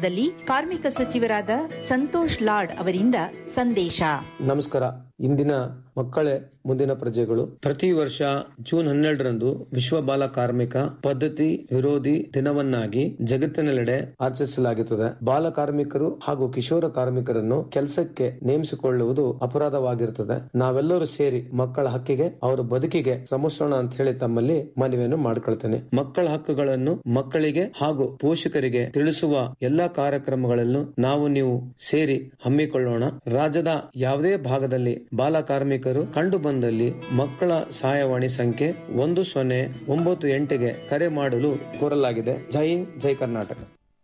ಕಾರ್ಯಕ್ರಮದಲ್ಲಿ ಕಾರ್ಮಿಕ ಸಚಿವರಾದ ಸಂತೋಷ್ ಲಾಡ್ ಅವರಿಂದ ಸಂದೇಶ ನಮಸ್ಕಾರ ಇಂದಿನ ಮಕ್ಕಳೇ ಮುಂದಿನ ಪ್ರಜೆಗಳು ಪ್ರತಿ ವರ್ಷ ಜೂನ್ ಹನ್ನೆರಡರಂದು ವಿಶ್ವ ಬಾಲ ಕಾರ್ಮಿಕ ಪದ್ಧತಿ ವಿರೋಧಿ ದಿನವನ್ನಾಗಿ ಜಗತ್ತಿನೆಲ್ಲೆಡೆ ಆಚರಿಸಲಾಗುತ್ತದೆ ಬಾಲ ಕಾರ್ಮಿಕರು ಹಾಗೂ ಕಿಶೋರ ಕಾರ್ಮಿಕರನ್ನು ಕೆಲಸಕ್ಕೆ ನೇಮಿಸಿಕೊಳ್ಳುವುದು ಅಪರಾಧವಾಗಿರುತ್ತದೆ ನಾವೆಲ್ಲರೂ ಸೇರಿ ಮಕ್ಕಳ ಹಕ್ಕಿಗೆ ಅವರ ಬದುಕಿಗೆ ಶ್ರಮಿಸೋಣ ಅಂತ ಹೇಳಿ ತಮ್ಮಲ್ಲಿ ಮನವಿಯನ್ನು ಮಾಡಿಕೊಳ್ತೇನೆ ಮಕ್ಕಳ ಹಕ್ಕುಗಳನ್ನು ಮಕ್ಕಳಿಗೆ ಹಾಗೂ ಪೋಷಕರಿಗೆ ತಿಳಿಸುವ ಎಲ್ಲಾ ಕಾರ್ಯಕ್ರಮಗಳನ್ನು ನಾವು ನೀವು ಸೇರಿ ಹಮ್ಮಿಕೊಳ್ಳೋಣ ರಾಜ್ಯದ ಯಾವುದೇ ಭಾಗದಲ್ಲಿ ಬಾಲ ಕಾರ್ಮಿಕರು ಕಂಡು ಬಂದಲ್ಲಿ ಮಕ್ಕಳ ಸಹಾಯವಾಣಿ ಸಂಖ್ಯೆ ಒಂದು ಸೊನ್ನೆ ಒಂಬತ್ತು ಎಂಟಿಗೆ ಕರೆ ಮಾಡಲು ಕೋರಲಾಗಿದೆ ಜೈ ಹಿಂದ್ ಜೈ ಕರ್ನಾಟಕ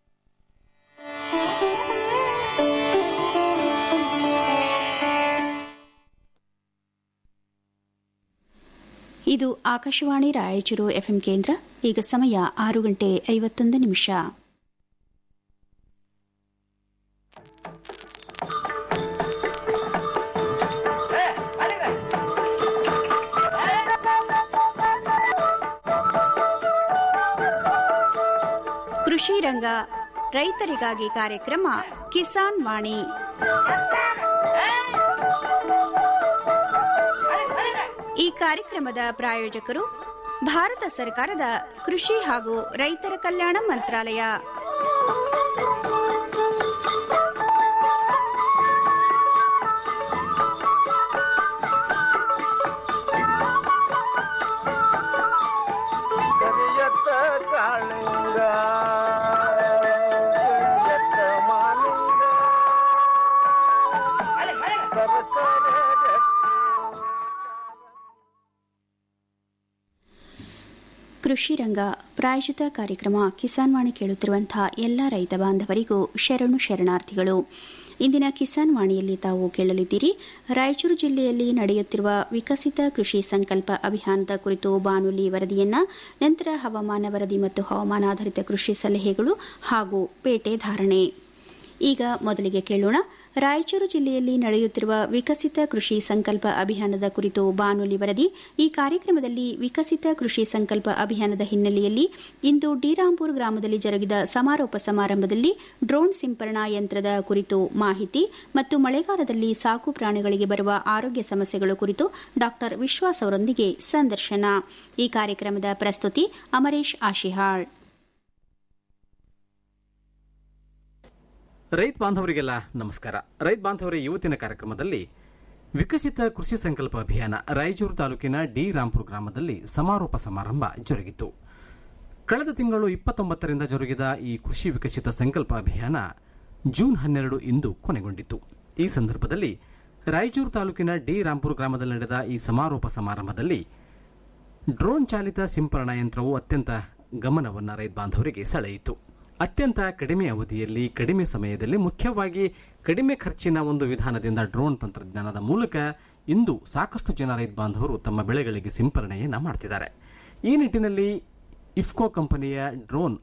ಇದು ಆಕಾಶವಾಣಿ ರಾಯಚೂರು ಎಫ್ಎಂ ಕೇಂದ್ರ ಈಗ ಸಮಯ ಆರು ಗಂಟೆ ಐವತ್ತೊಂದು ನಿಮಿಷ ಕೃಷಿ ರಂಗ ರೈತರಿಗಾಗಿ ಕಾರ್ಯಕ್ರಮ ಕಿಸಾನ್ ವಾಣಿ ಈ ಕಾರ್ಯಕ್ರಮದ ಪ್ರಾಯೋಜಕರು ಭಾರತ ಸರ್ಕಾರದ ಕೃಷಿ ಹಾಗೂ ರೈತರ ಕಲ್ಯಾಣ ಮಂತ್ರಾಲಯ ಕರಿಯತ್ತ ಕಾಳಿಂಗ ಕರಿಯತ್ತ ಮಾಲಿಂಗ ಸರಸರ ಕೃಷಿ ರಂಗ ಪ್ರಾಯೋಜಿತ ಕಾರ್ಯಕ್ರಮ ಕಿಸಾನ್ ವಾಣಿ ಕೇಳುತ್ತಿರುವಂತಹ ಎಲ್ಲ ರೈತ ಬಾಂಧವರಿಗೂ ಶರಣು ಶರಣಾರ್ಥಿಗಳು ಇಂದಿನ ಕಿಸಾನ್ ವಾಣಿಯಲ್ಲಿ ತಾವು ಕೇಳಲಿದ್ದೀರಿ ರಾಯಚೂರು ಜಿಲ್ಲೆಯಲ್ಲಿ ನಡೆಯುತ್ತಿರುವ ವಿಕಸಿತ ಕೃಷಿ ಸಂಕಲ್ಪ ಅಭಿಯಾನದ ಕುರಿತು ಬಾನುಲಿ ವರದಿಯನ್ನ ನಂತರ ಹವಾಮಾನ ವರದಿ ಮತ್ತು ಹವಾಮಾನಾಧಾರಿತ ಕೃಷಿ ಸಲಹೆಗಳು ಹಾಗೂ ಪೇಟೆ ಧಾರಣೆ ಈಗ ಮೊದಲಿಗೆ ಕೇಳೋಣ ರಾಯಚೂರು ಜಿಲ್ಲೆಯಲ್ಲಿ ನಡೆಯುತ್ತಿರುವ ವಿಕಸಿತ ಕೃಷಿ ಸಂಕಲ್ಪ ಅಭಿಯಾನದ ಕುರಿತು ಬಾನುಲಿ ವರದಿ ಈ ಕಾರ್ಯಕ್ರಮದಲ್ಲಿ ವಿಕಸಿತ ಕೃಷಿ ಸಂಕಲ್ಪ ಅಭಿಯಾನದ ಹಿನ್ನೆಲೆಯಲ್ಲಿ ಇಂದು ಡಿರಾಂಪುರ್ ಗ್ರಾಮದಲ್ಲಿ ಜರುಗಿದ ಸಮಾರೋಪ ಸಮಾರಂಭದಲ್ಲಿ ಡ್ರೋನ್ ಸಿಂಪರಣಾ ಯಂತ್ರದ ಕುರಿತು ಮಾಹಿತಿ ಮತ್ತು ಮಳೆಗಾಲದಲ್ಲಿ ಸಾಕು ಪ್ರಾಣಿಗಳಿಗೆ ಬರುವ ಆರೋಗ್ಯ ಸಮಸ್ಯೆಗಳ ಕುರಿತು ಡಾ ವಿಶ್ವಾಸ್ ಅವರೊಂದಿಗೆ ಸಂದರ್ಶನ ಈ ಕಾರ್ಯಕ್ರಮದ ಪ್ರಸ್ತುತಿ ಅಮರೇಶ್ ಆಶಿಹಾಳ್ ರೈತ ಬಾಂಧವರಿಗೆಲ್ಲ ನಮಸ್ಕಾರ ರೈತ ಬಾಂಧವರ ಇವತ್ತಿನ ಕಾರ್ಯಕ್ರಮದಲ್ಲಿ ವಿಕಸಿತ ಕೃಷಿ ಸಂಕಲ್ಪ ಅಭಿಯಾನ ರಾಯಚೂರು ತಾಲೂಕಿನ ಡಿ ರಾಂಪುರ ಗ್ರಾಮದಲ್ಲಿ ಸಮಾರೋಪ ಸಮಾರಂಭ ಜರುಗಿತು ಕಳೆದ ತಿಂಗಳು ಇಪ್ಪತ್ತೊಂಬತ್ತರಿಂದ ಜರುಗಿದ ಈ ಕೃಷಿ ವಿಕಸಿತ ಸಂಕಲ್ಪ ಅಭಿಯಾನ ಜೂನ್ ಹನ್ನೆರಡು ಇಂದು ಕೊನೆಗೊಂಡಿತು ಈ ಸಂದರ್ಭದಲ್ಲಿ ರಾಯಚೂರು ತಾಲೂಕಿನ ಡಿ ರಾಂಪುರ ಗ್ರಾಮದಲ್ಲಿ ನಡೆದ ಈ ಸಮಾರೋಪ ಸಮಾರಂಭದಲ್ಲಿ ಡ್ರೋನ್ ಚಾಲಿತ ಸಿಂಪರಣಾ ಯಂತ್ರವು ಅತ್ಯಂತ ಗಮನವನ್ನು ರೈತ ಬಾಂಧವರಿಗೆ ಸೆಳೆಯಿತು ಅತ್ಯಂತ ಕಡಿಮೆ ಅವಧಿಯಲ್ಲಿ ಕಡಿಮೆ ಸಮಯದಲ್ಲಿ ಮುಖ್ಯವಾಗಿ ಕಡಿಮೆ ಖರ್ಚಿನ ಒಂದು ವಿಧಾನದಿಂದ ಡ್ರೋನ್ ತಂತ್ರಜ್ಞಾನದ ಮೂಲಕ ಇಂದು ಸಾಕಷ್ಟು ಜನ ರೈತ ಬಾಂಧವರು ತಮ್ಮ ಬೆಳೆಗಳಿಗೆ ಸಿಂಪರಣೆಯನ್ನು ಮಾಡ್ತಿದ್ದಾರೆ ಈ ನಿಟ್ಟಿನಲ್ಲಿ ಇಫ್ಕೋ ಕಂಪನಿಯ ಡ್ರೋನ್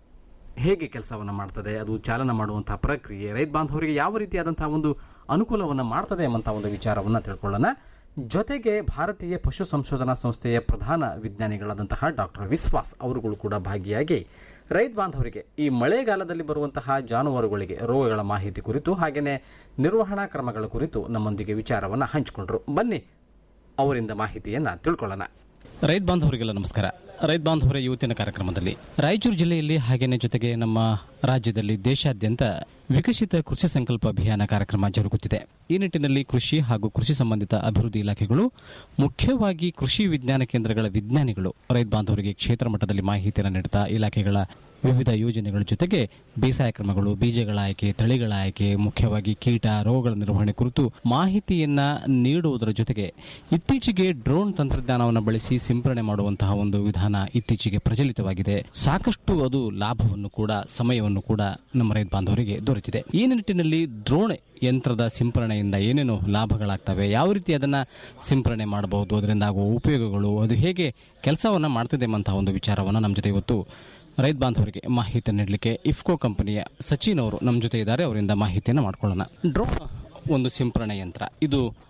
ಹೇಗೆ ಕೆಲಸವನ್ನು ಮಾಡ್ತದೆ ಅದು ಚಾಲನ ಮಾಡುವಂತಹ ಪ್ರಕ್ರಿಯೆ ರೈತ ಬಾಂಧವರಿಗೆ ಯಾವ ರೀತಿಯಾದಂತಹ ಒಂದು ಅನುಕೂಲವನ್ನು ಮಾಡ್ತದೆ ಎಂಬಂತಹ ಒಂದು ವಿಚಾರವನ್ನು ತಿಳ್ಕೊಳ್ಳೋಣ ಜೊತೆಗೆ ಭಾರತೀಯ ಪಶು ಸಂಶೋಧನಾ ಸಂಸ್ಥೆಯ ಪ್ರಧಾನ ವಿಜ್ಞಾನಿಗಳಾದಂತಹ ಡಾಕ್ಟರ್ ವಿಶ್ವಾಸ್ ಅವರುಗಳು ಕೂಡ ಭಾಗಿಯಾಗಿ ರೈತ ಬಾಂಧವರಿಗೆ ಈ ಮಳೆಗಾಲದಲ್ಲಿ ಬರುವಂತಹ ಜಾನುವಾರುಗಳಿಗೆ ರೋಗಗಳ ಮಾಹಿತಿ ಕುರಿತು ಹಾಗೆಯೇ ನಿರ್ವಹಣಾ ಕ್ರಮಗಳ ಕುರಿತು ನಮ್ಮೊಂದಿಗೆ ವಿಚಾರವನ್ನು ಹಂಚಿಕೊಂಡ್ರು ಬನ್ನಿ ಅವರಿಂದ ಮಾಹಿತಿಯನ್ನು ತಿಳ್ಕೊಳ್ಳೋಣ ರೈತ ಬಾಂಧವರಿಗೆಲ್ಲ ನಮಸ್ಕಾರ ರೈತ ಬಾಂಧವರ ಇವತ್ತಿನ ಕಾರ್ಯಕ್ರಮದಲ್ಲಿ ರಾಯಚೂರು ಜಿಲ್ಲೆಯಲ್ಲಿ ಹಾಗೇನೆ ಜೊತೆಗೆ ನಮ್ಮ ರಾಜ್ಯದಲ್ಲಿ ದೇಶಾದ್ಯಂತ ವಿಕಸಿತ ಕೃಷಿ ಸಂಕಲ್ಪ ಅಭಿಯಾನ ಕಾರ್ಯಕ್ರಮ ಜರುಗುತ್ತಿದೆ ಈ ನಿಟ್ಟಿನಲ್ಲಿ ಕೃಷಿ ಹಾಗೂ ಕೃಷಿ ಸಂಬಂಧಿತ ಅಭಿವೃದ್ಧಿ ಇಲಾಖೆಗಳು ಮುಖ್ಯವಾಗಿ ಕೃಷಿ ವಿಜ್ಞಾನ ಕೇಂದ್ರಗಳ ವಿಜ್ಞಾನಿಗಳು ರೈತ ಬಾಂಧವರಿಗೆ ಕ್ಷೇತ್ರ ಮಟ್ಟದಲ್ಲಿ ಮಾಹಿತಿಯನ್ನು ನೀಡುತ್ತಾ ಇಲಾಖೆಗಳ ವಿವಿಧ ಯೋಜನೆಗಳ ಜೊತೆಗೆ ಬೇಸಾಯ ಕ್ರಮಗಳು ಬೀಜಗಳ ಆಯ್ಕೆ ತಳಿಗಳ ಆಯ್ಕೆ ಮುಖ್ಯವಾಗಿ ಕೀಟ ರೋಗಗಳ ನಿರ್ವಹಣೆ ಕುರಿತು ಮಾಹಿತಿಯನ್ನ ನೀಡುವುದರ ಜೊತೆಗೆ ಇತ್ತೀಚೆಗೆ ಡ್ರೋನ್ ತಂತ್ರಜ್ಞಾನವನ್ನು ಬಳಸಿ ಸಿಂಪರಣೆ ಮಾಡುವಂತಹ ಒಂದು ವಿಧಾನ ಇತ್ತೀಚೆಗೆ ಪ್ರಚಲಿತವಾಗಿದೆ ಸಾಕಷ್ಟು ಅದು ಲಾಭವನ್ನು ಕೂಡ ಸಮಯವನ್ನು ಕೂಡ ನಮ್ಮ ರೈತ ಬಾಂಧವರಿಗೆ ದೊರೆತಿದೆ ಈ ನಿಟ್ಟಿನಲ್ಲಿ ಡ್ರೋನ್ ಯಂತ್ರದ ಸಿಂಪರಣೆಯಿಂದ ಏನೇನು ಲಾಭಗಳಾಗ್ತವೆ ಯಾವ ರೀತಿ ಅದನ್ನ ಸಿಂಪರಣೆ ಮಾಡಬಹುದು ಅದರಿಂದ ಆಗುವ ಉಪಯೋಗಗಳು ಅದು ಹೇಗೆ ಕೆಲಸವನ್ನ ಮಾಡ್ತಿದೆ ಎಂಬಂತಹ ಒಂದು ವಿಚಾರವನ್ನು ನಮ್ಮ ಜೊತೆ ಇವತ್ತು ರೈತ ಬಾಂಧವರಿಗೆ ಮಾಹಿತಿಯನ್ನು ನೀಡಲಿಕ್ಕೆ ಇಫ್ಕೋ ಕಂಪನಿಯ ಸಚಿನ್ ಅವರು ನಮ್ಮ ಜೊತೆ ಇದ್ದಾರೆ ಅವರಿಂದ ಮಾಹಿತಿಯನ್ನು ಮಾಡ್ಕೊಳ್ಳೋಣ ಡ್ರೋನ್ ಒಂದು ಸಿಂಪರಣೆ ಯಂತ್ರ ಇದು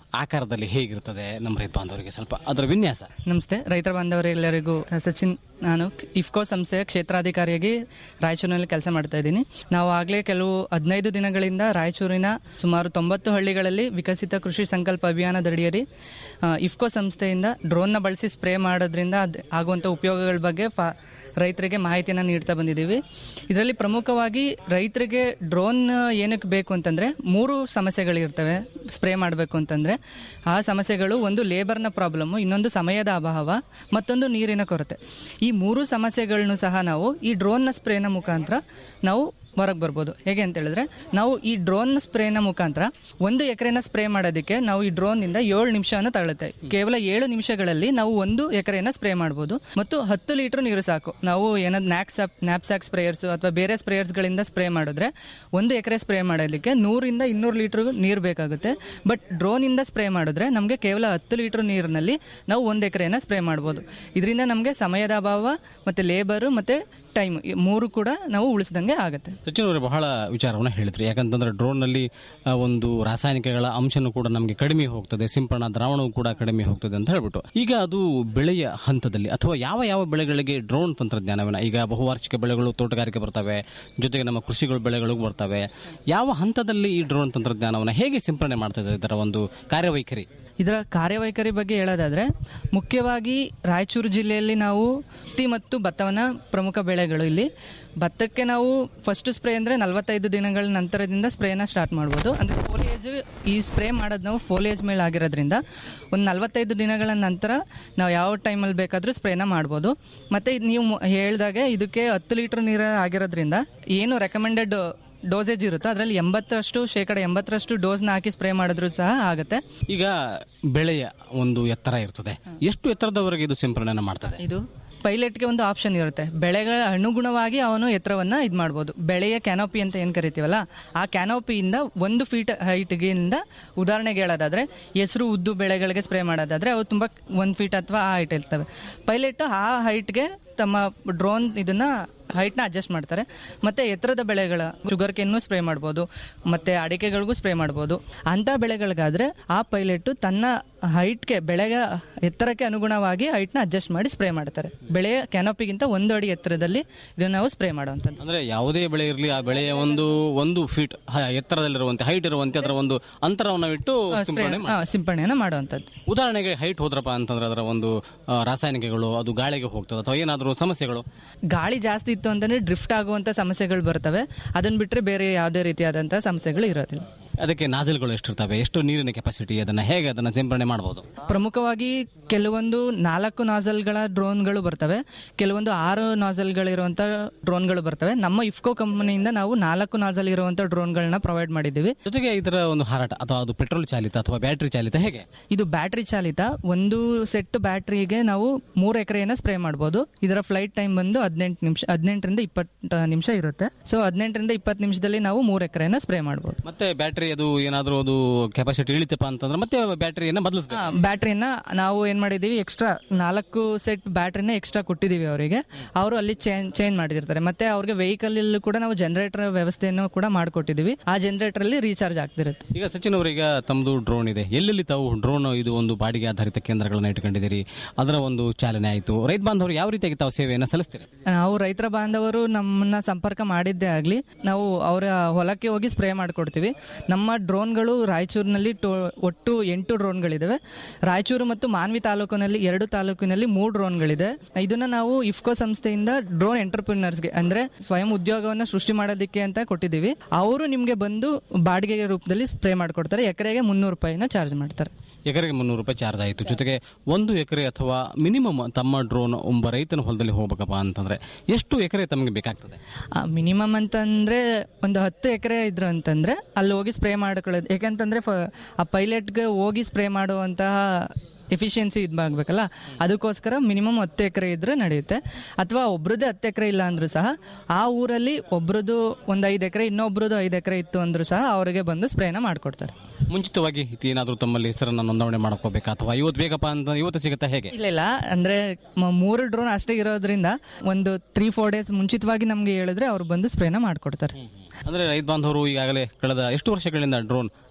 ಆಕಾರದಲ್ಲಿ ಹೇಗಿರ್ತದೆ ನಮ್ಮ ರೈತ ಬಾಂಧವರಿಗೆ ಸ್ವಲ್ಪ ಅದರ ವಿನ್ಯಾಸ ನಮಸ್ತೆ ರೈತರ ಬಾಂಧವರೆಲ್ಲರಿಗೂ ಸಚಿನ್ ನಾನು ಇಫ್ಕೋ ಸಂಸ್ಥೆಯ ಕ್ಷೇತ್ರಾಧಿಕಾರಿಯಾಗಿ ರಾಯಚೂರಿನಲ್ಲಿ ಕೆಲಸ ಮಾಡ್ತಾ ಇದ್ದೀನಿ ನಾವು ಆಗಲೇ ಕೆಲವು ಹದಿನೈದು ದಿನಗಳಿಂದ ರಾಯಚೂರಿನ ಸುಮಾರು ತೊಂಬತ್ತು ಹಳ್ಳಿಗಳಲ್ಲಿ ವಿಕಸಿತ ಕೃಷಿ ಸಂಕಲ್ಪ ಅಭಿಯಾನದಡಿಯಲ್ಲಿ ಆ, ಇಫ್ಕೋ ಸಂಸ್ಥೆಯಿಂದ ಡ್ರೋನ್ನ ಬಳಸಿ ಸ್ಪ್ರೇ ಮಾಡೋದ್ರಿಂದ ಅದ್ ಆಗುವಂಥ ಉಪಯೋಗಗಳ ಬಗ್ಗೆ ಫಾ ರೈತರಿಗೆ ಮಾಹಿತಿಯನ್ನು ನೀಡ್ತಾ ಬಂದಿದ್ದೀವಿ ಇದರಲ್ಲಿ ಪ್ರಮುಖವಾಗಿ ರೈತರಿಗೆ ಡ್ರೋನ್ ಏನಕ್ಕೆ ಬೇಕು ಅಂತಂದ್ರೆ ಮೂರು ಸಮಸ್ಯೆಗಳಿರ್ತವೆ ಸ್ಪ್ರೇ ಮಾಡಬೇಕು ಅಂತಂದ್ರೆ ಆ ಸಮಸ್ಯೆಗಳು ಒಂದು ಲೇಬರ್ನ ಪ್ರಾಬ್ಲಮ್ ಇನ್ನೊಂದು ಸಮಯದ ಅಭಾವ ಮತ್ತೊಂದು ನೀರಿನ ಕೊರತೆ ಈ ಮೂರು ಸಮಸ್ಯೆಗಳನ್ನು ಸಹ ನಾವು ಈ ಡ್ರೋನ್ನ ಸ್ಪ್ರೇನ ಮುಖಾಂತರ ನಾವು ಹೊರಗೆ ಬರ್ಬೋದು ಹೇಗೆ ಅಂತ ಹೇಳಿದ್ರೆ ನಾವು ಈ ಡ್ರೋನ್ ಸ್ಪ್ರೇನ ಮುಖಾಂತರ ಒಂದು ಎಕರೆನ ಸ್ಪ್ರೇ ಮಾಡೋದಕ್ಕೆ ನಾವು ಈ ಡ್ರೋನ್ ಇಂದ ಏಳು ನಿಮಿಷವನ್ನು ತಗೊಳುತ್ತೆ ಕೇವಲ ಏಳು ನಿಮಿಷಗಳಲ್ಲಿ ನಾವು ಒಂದು ಎಕರೆನ ಸ್ಪ್ರೇ ಮಾಡ್ಬೋದು ಮತ್ತು ಹತ್ತು ಲೀಟರ್ ನೀರು ಸಾಕು ನಾವು ಏನಾದ್ರು ನ್ಯಾಕ್ಸ್ ನ್ಯಾಪ್ಸ್ಯಾಕ್ ಸ್ಪ್ರೇಯರ್ಸ್ ಅಥವಾ ಬೇರೆ ಸ್ಪ್ರೇಯರ್ಸ್ ಗಳಿಂದ ಸ್ಪ್ರೇ ಮಾಡಿದ್ರೆ ಒಂದು ಎಕರೆ ಸ್ಪ್ರೇ ಮಾಡೋದಕ್ಕೆ ನೂರಿಂದ ಇನ್ನೂರು ಲೀಟರ್ ನೀರು ಬೇಕಾಗುತ್ತೆ ಬಟ್ ಡ್ರೋನ್ ಇಂದ ಸ್ಪ್ರೇ ಮಾಡಿದ್ರೆ ನಮಗೆ ಕೇವಲ ಹತ್ತು ಲೀಟರ್ ನೀರಿನಲ್ಲಿ ನಾವು ಒಂದು ಎಕರೆನ ಸ್ಪ್ರೇ ಮಾಡ್ಬೋದು ಇದರಿಂದ ನಮಗೆ ಸಮಯದ ಅಭಾವ ಮತ್ತೆ ಲೇಬರ್ ಮತ್ತೆ ಟೈಮ್ ಮೂರು ಕೂಡ ನಾವು ಉಳಿಸ್ದಂಗೆ ಆಗುತ್ತೆ ಸಚಿನ್ ಅವರೇ ಬಹಳ ವಿಚಾರವನ್ನು ಹೇಳಿದ್ರಿ ಯಾಕಂತಂದ್ರೆ ಡ್ರೋನ್ ನಲ್ಲಿ ಆ, ಒಂದು ರಾಸಾಯನಿಕಗಳ ಅಂಶನೂ ಕೂಡ ನಮಗೆ ಕಡಿಮೆ ಹೋಗ್ತದೆ ಸಿಂಪಡಣಾ ದ್ರಾವಣವು ಕೂಡ ಕಡಿಮೆ ಹೋಗ್ತದೆ ಅಂತ ಹೇಳ್ಬಿಟ್ಟು ಈಗ ಅದು ಬೆಳೆಯ ಹಂತದಲ್ಲಿ ಅಥವಾ ಯಾವ ಯಾವ ಬೆಳೆಗಳಿಗೆ ಡ್ರೋನ್ ತಂತ್ರಜ್ಞಾನವಿನ ಈಗ ಬಹುವಾರ್ಷಿಕ ಬೆಳೆಗಳು ತೋಟಗಾರಿಕೆ ಬರ್ತವೆ ಜೊತೆಗೆ ನಮ್ಮ ಕೃಷಿಗಳು ಬೆಳೆಗಳು ಬರ್ತವೆ ಯಾವ ಹಂತದಲ್ಲಿ ಈ ಡ್ರೋನ್ ತಂತ್ರಜ್ಞಾನವನ್ನು ಹೇಗೆ ಸಿಂಪಡಣೆ ಮಾಡ್ತದೆ ಇದರ ಒಂದು ಕಾರ್ಯವೈಖರಿ ಇದರ ಕಾರ್ಯವೈಖರಿ ಬಗ್ಗೆ ಹೇಳೋದಾದ್ರೆ ಮುಖ್ಯವಾಗಿ ರಾಯಚೂರು ಜಿಲ್ಲೆಯಲ್ಲಿ ನಾವು ಹತ್ತಿ ಮತ್ತು ಭತ್ತವನ್ನ ಪ್ರಮುಖ ಬೆಳೆಗಳು ಇಲ್ಲಿ ಭತ್ತಕ್ಕೆ ನಾವು ಫಸ್ಟ್ ಸ್ಪ್ರೇ ಅಂದ್ರೆ ನಲವತ್ತೈದು ದಿನಗಳ ನಂತರದಿಂದ ಸ್ಪ್ರೇನ ಸ್ಟಾರ್ಟ್ ಮಾಡ್ಬೋದು ಅಂದ್ರೆ ಫೋಲಿಯೇಜ್ ಈ ಸ್ಪ್ರೇ ಮಾಡೋದು ನಾವು ಫೋಲಿಯೇಜ್ ಮೇಲೆ ಆಗಿರೋದ್ರಿಂದ ಒಂದು ನಲವತ್ತೈದು ದಿನಗಳ ನಂತರ ನಾವು ಯಾವ ಟೈಮಲ್ಲಿ ಬೇಕಾದರೂ ಸ್ಪ್ರೇನ ಮಾಡ್ಬೋದು ಮತ್ತೆ ಇದ್ ನೀವು ಮು- ಹೇಳ್ದಾಗೆ ಇದಕ್ಕೆ ಹತ್ತು ಲೀಟರ್ ನೀರು ಆಗಿರೋದ್ರಿಂದ ಏನು ರೆಕಮೆಂಡೆಡ್ ಡೋಸೇಜ್ ಇರುತ್ತೋ ಅದರಲ್ಲಿ ಎಂಬತ್ತರಷ್ಟು ಶೇಕಡ ಎಂಬತ್ತರಷ್ಟು ಡೋಸ್ನ ಹಾಕಿ ಸ್ಪ್ರೇ ಮಾಡಿದ್ರು ಸಹ ಆಗುತ್ತೆ ಈಗ ಬೆಳೆಯ ಒಂದು ಎತ್ತರ ಇರ್ತದೆ ಎಷ್ಟು ಎತ್ತರದವರೆಗೆ ಇದು ಸಿಂಪಡಣೆ ಮಾಡ್ತದೆ ಇದು ಪೈಲಟ್ಗೆ ಒಂದು ಆಪ್ಷನ್ ಇರುತ್ತೆ ಬೆಳೆಗಳ ಅನುಗುಣವಾಗಿ ಅವನು ಎತ್ತರವನ್ನ ಇದು ಮಾಡ್ಬೋದು ಬೆಳೆಯ ಕ್ಯಾನೋಪಿ ಅಂತ ಏನ್ ಕರಿತೀವಲ್ಲ ಆ ಕ್ಯಾನೋಪಿಯಿಂದ ಒಂದು ಫೀಟ್ ಹೈಟ್ಗಿಂದ ಉದಾಹರಣೆಗೆ ಹೇಳೋದಾದ್ರೆ ಹೆಸರು ಉದ್ದು ಬೆಳೆಗಳಿಗೆ ಸ್ಪ್ರೇ ಮಾಡೋದಾದ್ರೆ ಅವು ತುಂಬಾ ಒಂದ್ ಫೀಟ್ ಅಥವಾ ಆ ಹೈಟ್ ಇರ್ತವೆ ಪೈಲಟ್ ಆ ಹೈಟ್ಗೆ ತಮ್ಮ ಡ್ರೋನ್ ಇದನ್ನ ಹೈಟ್ನ ಅಡ್ಜಸ್ಟ್ ಮಾಡ್ತಾರೆ ಮತ್ತೆ ಎತ್ತರದ ಬೆಳೆಗಳ ಶುಗರ್ ಕೇನ್ನು ಸ್ಪ್ರೇ ಮಾಡ್ಬೋದು ಮತ್ತೆ ಅಡಿಕೆಗಳಿಗೂ ಸ್ಪ್ರೇ ಮಾಡ್ಬೋದು ಅಂತ ಬೆಳೆಗಳಿಗಾದ್ರೆ ಆ ಪೈಲಟ್ ತನ್ನ ಹೈಟ್ಗೆ ಬೆಳೆಗ ಎತ್ತರಕ್ಕೆ ಅನುಗುಣವಾಗಿ ಹೈಟ್ನ ಅಡ್ಜಸ್ಟ್ ಮಾಡಿ ಸ್ಪ್ರೇ ಮಾಡ್ತಾರೆ ಬೆಳೆಯ ಕ್ಯಾನೋಪಿಗಿಂತ ಒಂದು ಅಡಿ ಎತ್ತರದಲ್ಲಿ ಇದನ್ನ ನಾವು ಸ್ಪ್ರೇ ಮಾಡುವಂಥದ್ದು ಅಂದ್ರೆ ಯಾವುದೇ ಬೆಳೆ ಇರಲಿ ಆ ಬೆಳೆಯ ಒಂದು ಒಂದು ಫೀಟ್ ಎತ್ತರದಲ್ಲಿರುವಂತೆ ಹೈಟ್ ಇರುವಂತೆ ಅದರ ಒಂದು ಅಂತರವನ್ನು ಇಟ್ಟು ಸಿಂಪಡಣೆ ಮಾಡಿ- ಹಾ, ಸಿಂಪಡಣೆಯನ್ನ ಮಾಡುವಂಥದ್ದು ಉದಾಹರಣೆಗೆ ಹೈಟ್ ಹೋದ್ರಪ್ಪ ಅಂತಂದ್ರೆ ಅದರ ಒಂದು ಆ, ರಾಸಾಯನಿಕಗಳು ಅದು ಗಾಳಿಗೆ ಹೋಗ್ತದೆ ಅಥವಾ ಏನಾದರೂ ಸಮಸ್ಯೆಗಳು ಗಾಳಿ ಜಾಸ್ತಿ ಇತ್ತು ಅಂತಂದ್ರೆ ಡ್ರಿಫ್ಟ್ ಆಗುವಂತ ಸಮಸ್ಯೆಗಳು ಬರ್ತವೆ ಅದನ್ನ ಬಿಟ್ರೆ ಬೇರೆ ಯಾವುದೇ ರೀತಿಯಾದಂತಹ ಸಮಸ್ಯೆಗಳು ಇರೋದಿಲ್ಲ ಅದಕ್ಕೆ ನಾಜಲ್ಗಳು ಎಷ್ಟಿರ್ತವೆ ಎಷ್ಟು ನೀರಿನ ಕೆಪಾಸಿಟಿ ಅದನ್ನ ಹೇಗೆ ಅದನ್ನ ಸಿಂಪಡಣೆ ಮಾಡಬಹುದು ಪ್ರಮುಖವಾಗಿ ಕೆಲವೊಂದು ನಾಲ್ಕು ನಾಸಲ್ಗಳ ಡ್ರೋನ್ಗಳು ಬರ್ತವೆ ಕೆಲವೊಂದು ಆರು ನಾಸಲ್ಗಳಿರುವಂತ ಡ್ರೋನ್ಗಳು ಬರ್ತವೆ ನಮ್ಮ ಇಫ್ಕೋ ಕಂಪನಿಯಿಂದ ನಾವು ನಾಲ್ಕು ನಾಸಲ್ ಇರುವಂತ ಡ್ರೋನ್ಗಳನ್ನ ಪ್ರೊವೈಡ್ ಮಾಡಿದ್ದೀವಿ ಜೊತೆಗೆ ಇದರ ಒಂದು ಹಾರಾಟ ಅಥವಾ ಅದು ಪೆಟ್ರೋಲ್ ಚಾಲಿತ ಅಥವಾ ಬ್ಯಾಟರಿ ಚಾಲಿತ ಹೇಗೆ ಇದು ಬ್ಯಾಟ್ರಿ ಚಾಲಿತ ಒಂದು ಸೆಟ್ ಬ್ಯಾಟ್ರಿಗೆ ನಾವು ಮೂರು ಎಕರೆಯನ್ನ ಸ್ಪ್ರೇ ಮಾಡಬಹುದು ಇದರ ಫ್ಲೈಟ್ ಟೈಮ್ ಬಂದು ಹದಿನೆಂಟು ನಿಮಿಷ ಹದಿನೆಂಟರಿಂದ ಇಪ್ಪತ್ತು ನಿಮಿಷ ಇರುತ್ತೆ ಸೊ ಹದಿನೆಂಟರಿಂದ ಇಪ್ಪತ್ತು ನಿಮಿಷದಲ್ಲಿ ನಾವು ಮೂರು ಎಕರೆಯನ್ನ ಸ್ಪ್ರೇ ಮಾಡಬಹುದು ಮತ್ತೆ ಬ್ಯಾಟರಿ ಅದು ಏನಾದರೂ ಅದು ಕೆಪಾಸಿಟಿ ಇಳಿತಪ್ಪ ಅಂತಂದ್ರೆ ಮತ್ತೆ ಬ್ಯಾಟರಿಯನ್ನು ಬದಲಿಸಬೇಕು ಬ್ಯಾಟ್ರಿನ ನಾವು ಏನ್ ಮಾಡಿದೀವಿ ಎಕ್ಸ್ಟ್ರಾ ನಾಲ್ಕು ಸೆಟ್ ಬ್ಯಾಟ್ರಿನ ಎಕ್ಸ್ಟ್ರಾ ಕೊಟ್ಟಿದೀವಿ ಅವರಿಗೆ ಅವರು ಅಲ್ಲಿ ಚೇಂಜ್ ಮಾಡಿದಿರ್ತಾರೆ ಮತ್ತೆ ಅವ್ರಿಗೆ ವೆಹಿಕಲ್ ಕೂಡ ನಾವು ಜನರೇಟರ್ ವ್ಯವಸ್ಥೆಯನ್ನು ಕೂಡ ಮಾಡಿಕೊಟ್ಟಿದೀವಿ ಆ ಜನರೇಟರ್ ಅಲ್ಲಿ ರೀಚಾರ್ಜ್ ಆಗ್ತಿರುತ್ತೆ ಈಗ ಸಚಿನ್ ಅವರೀಗ ತಮ್ಮದು ಡ್ರೋನ್ ಇದೆ ಎಲ್ಲೆಲ್ಲಿ ತಾವು ಡ್ರೋನ್ ಇದು ಒಂದು ಬಾಡಿಗೆ ಆಧಾರಿತ ಕೇಂದ್ರಗಳನ್ನ ಇಟ್ಕೊಂಡಿದ್ದೀರಿ ಅದರ ಒಂದು ಚಾಲನೆ ಆಯಿತು ರೈತ ಬಾಂಧವರು ಯಾವ ರೀತಿಯಾಗಿ ತಾವು ಸೇವೆಯನ್ನು ಸಲ್ಲಿಸ್ತೀರಿ ನಾವು ರೈತರ ಬಾಂಧವರು ನಮ್ಮನ್ನ ಸಂಪರ್ಕ ಮಾಡಿದ್ದೇ ಆಗ್ಲಿ ನಾವು ಅವರ ಹೊಲಕ್ಕೆ ಹೋಗಿ ಸ್ಪ್ರೇ ಮಾಡಿಕೊಡ್ತೀವಿ ನಮ್ಮ ಡ್ರೋನ್ಗಳು ರಾಯಚೂರಿನಲ್ಲಿ ಟೋ- ಒಟ್ಟು ಎಂಟು ಡ್ರೋನ್ಗಳಿದಾವೆ ರಾಯಚೂರು ಮತ್ತು ಮಾನ್ವಿ ತಾಲೂಕಿನಲ್ಲಿ ಎರಡು ತಾಲೂಕಿನಲ್ಲಿ ಮೂರು ಡ್ರೋನ್ಗಳಿದೆ ಇದನ್ನ ನಾವು ಇಫ್ಕೋ ಸಂಸ್ಥೆಯಿಂದ ಡ್ರೋನ್ ಎಂಟರ್ಪ್ರಿನರ್ಸ್ಗೆ ಅಂದ್ರೆ ಸ್ವಯಂ ಉದ್ಯೋಗವನ್ನ ಸೃಷ್ಟಿ ಮಾಡೋದಕ್ಕೆ ಅಂತ ಕೊಟ್ಟಿದ್ದೀವಿ ಅವರು ನಿಮ್ಗೆ ಬಂದು ಬಾಡಿಗೆ ರೂಪದಲ್ಲಿ ಸ್ಪ್ರೇ ಮಾಡಿಕೊಡ್ತಾರೆ ಎಕರೆಗೆ ಮುನ್ನೂರು ರೂಪಾಯಿನ ಚಾರ್ಜ್ ಮಾಡ್ತಾರೆ ಎಕರೆಗೆ ಮುನ್ನೂರು ರೂಪಾಯಿ ಚಾರ್ಜ್ ಆಯಿತು ಜೊತೆಗೆ ಒಂದು ಎಕರೆ ಅಥವಾ ಮಿನಿಮಮ್ ತಮ್ಮ ಡ್ರೋನ್ ಒಬ್ಬ ರೈತನ ಹೊಲದಲ್ಲಿ ಹೋಗ್ಬೇಕಪ್ಪ ಅಂತಂದ್ರೆ ಎಷ್ಟು ಎಕರೆ ತಮಗೆ ಬೇಕಾಗ್ತದೆ ಮಿನಿಮಮ್ ಅಂತಂದ್ರೆ ಒಂದು ಹತ್ತು ಎಕರೆ ಇದ್ರು ಅಂತಂದ್ರೆ ಅಲ್ಲಿ ಹೋಗಿ ಸ್ಪ್ರೇ ಮಾಡ್ಕೊಳ್ಳೋದು ಯಾಕಂತಂದ್ರೆ ಫ- ಆ ಪೈಲಟ್ಗೆ ಹೋಗಿ ಸ್ಪ್ರೇ ಮಾಡುವಂತಹ ಎಫಿಷಿಯನ್ಸಿ ಇದಾಗಬೇಕಲ್ಲ ಅದಕ್ಕೋಸ್ಕರ ಮಿನಿಮಮ್ ಹತ್ತು ಎಕರೆ ಇದ್ರೆ ನಡೆಯುತ್ತೆ ಅಥವಾ ಒಬ್ರದ್ದೇ ಹತ್ತು ಎಕರೆ ಇಲ್ಲ ಅಂದ್ರೂ ಸಹ ಆ ಊರಲ್ಲಿ ಒಬ್ರದ್ದು ಒಂದು ಐದು ಎಕರೆ ಇನ್ನೊಬ್ರದ್ದು ಐದು ಎಕರೆ ಇತ್ತು ಅಂದ್ರೂ ಸಹ ಅವರಿಗೆ ಬಂದು ಸ್ಪ್ರೇನ ಮಾಡಿಕೊಡ್ತಾರೆ ಮುಂಚಿತವಾಗಿ ಏನಾದರೂ ತಮ್ಮಲ್ಲಿ ಹೆಸರನ್ನು ನೋಂದಣಿ ಮಾಡ್ಕೋಬೇಕಾ ಅಥವಾ ಇವತ್ತು ಬೇಕಪ್ಪ ಅಂತ ಇವತ್ತು ಸಿಗುತ್ತಾ ಹೇಗೆ ಇಲ್ಲ ಇಲ್ಲ ಅಂದ್ರೆ ಮ- ಮೂರು ಡ್ರೋನ್ ಅಷ್ಟೇ ಇರೋದ್ರಿಂದ ಒಂದು ತ್ರೀ ಫೋರ್ ಡೇಸ್ ಮುಂಚಿತವಾಗಿ ನಮ್ಗೆ ಹೇಳಿದ್ರೆ ಅವ್ರು ಬಂದು ಸ್ಪ್ರೇನ ಮಾಡ್ಕೊಡ್ತಾರೆ ಅಂದ್ರೆ ರೈತ ಬಾಂಧವರು ಈಗಾಗಲೇ ಕಳೆದ ಎಷ್ಟು ವರ್ಷಗಳಿಂದ ಡ್ರೋನ್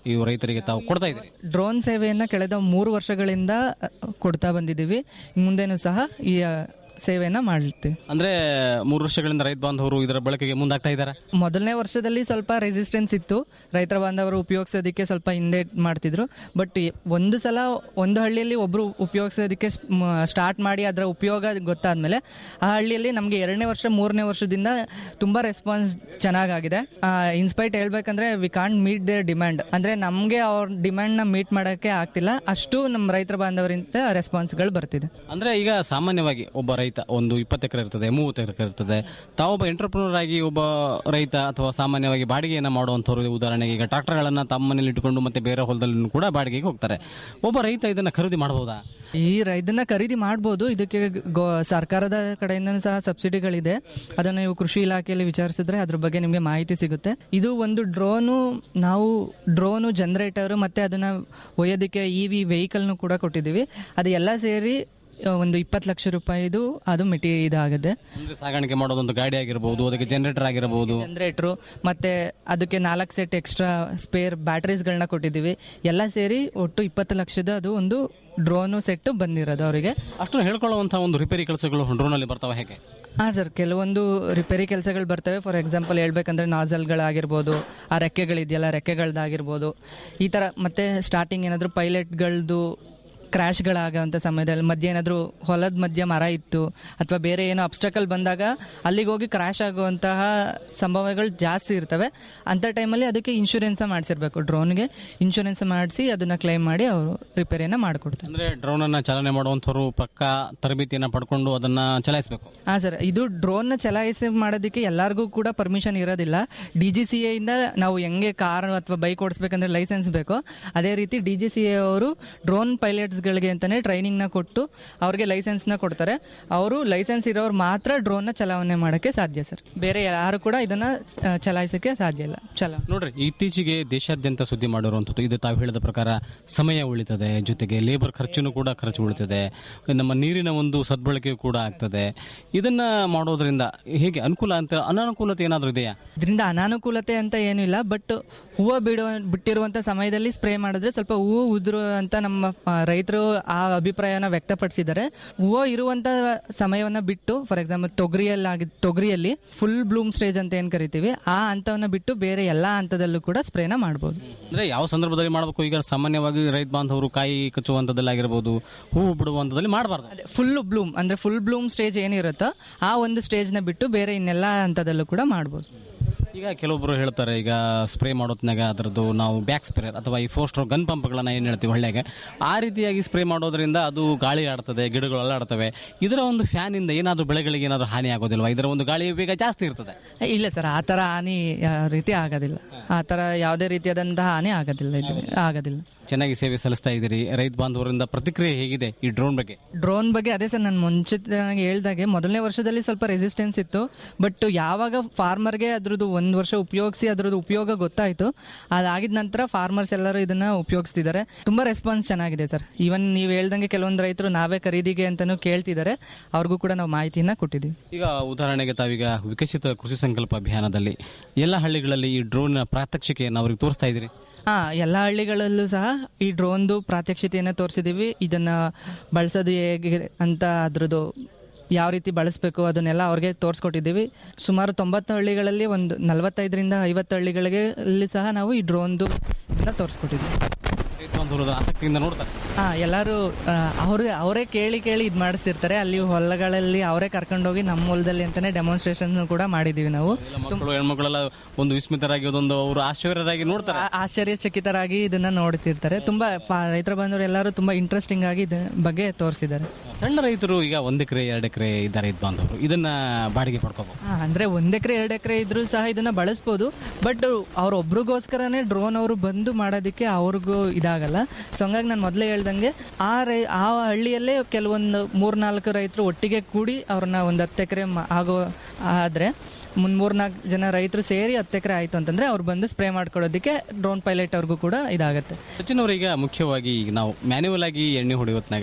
ಈ ರೈತರಿಗೆ ತಾವು ಕೊಡ್ತಾ ಇದ್ದೀರಿ ಡ್ರೋನ್ ಸೇವೆಯನ್ನ ಕಳೆದ ಮೂರು ವರ್ಷಗಳಿಂದ ಅ, ಕೊಡ್ತಾ ಬಂದಿದ್ದೀವಿ ಮುಂದೇನು ಸಹ ಈ ಅ, ಸೇವೆಯನ್ನ ಮಾಡ್ತೀವಿ ಅಂದ್ರೆ ಮೂರು ವರ್ಷಗಳಿಂದ ರೈತ ಬಾಂಧವರು ಇದರ ಬಳಕೆಗೆ ಮುಂದಾಗ್ತಾ ಇದ್ದಾರೆ ಮೊದಲನೇ ವರ್ಷದಲ್ಲಿ ಸ್ವಲ್ಪ ರೆಸಿಸ್ಟೆನ್ಸ್ ಇತ್ತು ರೈತರ ಬಾಂಧವರು ಉಪಯೋಗಿಸೋದಕ್ಕೆ ಸ್ವಲ್ಪ ಹಿಂದೆ ಮಾಡ್ತಿದ್ರು ಬಟ್ ಒಂದು ಸಲ ಒಂದು ಹಳ್ಳಿಯಲ್ಲಿ ಒಬ್ರು ಉಪಯೋಗಿಸೋದಕ್ಕೆ ಸ್ಟಾರ್ಟ್ ಮಾಡಿ ಅದರ ಉಪಯೋಗ ಗೊತ್ತಾದ್ಮೇಲೆ ಆ ಹಳ್ಳಿಯಲ್ಲಿ ನಮಗೆ ಎರಡನೇ ವರ್ಷ ಮೂರನೇ ವರ್ಷದಿಂದ ತುಂಬಾ ರೆಸ್ಪಾನ್ಸ್ ಚೆನ್ನಾಗಾಗಿದೆ ಇನ್ಸ್ಪೈಟ್ ಹೇಳ್ಬೇಕಂದ್ರೆ we can't meet their demand ಅಂದ್ರೆ ನಮಗೆ ಅವ್ರ ಡಿಮ್ಯಾಂಡ್ ನ ಮೀಟ್ ಮಾಡಕ್ಕೆ ಆಗ್ತಿಲ್ಲ ಅಷ್ಟು ನಮ್ಮ ರೈತರ ಬಾಂಧವರಿಂದ ರೆಸ್ಪಾನ್ಸ್ಗಳು ಬರ್ತಿದೆ ಅಂದ್ರೆ ಈಗ ಸಾಮಾನ್ಯವಾಗಿ ಒಬ್ಬ ರೈತ ಒಂದು ಇಪ್ಪತ್ತು ಎಕರೆ ಇರ್ತದೆ ಮೂವತ್ತು ಎಕರೆ ಇರ್ತದೆ ತಾವೊಬ್ಬ ಎಂಟರ್ಪ್ರನರ್ ಆಗಿ ಒಬ್ಬ ರೈತ ಅಥವಾ ಸಾಮಾನ್ಯವಾಗಿ ಬಾಡಿಗೆಯನ್ನ ಮಾಡುವಂತವರು ಉದಾಹರಣೆಗೆ ಈಗ ಟ್ರಾಕ್ಟರ್ಗಳನ್ನ ತಮ್ಮ ಮನೇಲಿ ಇಟ್ಟುಕೊಂಡು ಮತ್ತೆ ಬೇರೆ ಹೊಲದಲ್ಲಿ ಕೂಡ ಬಾಡಿಗೆಗೆ ಹೋಗ್ತಾರೆ ಒಬ್ಬ ರೈತ ಇದನ್ನ ಖರೀದಿ ಮಾಡಬಹುದಾ ಈ ಇದನ್ನ ಖರೀದಿ ಮಾಡ್ಬೋದು ಇದಕ್ಕೆ ಗೋ- ಸರ್ಕಾರದ ಕಡೆಯಿಂದ ಸಹ ಸಬ್ಸಿಡಿಗಳಿದೆ ಅದನ್ನ ನೀವು ಕೃಷಿ ಇಲಾಖೆಯಲ್ಲಿ ವಿಚಾರಿಸಿದ್ರೆ ಅದ್ರ ಬಗ್ಗೆ ನಿಮಗೆ ಮಾಹಿತಿ ಸಿಗುತ್ತೆ ಇದು ಒಂದು ಡ್ರೋನು ನಾವು ಡ್ರೋನು ಜನರೇಟರ್ ಮತ್ತೆ ಅದನ್ನ ಒಯ್ಯೋದಕ್ಕೆ ಇ ವಿ ವೆಹಿಕಲ್ನು ಕೂಡ ಕೊಟ್ಟಿದ್ದೀವಿ ಅದು ಎಲ್ಲ ಸೇರಿ ಆ, ಒಂದು ಇಪ್ಪತ್ತು ಲಕ್ಷ ರೂಪಾಯಿದು ಅದು ಮೆಟಿ ಇದಾಗುತ್ತೆ ಅಂದ್ರೆ ಸಾಗಾಣಿಕೆ ಮಾಡೋದೊಂದು ಗಾಡಿ ಆಗಿರಬಹುದು ಅದಕ್ಕೆ ಜನರೇಟರ್ ಆಗಿರಬಹುದು ಜನರೇಟ್ರು ಮತ್ತೆ ಅದಕ್ಕೆ ನಾಲ್ಕು ಸೆಟ್ ಎಕ್ಸ್ಟ್ರಾ ಸ್ಪೇರ್ ಬ್ಯಾಟರೀಸ್ಗಳನ್ನ ಕೊಟ್ಟಿದ್ದೀವಿ ಎಲ್ಲ ಸೇರಿ ಒಟ್ಟು ಇಪ್ಪತ್ತು ಲಕ್ಷದ ಅದು ಒಂದು ಡ್ರೋನು ಸೆಟ್ ಬಂದಿರೋದು ಅವರಿಗೆ ಅಷ್ಟು ಹೇಳ್ಕೊಳ್ಳುವಂತಹ ಒಂದು ರಿಪೇರಿ ಕೆಲಸಗಳು ಡ್ರೋನ್ ಅಲ್ಲಿ ಬರ್ತಾವ ಹೇಗೆ ಹಾಂ ಸರ್ ಕೆಲವೊಂದು ರಿಪೇರಿ ಕೆಲಸಗಳು ಬರ್ತವೆ ಫಾರ್ ಎಕ್ಸಾಂಪಲ್ ಹೇಳ್ಬೇಕಂದ್ರೆ ನಾಸಲ್ಗಳಾಗಿರ್ಬೋದು ಆ ರೆಕ್ಕೆಗಳಿದೆಯಲ್ಲ ರೆಕ್ಕೆಗಳದ್ದಾಗಿರ್ಬೋದು ಈ ಥರ ಮತ್ತೆ ಸ್ಟಾರ್ಟಿಂಗ್ ಏನಾದರೂ ಪೈಲಟ್ಗಳದ್ದು ಕ್ರ್ಯಾಶ್ಗಳಾಗೋಂಥ ಸಮಯದಲ್ಲಿ ಮಧ್ಯೆ ಏನಾದರೂ ಹೊಲದ ಮಧ್ಯ ಮರ ಇತ್ತು ಅಥವಾ ಬೇರೆ ಏನೋ ಅಬ್ಸ್ಟಕಲ್ ಬಂದಾಗ ಅಲ್ಲಿಗೆ ಹೋಗಿ ಕ್ರ್ಯಾಶ್ ಆಗುವಂತಹ ಸಂಭವಗಳು ಜಾಸ್ತಿ ಇರ್ತವೆ ಅಂಥ ಟೈಮಲ್ಲಿ ಅದಕ್ಕೆ ಇನ್ಶೂರೆನ್ಸ್ ಮಾಡಿಸಿರ್ಬೇಕು ಡ್ರೋನ್ಗೆ ಇನ್ಶೂರೆನ್ಸ್ ಮಾಡಿಸಿ ಅದನ್ನ ಕ್ಲೈಮ್ ಮಾಡಿ ಅವರು ರಿಪೇರಿಯನ್ನು ಮಾಡಿಕೊಡ್ತಾರೆ ಅಂದ್ರೆ ಡ್ರೋನ್ ಅನ್ನ ಚಾಲನೆ ಮಾಡುವಂತವರು ಪಕ್ಕ ತರಬೇತಿಯನ್ನ ಪಡ್ಕೊಂಡು ಅದನ್ನ ಚಲಾಯಿಸಬೇಕು ಹಾ ಸರ್ ಇದು ಡ್ರೋನ್ ನ ಚಲಾಯಿಸಿ ಮಾಡೋದಕ್ಕೆ ಎಲ್ಲರಿಗೂ ಕೂಡ ಪರ್ಮಿಷನ್ ಇರೋದಿಲ್ಲ ಡಿ ಜಿ ಸಿ ಇಂದ ನಾವು ಹೆಂಗೆ ಕಾರ್ ಅಥವಾ ಬೈಕ್ ಓಡಿಸ್ಬೇಕಂದ್ರೆ ಲೈಸೆನ್ಸ್ ಬೇಕು ಅದೇ ರೀತಿ ಡಿ ಜಿ ಸಿ ಅವರು ಡ್ರೋನ್ ಪೈಲಟ್ಸ್ಗಳಿಗೆ ಅಂತಾನೆ ಟ್ರೈನಿಂಗ್ ನ ಕೊಟ್ಟು ಅವ್ರಿಗೆ ಲೈಸೆನ್ಸ್ ನ ಕೊಡ್ತಾರೆ ಅವರು ಲೈಸೆನ್ಸ್ ಇರೋರು ಮಾತ್ರ ಡ್ರೋನ್ ನ ಚಲಾವಣೆ ಮಾಡಕ್ಕೆ ಸಾಧ್ಯ ಸರ್ ಬೇರೆ ಯಾರು ಕೂಡ ಇದನ್ನ ಆ, ಚಲಾಯಿಸಕ್ಕೆ ಸಾಧ್ಯ ಇಲ್ಲ ಚಲಾ ನೋಡ್ರಿ ಇತ್ತೀಚೆಗೆ ದೇಶಾದ್ಯಂತ ಸುದ್ದಿ ಮಾಡಿರುವಂಥದ್ದು ಇದು ತಾವು ಹೇಳಿದ ಪ್ರಕಾರ ಸಮಯ ಉಳಿತದೆ ಜೊತೆಗೆ ಲೇಬರ್ ಖರ್ಚುನು ಕೂಡ ಖರ್ಚು ಉಳಿತದೆ ನಮ್ಮ ನೀರಿನ ಒಂದು ಸದ್ಬಳಕೆ ಕೂಡ ಆಗ್ತದೆ ಇದನ್ನ ಮಾಡೋದ್ರಿಂದ ಹೇಗೆ ಅನುಕೂಲ ಅಂತ ಅನಾನುಕೂಲತೆ ಏನಾದರೂ ಇದೆಯಾ ಇದರಿಂದ ಅನಾನುಕೂಲತೆ ಅಂತ ಏನೂ ಇಲ್ಲ ಬಟ್ ಹೂವು ಬಿಡುವ ಬಿಟ್ಟಿರುವಂತ ಸಮಯದಲ್ಲಿ ಸ್ಪ್ರೇ ಮಾಡಿದ್ರೆ ಸ್ವಲ್ಪ ಹೂವು ಉದುರು ಅಂತ ನಮ್ಮ ಆ, ರೈತರು ಆ ಅಭಿಪ್ರಾಯನ ವ್ಯಕ್ತಪಡಿಸಿದ್ದಾರೆ ಹೂವು ಇರುವಂತ ಸಮಯವನ್ನ ಬಿಟ್ಟು ಫಾರ್ ಎಕ್ಸಾಂಪಲ್ ತೊಗರಿಯಲ್ಲಿ ಆಗಿ ತೊಗರಿಯಲ್ಲಿ ಫುಲ್ ಬ್ಲೂಮ್ ಸ್ಟೇಜ್ ಅಂತ ಏನ್ ಕರಿತೀವಿ ಆ ಹಂತವನ್ನ ಬಿಟ್ಟು ಬೇರೆ ಎಲ್ಲಾ ಹಂತದಲ್ಲೂ ಕೂಡ ಸ್ಪ್ರೇನ ಮಾಡಬಹುದು ಅಂದ್ರೆ ಯಾವ ಸಂದರ್ಭದಲ್ಲಿ ಮಾಡಬೇಕು ಈಗ ಸಾಮಾನ್ಯವಾಗಿ ರೈತ ಬಾಂಧವರು ಕಾಯಿ ಕಚ್ಚುವಂಥದ್ದಲ್ಲಾಗಿರ್ಬೋದು ಹೂವು ಬಿಡುವಂಥದ್ದಲ್ಲಿ ಮಾಡಬಾರ್ದು ಅದೇ ಫುಲ್ ಬ್ಲೂಮ್ ಅಂದ್ರೆ ಫುಲ್ ಬ್ಲೂಮ್ ಸ್ಟೇಜ್ ಏನಿರುತ್ತೋ ಆ ಒಂದು ಸ್ಟೇಜ್ ನ ಬಿಟ್ಟು ಬೇರೆ ಇನ್ನೆಲ್ಲಾ ಹಂತದಲ್ಲೂ ಕೂಡ ಮಾಡಬಹುದು ಈಗ ಕೆಲವೊಬ್ರು ಹೇಳ್ತಾರೆ ಈಗ ಸ್ಪ್ರೇ ಮಾಡೋತ್ನಾಗ ಅದರದ್ದು ನಾವು ಬ್ಯಾಕ್ ಸ್ಪ್ರೇಯರ್ ಅಥವಾ ಈ ಫೋರ್ ಸ್ಟ್ರೋಕ್ ಗನ್ ಪಂಪ್ಗಳನ್ನ ಏನು ಹೇಳ್ತೀವಿ ಒಳ್ಳೆಗೆ ಆ ರೀತಿಯಾಗಿ ಸ್ಪ್ರೇ ಮಾಡೋದ್ರಿಂದ ಅದು ಗಾಳಿ ಆಡ್ತದೆ ಗಿಡಗಳು ಅಲ್ಲಾಡ್ತವೆ ಇದರ ಒಂದು ಫ್ಯಾನ್ ಇಂದ ಏನಾದರೂ ಬೆಳೆಗಳಿಗೆ ಏನಾದರೂ ಹಾನಿ ಆಗೋದಿಲ್ವಾ ಇದರ ಒಂದು ಗಾಳಿ ವೇಗ ಜಾಸ್ತಿ ಇರ್ತದೆ ಇಲ್ಲ ಸರ್ ಆ ತರ ಹಾನಿ ಯಾವ ರೀತಿ ಆಗೋದಿಲ್ಲ ಆ ತರ ಯಾವುದೇ ರೀತಿಯಾದಂತಹ ಹಾನಿ ಆಗೋದಿಲ್ಲ ಇದು ಆಗೋದಿಲ್ಲ ಚೆನ್ನಾಗಿ ಸೇವೆ ಸಲ್ಲಿಸ್ತಾ ಇದ್ದೀರಿ ರೈತ ಬಾಂಧವರಿಂದ ಪ್ರತಿಕ್ರಿಯೆ ಹೇಗಿದೆ ಈ ಡ್ರೋನ್ ಬಗ್ಗೆ ಡ್ರೋನ್ ಬಗ್ಗೆ ಅದೇ ಸರ್ ನಾನು ಮುಂಚಿತವಾಗಿ ಹೇಳ್ದಾಗೆ ಮೊದಲನೇ ವರ್ಷದಲ್ಲಿ ಸ್ವಲ್ಪ ರೆಸಿಸ್ಟೆನ್ಸ್ ಇತ್ತು ಬಟ್ ಯಾವಾಗ ಫಾರ್ಮರ್ಗೆ ಅದ್ರದ್ದು ಒಂದು ವರ್ಷ ಉಪಯೋಗಿಸಿ ಅದ್ರದ್ದು ಉಪಯೋಗ ಗೊತ್ತಾಯ್ತು ಅದಾಗಿದ ನಂತರ ಫಾರ್ಮರ್ಸ್ ಎಲ್ಲರೂ ಇದನ್ನ ಉಪಯೋಗಿಸ್ತಿದ್ದಾರೆ ತುಂಬಾ ರೆಸ್ಪಾನ್ಸ್ ಚೆನ್ನಾಗಿದೆ ಸರ್ ಈವನ್ ನೀವು ಹೇಳ್ದಂಗೆ ಕೆಲವೊಂದು ರೈತರು ನಾವೇ ಖರೀದಿಗೆ ಅಂತಾನು ಕೇಳ್ತಿದ್ದಾರೆ ಅವ್ರಿಗೂ ಕೂಡ ನಾವು ಮಾಹಿತಿಯನ್ನ ಕೊಟ್ಟಿದ್ದೀವಿ ಈಗ ಉದಾಹರಣೆಗೆ ತಾವೀಗ ವಿಕಸಿತ ಕೃಷಿ ಸಂಕಲ್ಪ ಅಭಿಯಾನದಲ್ಲಿ ಎಲ್ಲ ಹಳ್ಳಿಗಳಲ್ಲಿ ಈ ಡ್ರೋನ್ ಪ್ರಾತ್ಯಕ್ಷಿಕೆಯನ್ನು ಅವ್ರಿಗೆ ತೋರಿಸ್ತಾ ಇದ್ದೀರಿ ಹಾ ಎಲ್ಲ ಹಳ್ಳಿಗಳಲ್ಲೂ ಸಹ ಈ ಡ್ರೋನ್ದು ಪ್ರಾತ್ಯಕ್ಷಿತೆಯನ್ನ ತೋರಿಸಿದೀವಿ ಇದನ್ನ ಬಳಸೋದು ಹೇಗೆ ಅಂತ ಅದ್ರದ್ದು ಯಾವ ರೀತಿ ಬಳಸಬೇಕು ಅದನ್ನೆಲ್ಲ ಅವ್ರಿಗೆ ತೋರಿಸ್ಕೊಟ್ಟಿದ್ದೀವಿ ಸುಮಾರು ತೊಂಬತ್ತು ಹಳ್ಳಿಗಳಲ್ಲಿ ಒಂದು ನಲವತ್ತೈದರಿಂದ ಐವತ್ತು ಹಳ್ಳಿಗಳಿಗೆ ಅಲ್ಲಿ ಸಹ ನಾವು ಈ ಡ್ರೋನ್ದು ತೋರಿಸ್ಕೊಟ್ಟಿದ್ದೀವಿ ರೈತ ಬಾಂಧವರು ಆಸಕ್ತಿಯಿಂದ ನೋಡ್ತಾರೆ ಹಾ ಎಲ್ಲರೂ ಅವ್ರ ಅವರೇ ಕೇಳಿ ಕೇಳಿ ಇದ್ ಮಾಡಿಸ್ತಿರ್ತಾರೆ ಅಲ್ಲಿ ಹೊಲಗಳಲ್ಲಿ ಅವರೇ ಕರ್ಕೊಂಡೋಗಿ ನಮ್ಮ ಹೊಲದಲ್ಲಿ ಅಂತಾನೆ ಡೆಮಾನ್ಸ್ಟ್ರೇಷನ್ ಕೂಡ ಮಾಡಿದೀವಿ ನಾವು ಎಲ್ಲ ಮಕ್ಕಳು ಹೆಣ್ಮಕ್ಳೆಲ್ಲ ಒಂದು ವಿಸ್ಮಿತರಾಗಿ ಅದೊಂದು ಅವರು ಆಶ್ಚರ್ಯರಾಗಿ ನೋಡ್ತಾರೆ ಆ- ಆಶ್ಚರ್ಯಚಕಿತರಾಗಿ ಇದನ್ನ ನೋಡ್ತಿರ್ತಾರೆ ತುಂಬಾ ಫಾ- ರೈತರ ಬಂದವರು ಎಲ್ಲರೂ ತುಂಬಾ ಇಂಟ್ರೆಸ್ಟಿಂಗ್ ಆಗಿ ಇದ್ರ ಬಗ್ಗೆ ತೋರಿಸಿದ್ದಾರೆ ಸಣ್ಣ ರೈತರು ಈಗ ಒಂದ್ ಎಕರೆ ಎರಡು ಎಕರೆ ಇದ್ದಾರೆ ರೈತ ಬಾಂಧವರು ಇದನ್ನ ಬಾಡಿಗೆ ಪಡ್ಕೋಬಹುದು ಹಾ, ಅಂದ್ರೆ ಒಂದ್ ಎಕರೆ ಎರಡು ಎಕರೆ ಇದ್ರೂ ಸಹ ಇದನ್ನ ಬಳಸ್ಬೋದು ಬಟ್ ಅವ್ರೊಬ್ರಿಗೋಸ್ಕರನೇ ಡ್ರೋನ್ ಅವರು ಬಂದು ಮಾಡೋದಕ್ಕೆ ಅವ್ರಿಗೂ ಇದಾಗಲ್ಲ ಸೊ ಹಂಗಾಗಿ ನಾನು ಮೊದಲೇ ಹೇಳ್ದಂಗೆ ಆ ರೈ ಆ ಹಳ್ಳಿಯಲ್ಲೇ ಕೆಲವೊಂದು ಮೂರ್ನಾಲ್ಕು ರೈತರು ಒಟ್ಟಿಗೆ ಕೂಡಿ ಅವ್ರನ್ನ ಒಂದು ಹತ್ತು ಎಕರೆ ಆಗೋ ಆದ್ರೆ ಮುನ್ ಮೂರ್ನಾಲ್ಕು ಜನ ರೈತರು ಸೇರಿ ಹತ್ತು ಎಕರೆ ಆಯ್ತು ಅಂತಂದ್ರೆ ಅವ್ರು ಬಂದು ಸ್ಪ್ರೇ ಮಾಡ್ಕೊಳ್ಳೋದಕ್ಕೆ ಡ್ರೋನ್ ಪೈಲಟ್ ಅವ್ರಿಗೂ ಕೂಡ ಇದಾಗತ್ತೆ ಸಚಿನ್ ಅವರೀಗ ಮುಖ್ಯವಾಗಿ ಈಗ ನಾವು ಮ್ಯಾನ್ಯುವಲ್ ಆಗಿ ಎಣ್ಣೆ ಹೊಡೆಯೋತ್ನಾಗ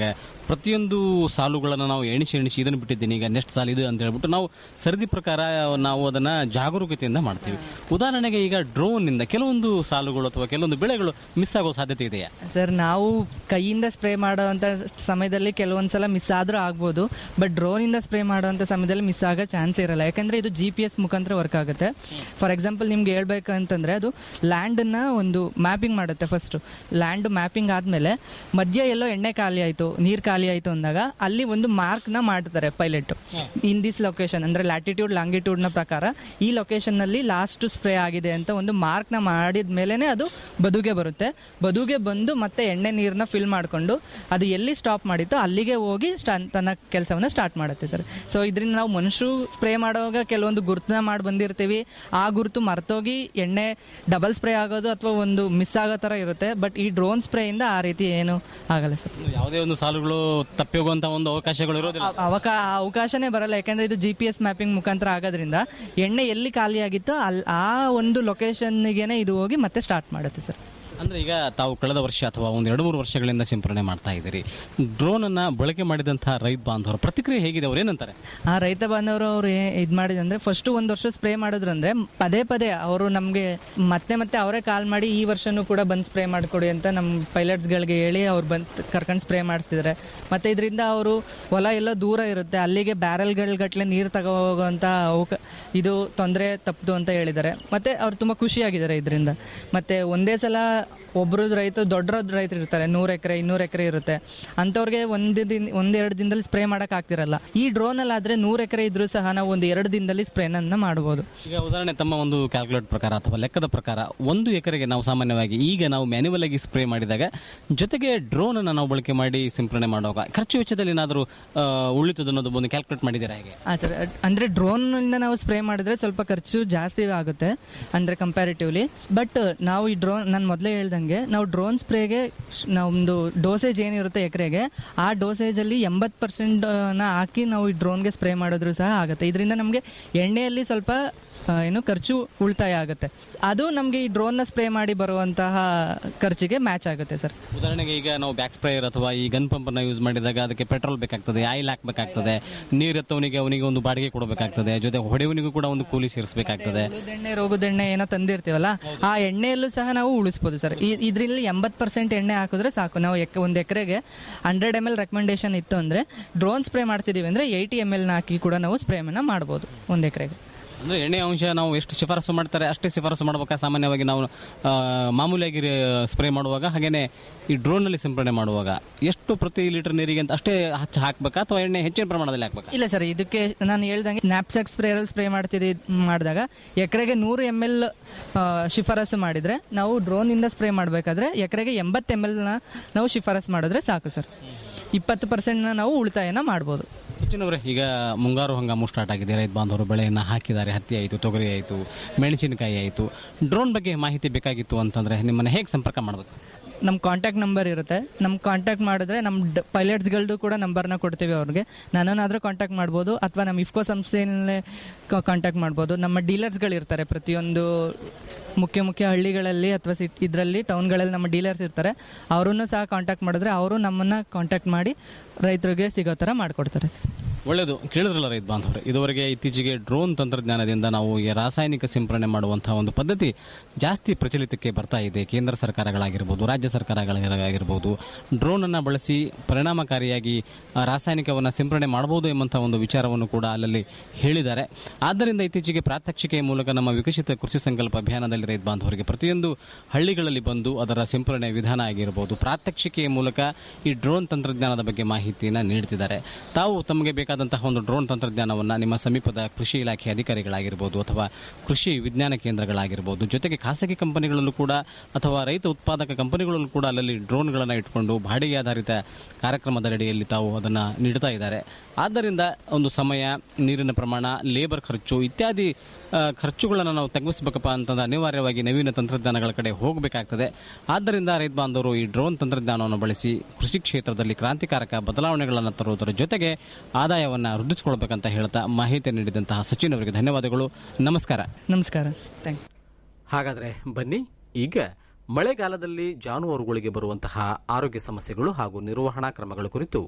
ಪ್ರತಿಯೊಂದು ಸಾಲುಗಳನ್ನು ನಾವು ಎಣಿಸಿ ಎಣಿಸಿ ಇದನ್ನು ಬಿಟ್ಟಿದ್ದೀನಿ ಈಗ ನೆಕ್ಸ್ಟ್ ಸಾಲ ಇದು ಅಂತ ಹೇಳ್ಬಿಟ್ಟು ನಾವು ಸರದಿ ಪ್ರಕಾರ ನಾವು ಅದನ್ನ ಜಾಗರೂಕತೆಯಿಂದ ಮಾಡ್ತೀವಿ ಉದಾಹರಣೆಗೆ ಈಗ ಡ್ರೋನ್ ಇಂದ ಕೆಲವೊಂದು ಸಾಲುಗಳು ಅಥವಾ ಕೆಲವೊಂದು ಬೆಳೆಗಳು ಮಿಸ್ ಆಗೋ ಸಾಧ್ಯತೆ ಇದೆಯಾ ಸರ್ ನಾವು ಕೈಯಿಂದ ಸ್ಪ್ರೇ ಮಾಡೋವಂಥ ಸಮಯದಲ್ಲಿ ಕೆಲವೊಂದ್ಸಲ ಮಿಸ್ ಆದ್ರೂ ಆಗ್ಬೋದು ಬಟ್ ಡ್ರೋನಿಂದ ಸ್ಪ್ರೇ ಮಾಡೋವಂಥ ಸಮಯದಲ್ಲಿ ಮಿಸ್ ಆಗೋ ಚಾನ್ಸ್ ಇರಲ್ಲ ಯಾಕಂದ್ರೆ ಇದು ಜಿ ಪಿ ಎಸ್ ಮುಖಾಂತರ ವರ್ಕ್ ಆಗುತ್ತೆ ಫಾರ್ ಎಕ್ಸಾಂಪಲ್ ನಿಮ್ಗೆ ಹೇಳ್ಬೇಕಂತಂದ್ರೆ ಅದು ಲ್ಯಾಂಡನ್ನ ಒಂದು ಮ್ಯಾಪಿಂಗ್ ಮಾಡುತ್ತೆ ಫಸ್ಟ್ ಲ್ಯಾಂಡ್ ಮ್ಯಾಪಿಂಗ್ ಆದ್ಮೇಲೆ ಮಧ್ಯ ಎಲ್ಲೋ ಎಣ್ಣೆ ಖಾಲಿ ಆಯ್ತು ನೀರ್ ಖಾಲಿ ಆಯ್ತು ಅಂದಾಗ ಅಲ್ಲಿ ಒಂದು ಮಾರ್ಕ್ ನ ಮಾಡ್ತಾರೆ ಪೈಲಟ್ ಇನ್ ದಿಸ್ ಲೊಕೇಶನ್ ಅಂದ್ರೆ ಲ್ಯಾಟಿಟ್ಯೂಡ್ ಲಾಂಗಿಟ್ಯೂಡ್ ನ ಪ್ರಕಾರ ಈ ಲೊಕೇಶನ್ ನಲ್ಲಿ ಲಾಸ್ಟ್ ಸ್ಪ್ರೇ ಆಗಿದೆ ಅಂತ ಒಂದು ಮಾರ್ಕ್ ನ ಮಾಡಿದ ಮೇಲೆನೆ ಅದು ಬದುಗೆ ಬರುತ್ತೆ ಬದುಗೆ ಬಂದು ಮತ್ತೆ ಎಣ್ಣೆ ನೀರನ್ನ ಫಿಲ್ ಮಾಡ್ಕೊಂಡು ಅದು ಎಲ್ಲಿ ಸ್ಟಾಪ್ ಮಾಡಿತ್ತೋ ಅಲ್ಲಿಗೆ ಹೋಗಿ ಸ್ಟಾ- ತನ್ನ ಕೆಲಸವನ್ನ ಸ್ಟಾರ್ಟ್ ಮಾಡುತ್ತೆ ಸರ್ ಸೊ ಇದರಿಂದ ನಾವು ಮನುಷ್ಯರು ಸ್ಪ್ರೇ ಮಾಡುವಾಗ ಕೆಲವೊಂದು ಗುರುತನ್ನ ಮಾಡಿ ಬಂದಿರ್ತೀವಿ ಆ ಗುರುತು ಮರ್ತೋಗಿ ಎಣ್ಣೆ ಡಬಲ್ ಸ್ಪ್ರೇ ಆಗೋದು ಅಥವಾ ಒಂದು ಮಿಸ್ ಆಗೋ ತರ ಇರುತ್ತೆ ಬಟ್ ಈ ಡ್ರೋನ್ ಸ್ಪ್ರೇ ಇಂದ ಆ ರೀತಿ ಏನು ಆಗಲ್ಲ ಸರ್ ಯಾವುದೇ ಒಂದು ಸಾಲುಗಳು ತಪ್ಪಿ ಹೋಗುವಂತ ಒಂದು ಅವಕಾಶಗಳು ಇರೋದಿಲ್ಲ ಅವಕ ಆ ಅವಕಾಶನೇ ಬರಲ್ಲ ಯಾಕಂದ್ರೆ ಇದು ಜಿ ಪಿ ಎಸ್ ಮ್ಯಾಪಿಂಗ್ ಮುಖಾಂತರ ಆಗೋದ್ರಿಂದ ಎಣ್ಣೆ ಎಲ್ಲಿ ಖಾಲಿ ಆಗಿತ್ತೋ ಅಲ್ಲಿ ಆ ಒಂದು ಲೊಕೇಶನ್ಗೆನೆ ಇದು ಹೋಗಿ ಮತ್ತೆ ಸ್ಟಾರ್ಟ್ ಮಾಡುತ್ತೆ ಸರ್ ಅಂದ್ರೆ ಈಗ ತಾವು ಕಳೆದ ವರ್ಷ ಅಥವಾ ಒಂದು ಎರಡು ಮೂರು ವರ್ಷಗಳಿಂದ ಸಿಂಪರಣೆ ಮಾಡ್ತಾ ಇದ್ದೀರಿ ಡ್ರೋನ್ ಅನ್ನ ಬಳಕೆ ಮಾಡಿದಂತಹ ರೈತ ಬಾಂಧವರು ಪ್ರತಿಕ್ರಿಯೆ ಹೇಗಿದೆ ಅವ್ರು ಏನಂತಾರೆ ಆ ರೈತ ಬಾಂಧವರು ಅವ್ರು ಇದು ಮಾಡಿದಂದ್ರೆ ಫಸ್ಟ್ ಒಂದು ವರ್ಷ ಸ್ಪ್ರೇ ಮಾಡಿದ್ರು ಅಂದ್ರೆ ಪದೇ ಪದೇ ಅವರು ನಮಗೆ ಮತ್ತೆ ಮತ್ತೆ ಅವರೇ ಕಾಲ್ ಮಾಡಿ ಈ ವರ್ಷನೂ ಕೂಡ ಬಂದು ಸ್ಪ್ರೇ ಮಾಡಿಕೊಡಿ ಅಂತ ನಮ್ಮ ಪೈಲಟ್ಸ್ಗಳಿಗೆ ಹೇಳಿ ಅವ್ರು ಬಂದು ಕರ್ಕೊಂಡು ಸ್ಪ್ರೇ ಮಾಡಿಸ್ತಿದ್ದಾರೆ ಮತ್ತೆ ಇದರಿಂದ ಅವರು ಹೊಲ ಎಲ್ಲ ದೂರ ಇರುತ್ತೆ ಅಲ್ಲಿಗೆ ಬ್ಯಾರಲ್ಗಳ ಗಟ್ಲೆ ನೀರು ತಗೋಗುವಂತ ಅವಕ ಇದು ತೊಂದರೆ ತಪ್ಪದು ಅಂತ ಹೇಳಿದ್ದಾರೆ ಮತ್ತೆ ಅವ್ರು ತುಂಬಾ ಖುಷಿಯಾಗಿದ್ದಾರೆ ಇದರಿಂದ ಮತ್ತೆ ಒಂದೇ ಸಲ ಒಬ್ರು ರೈತ ದೊಡ್ಡ ರೈತರು ಇರ್ತಾರೆ ನೂರ್ ಎಕರೆ ಇನ್ನೂರ್ ಎಕರೆ ಇರುತ್ತೆ ಅಂತವ್ರಿಗೆ ಒಂದು ದಿನ ಒಂದೆರಡು ದಿನದಲ್ಲಿ ಸ್ಪ್ರೇ ಮಾಡಕ್ ಆಗ್ತಿರಲ್ಲ ಈ ಡ್ರೋನ್ ಅಲ್ಲಿ ಆದ್ರೆ ನೂರ್ ಎಕರೆ ಇದ್ರೂ ಸಹ ನಾವು ಒಂದು ಎರಡು ದಿನದಲ್ಲಿ ಸ್ಪ್ರೇನನ್ನ ಮಾಡಬಹುದು ಈಗ ಉದಾಹರಣೆ ತಮ್ಮ ಒಂದು ಕ್ಯಾಲ್ಕುಲೇಟ್ ಪ್ರಕಾರ ಅಥವಾ ಲೆಕ್ಕದ ಪ್ರಕಾರ ಒಂದು ಎಕರೆಗೆ ನಾವು ಸಾಮಾನ್ಯವಾಗಿ ಈಗ ನಾವು ಮ್ಯಾನ್ಯುವಲ್ ಆಗಿ ಸ್ಪ್ರೇ ಮಾಡಿದಾಗ ಜೊತೆಗೆ ಡ್ರೋನ್ ಅನ್ನ ನಾವು ಬಳಕೆ ಮಾಡಿ ಸಿಂಪರಣೆ ಮಾಡುವಾಗ ಖರ್ಚು ವೆಚ್ಚದಲ್ಲಿ ಏನಾದರೂ ಉಳಿತದ ಅನ್ನೋದು ಒಂದು ಕ್ಯಾಲ್ಕುಲೇಟ್ ಮಾಡಿದ್ದೀರಾ ಹೇಗೆ ಹಾ ಸರ್ ಅಂದ್ರೆ ಡ್ರೋನ್ ಇಂದ ನಾವು ಸ್ಪ್ರೇ ಮಾಡಿದ್ರೆ ಸ್ವಲ್ಪ ಖರ್ಚು ಜಾಸ್ತಿ ಆಗುತ್ತೆ ಅಂದ್ರೆ ಕಂಪ್ಯಾರಿಟಿವ್ಲಿ ಬಟ್ ನಾವು ಈ ಡ್ರೋನ್ ನಾನು ಮೊದಲೇ ಹೇಳ್ದಂಗೆ ನಾವು ಡ್ರೋನ್ ಸ್ಪ್ರೇಗೆ ನಮ್ದು ಡೋಸೇಜ್ ಏನಿರುತ್ತೆ ಎಕರೆಗೆ ಆ ಡೋಸೇಜ್ ಅಲ್ಲಿ ಎಂಬತ್ ಪರ್ಸೆಂಟ್ ನ ಹಾಕಿ ನಾವು ಈ ಡ್ರೋನ್ಗೆ ಸ್ಪ್ರೇ ಮಾಡಿದ್ರು ಸಹ ಆಗುತ್ತೆ ಇದರಿಂದ ನಮಗೆ ಎಣ್ಣೆಯಲ್ಲಿ ಸ್ವಲ್ಪ ಆ, ಏನು ಖರ್ಚು ಉಳಿತಾಯ ಆಗುತ್ತೆ ಅದು ನಮಗೆ ಈ ಡ್ರೋನ್ ನ ಸ್ಪ್ರೇ ಮಾಡಿ ಬರುವಂತಹ ಖರ್ಚಿಗೆ ಮ್ಯಾಚ್ ಆಗುತ್ತೆ ಸರ್ ಉದಾಹರಣೆಗೆ ಈಗ ನಾವು ಬ್ಯಾಕ್ ಸ್ಪ್ರೇಯರ್ ಅಥವಾ ಈ ಗನ್ ಪಂಪ್ ಅನ್ನ ಯೂಸ್ ಮಾಡಿದಾಗ ಅದಕ್ಕೆ ಪೆಟ್ರೋಲ್ ಬೇಕಾಗ್ತದೆ ಆಯಿಲ್ ಹಾಕ್ಬೇಕಾಗ್ತದೆ ನೀರ್ ಎತ್ತವನಿಗೆ ಅವನಿಗೆ ಒಂದು ಬಾಡಿಗೆ ಕೊಡಬೇಕಾಗ್ತದೆ ಜೊತೆ ಹೊಡೆಯವನಿಗೂ ಕೂಡ ಒಂದು ಕೂಲಿ ಸೇರಿಸಬೇಕಾಗ್ತದೆ ಉಳುದೆಣ್ಣೆ ರೋಗದೆಣ್ಣೆ ಏನೋ ತಂದಿರ್ತೀವಲ್ಲ ಆ ಎಣ್ಣೆಯಲ್ಲೂ ಸಹ ನಾವು ಉಳಿಸ್ಬೋದು ಸರ್ ಇದ್ರಲ್ಲಿ ಎಂಬತ್ ಪರ್ಸೆಂಟ್ ಎಣ್ಣೆ ಹಾಕಿದ್ರೆ ಸಾಕು ನಾವು ಎಕ್- ಒಂದ್ ಎಕರೆಗೆ ಹಂಡ್ರೆಡ್ ಎಮ್ ಎಲ್ ರೆಕಮೆಂಡೇಶನ್ ಇತ್ತು ಅಂದ್ರೆ ಡ್ರೋನ್ ಸ್ಪ್ರೇ ಮಾಡ್ತಿದೀವಿ ಅಂದ್ರೆ ಏಯ್ಟಿ ಎಮ್ ಎಲ್ ಹಾಕಿ ಕೂಡ ನಾವು ಸ್ಪ್ರೇ ಮಾಡಬಹುದು ಒಂದ್ ಎಕರೆಗೆ ಅಂದ್ರೆ ಎಣ್ಣೆ ಅಂಶ ನಾವು ಎಷ್ಟು ಶಿಫಾರಸು ಮಾಡ್ತಾರೆ ಅಷ್ಟೇ ಶಿಫಾರಸು ಮಾಡ್ಬೇಕಾ ಸಾಮಾನ್ಯವಾಗಿ ನಾವು ಆ, ಮಾಮೂಲಿಯಾಗಿ ಸ್ಪ್ರೇ ಮಾಡುವಾಗ ಹಾಗೇನೆ ಈ ಡ್ರೋನ್ ನಲ್ಲಿ ಸಿಂಪರಣೆ ಮಾಡುವಾಗ ಎಷ್ಟು ಪ್ರತಿ ಲೀಟರ್ ನೀರಿಗೆ ಅಂತ ಅಷ್ಟೇ ಹಚ್ಚ ಹಾಕ್ಬೇಕಾ ಅಥವಾ ಎಣ್ಣೆ ಹೆಚ್ಚಿನ ಪ್ರಮಾಣದಲ್ಲಿ ಹಾಕ್ಬೇಕಾ ಇಲ್ಲ ಸರ್ ಇದಕ್ಕೆ ನಾನು ಹೇಳ್ದಂಗೆ ನ್ಯಾಪ್ಸಾಕ್ ಸ್ಪ್ರೇಯರ್ ಸ್ಪ್ರೇ ಮಾಡ್ತಿದ್ದಿ ಮಾಡಿದಾಗ ಎಕರೆಗೆ ನೂರು ಎಮ್ ಎಲ್ ಶಿಫಾರಸು ಮಾಡಿದ್ರೆ ನಾವು ಡ್ರೋನ್ ಇಂದ ಸ್ಪ್ರೇ ಮಾಡಬೇಕಾದ್ರೆ ಎಕರೆಗೆ ಎಂಬತ್ತು ಎಮ್ ಎಲ್ ನ ನಾವು ಶಿಫಾರಸು ಮಾಡಿದ್ರೆ ಸಾಕು ಸರ್ ಇಪ್ಪತ್ತು ಪರ್ಸೆಂಟ್ ನಾವು ಉಳಿತಾಯನ ಮಾಡ್ಬೋದು ಸಚಿನ್ ಅವರೇ ಈಗ ಮುಂಗಾರು ಹಂಗಾಮು ಸ್ಟಾರ್ಟ್ ಆಗಿದೆ ರೈತ ಬಾಂಧವರು ಬೆಳೆಯನ್ನು ಹಾಕಿದ್ದಾರೆ ಹತ್ತಿ ಆಯಿತು ತೊಗರಿ ಆಯಿತು ಮೆಣಸಿನಕಾಯಿ ಆಯಿತು ಡ್ರೋನ್ ಬಗ್ಗೆ ಮಾಹಿತಿ ಬೇಕಾಗಿತ್ತು ಅಂತಂದ್ರೆ ನಿಮ್ಮನ್ನ ಹೇಗೆ ಸಂಪರ್ಕ ಮಾಡಬೇಕು ನಮ್ಮ ಕಾಂಟ್ಯಾಕ್ಟ್ ನಂಬರ್ ಇರುತ್ತೆ ನಮ್ಮ ಕಾಂಟ್ಯಾಕ್ಟ್ ಮಾಡಿದ್ರೆ ನಮ್ಮ ಪೈಲಟ್ಸ್ಗಳದ್ದು ಕೂಡ ನಂಬರ್ನ ಕೊಡ್ತೀವಿ ಅವ್ರಿಗೆ ನನ್ನನ್ನಾದ್ರೂ ಕಾಂಟ್ಯಾಕ್ಟ್ ಮಾಡ್ಬೋದು ಅಥವಾ ನಮ್ಮ ಇಫ್ಕೋ ಸಂಸ್ಥೆಯಲ್ಲೇ ಕಾಂಟ್ಯಾಕ್ಟ್ ಮಾಡ್ಬೋದು ನಮ್ಮ ಡೀಲರ್ಸ್ಗಳು ಇರ್ತಾರೆ ಪ್ರತಿಯೊಂದು ಮುಖ್ಯ ಮುಖ್ಯ ಹಳ್ಳಿಗಳಲ್ಲಿ ಅಥವಾ ಸಿಟ್ ಇದರಲ್ಲಿ ಟೌನ್ಗಳಲ್ಲಿ ನಮ್ಮ ಡೀಲರ್ಸ್ ಇರ್ತಾರೆ ಅವರನ್ನು ಸಹ ಕಾಂಟ್ಯಾಕ್ಟ್ ಮಾಡಿದ್ರೆ ಅವರು ನಮ್ಮನ್ನ ಕಾಂಟ್ಯಾಕ್ಟ್ ಮಾಡಿ ರೈತರಿಗೆ ಸಿಗೋ ಥರ ಮಾಡಿಕೊಡ್ತಾರೆ ಒಳ್ಳೆಯದು ಕೇಳಿದ್ರಲ್ಲ ರೈತ ಬಾಂಧವರು ಇದುವರೆಗೆ ಇತ್ತೀಚೆಗೆ ಡ್ರೋನ್ ತಂತ್ರಜ್ಞಾನದಿಂದ ನಾವು ಈ ರಾಸಾಯನಿಕ ಸಿಂಪರಣೆ ಮಾಡುವಂತಹ ಒಂದು ಪದ್ಧತಿ ಜಾಸ್ತಿ ಪ್ರಚಲಿತಕ್ಕೆ ಬರ್ತಾ ಇದೆ ಕೇಂದ್ರ ಸರ್ಕಾರಗಳಾಗಿರ್ಬೋದು ರಾಜ್ಯ ಸರ್ಕಾರಗಳಾಗಿರ್ಬೋದು ಡ್ರೋನ್ ಅನ್ನ ಬಳಸಿ ಪರಿಣಾಮಕಾರಿಯಾಗಿ ಆ, ರಾಸಾಯನಿಕವನ್ನ ಸಿಂಪರಣೆ ಮಾಡಬಹುದು ಎಂಬಂತಹ ಒಂದು ವಿಚಾರವನ್ನು ಕೂಡ ಅಲ್ಲಲ್ಲಿ ಹೇಳಿದ್ದಾರೆ ಆದ್ದರಿಂದ ಇತ್ತೀಚೆಗೆ ಪ್ರಾತ್ಯಕ್ಷಿಕೆಯ ಮೂಲಕ ನಮ್ಮ ವಿಕಸಿತ ಕೃಷಿ ಸಂಕಲ್ಪ ಅಭಿಯಾನದಲ್ಲಿ ರೈತ ಬಾಂಧವರಿಗೆ ಪ್ರತಿಯೊಂದು ಹಳ್ಳಿಗಳಲ್ಲಿ ಬಂದು ಅದರ ಸಿಂಪರಣೆ ವಿಧಾನ ಆಗಿರಬಹುದು ಪ್ರಾತ್ಯಕ್ಷಿಕೆಯ ಮೂಲಕ ಈ ಡ್ರೋನ್ ತಂತ್ರಜ್ಞಾನದ ಬಗ್ಗೆ ಮಾಹಿತಿಯನ್ನು ನೀಡುತ್ತಿದ್ದಾರೆ ತಾವು ತಮಗೆ ಬೇಕಾದಂತಹ ಒಂದು ಡ್ರೋನ್ ತಂತ್ರಜ್ಞಾನವನ್ನು ನಿಮ್ಮ ಸಮೀಪದ ಕೃಷಿ ಇಲಾಖೆ ಅಧಿಕಾರಿಗಳಾಗಿರ್ಬೋದು ಅಥವಾ ಕೃಷಿ ವಿಜ್ಞಾನ ಕೇಂದ್ರಗಳಾಗಿರ್ಬೋದು ಜೊತೆಗೆ ಖಾಸಗಿ ಕಂಪನಿಗಳಲ್ಲೂ ಕೂಡ ಅಥವಾ ರೈತ ಉತ್ಪಾದಕ ಕಂಪನಿಗಳಲ್ಲೂ ಕೂಡ ಅಲ್ಲಲ್ಲಿ ಡ್ರೋನ್ಗಳನ್ನು ಇಟ್ಕೊಂಡು ಬಾಡಿಗೆ ಆಧಾರಿತ ಕಾರ್ಯಕ್ರಮದ ಅಡಿಯಲ್ಲಿ ತಾವು ಅದನ್ನು ನೀಡ್ತಾ ಇದ್ದಾರೆ ಆದ್ದರಿಂದ ಒಂದು ಸಮಯ ನೀರಿನ ಪ್ರಮಾಣ ಲೇಬರ್ ಖರ್ಚು ಇತ್ಯಾದಿ ಆ, ಖರ್ಚುಗಳನ್ನು ನಾವು ತಗ್ಗಿಸಬೇಕಪ್ಪ ಅಂತಂದ್ರೆ ಅನಿವಾರ್ಯವಾಗಿ ನವೀನ ತಂತ್ರಜ್ಞಾನಗಳ ಕಡೆ ಹೋಗಬೇಕಾಗ್ತದೆ ಆದ್ದರಿಂದ ರೈತ ಬಾಂಧವರು ಈ ಡ್ರೋನ್ ತಂತ್ರಜ್ಞಾನವನ್ನು ಬಳಸಿ ಕೃಷಿ ಕ್ಷೇತ್ರದಲ್ಲಿ ಕ್ರಾಂತಿಕಾರಕ ಬದಲಾವಣೆಗಳನ್ನು ತರುವುದರ ಜೊತೆಗೆ ಆದಾಯವನ್ನು ವೃದ್ಧಿಸಿಕೊಳ್ಬೇಕಂತ ಹೇಳ್ತಾ ಮಾಹಿತಿ ನೀಡಿದಂತಹ ಸಚಿನ್ ಅವರಿಗೆ ಧನ್ಯವಾದಗಳು ನಮಸ್ಕಾರ ನಮಸ್ಕಾರ ಥ್ಯಾಂಕ್ ಹಾಗಾದ್ರೆ ಬನ್ನಿ ಈಗ ಮಳೆಗಾಲದಲ್ಲಿ ಜಾನುವಾರುಗಳಿಗೆ ಬರುವಂತಹ ಆರೋಗ್ಯ ಸಮಸ್ಯೆಗಳು ಹಾಗೂ ನಿರ್ವಹಣಾ ಕ್ರಮಗಳ ಕುರಿತು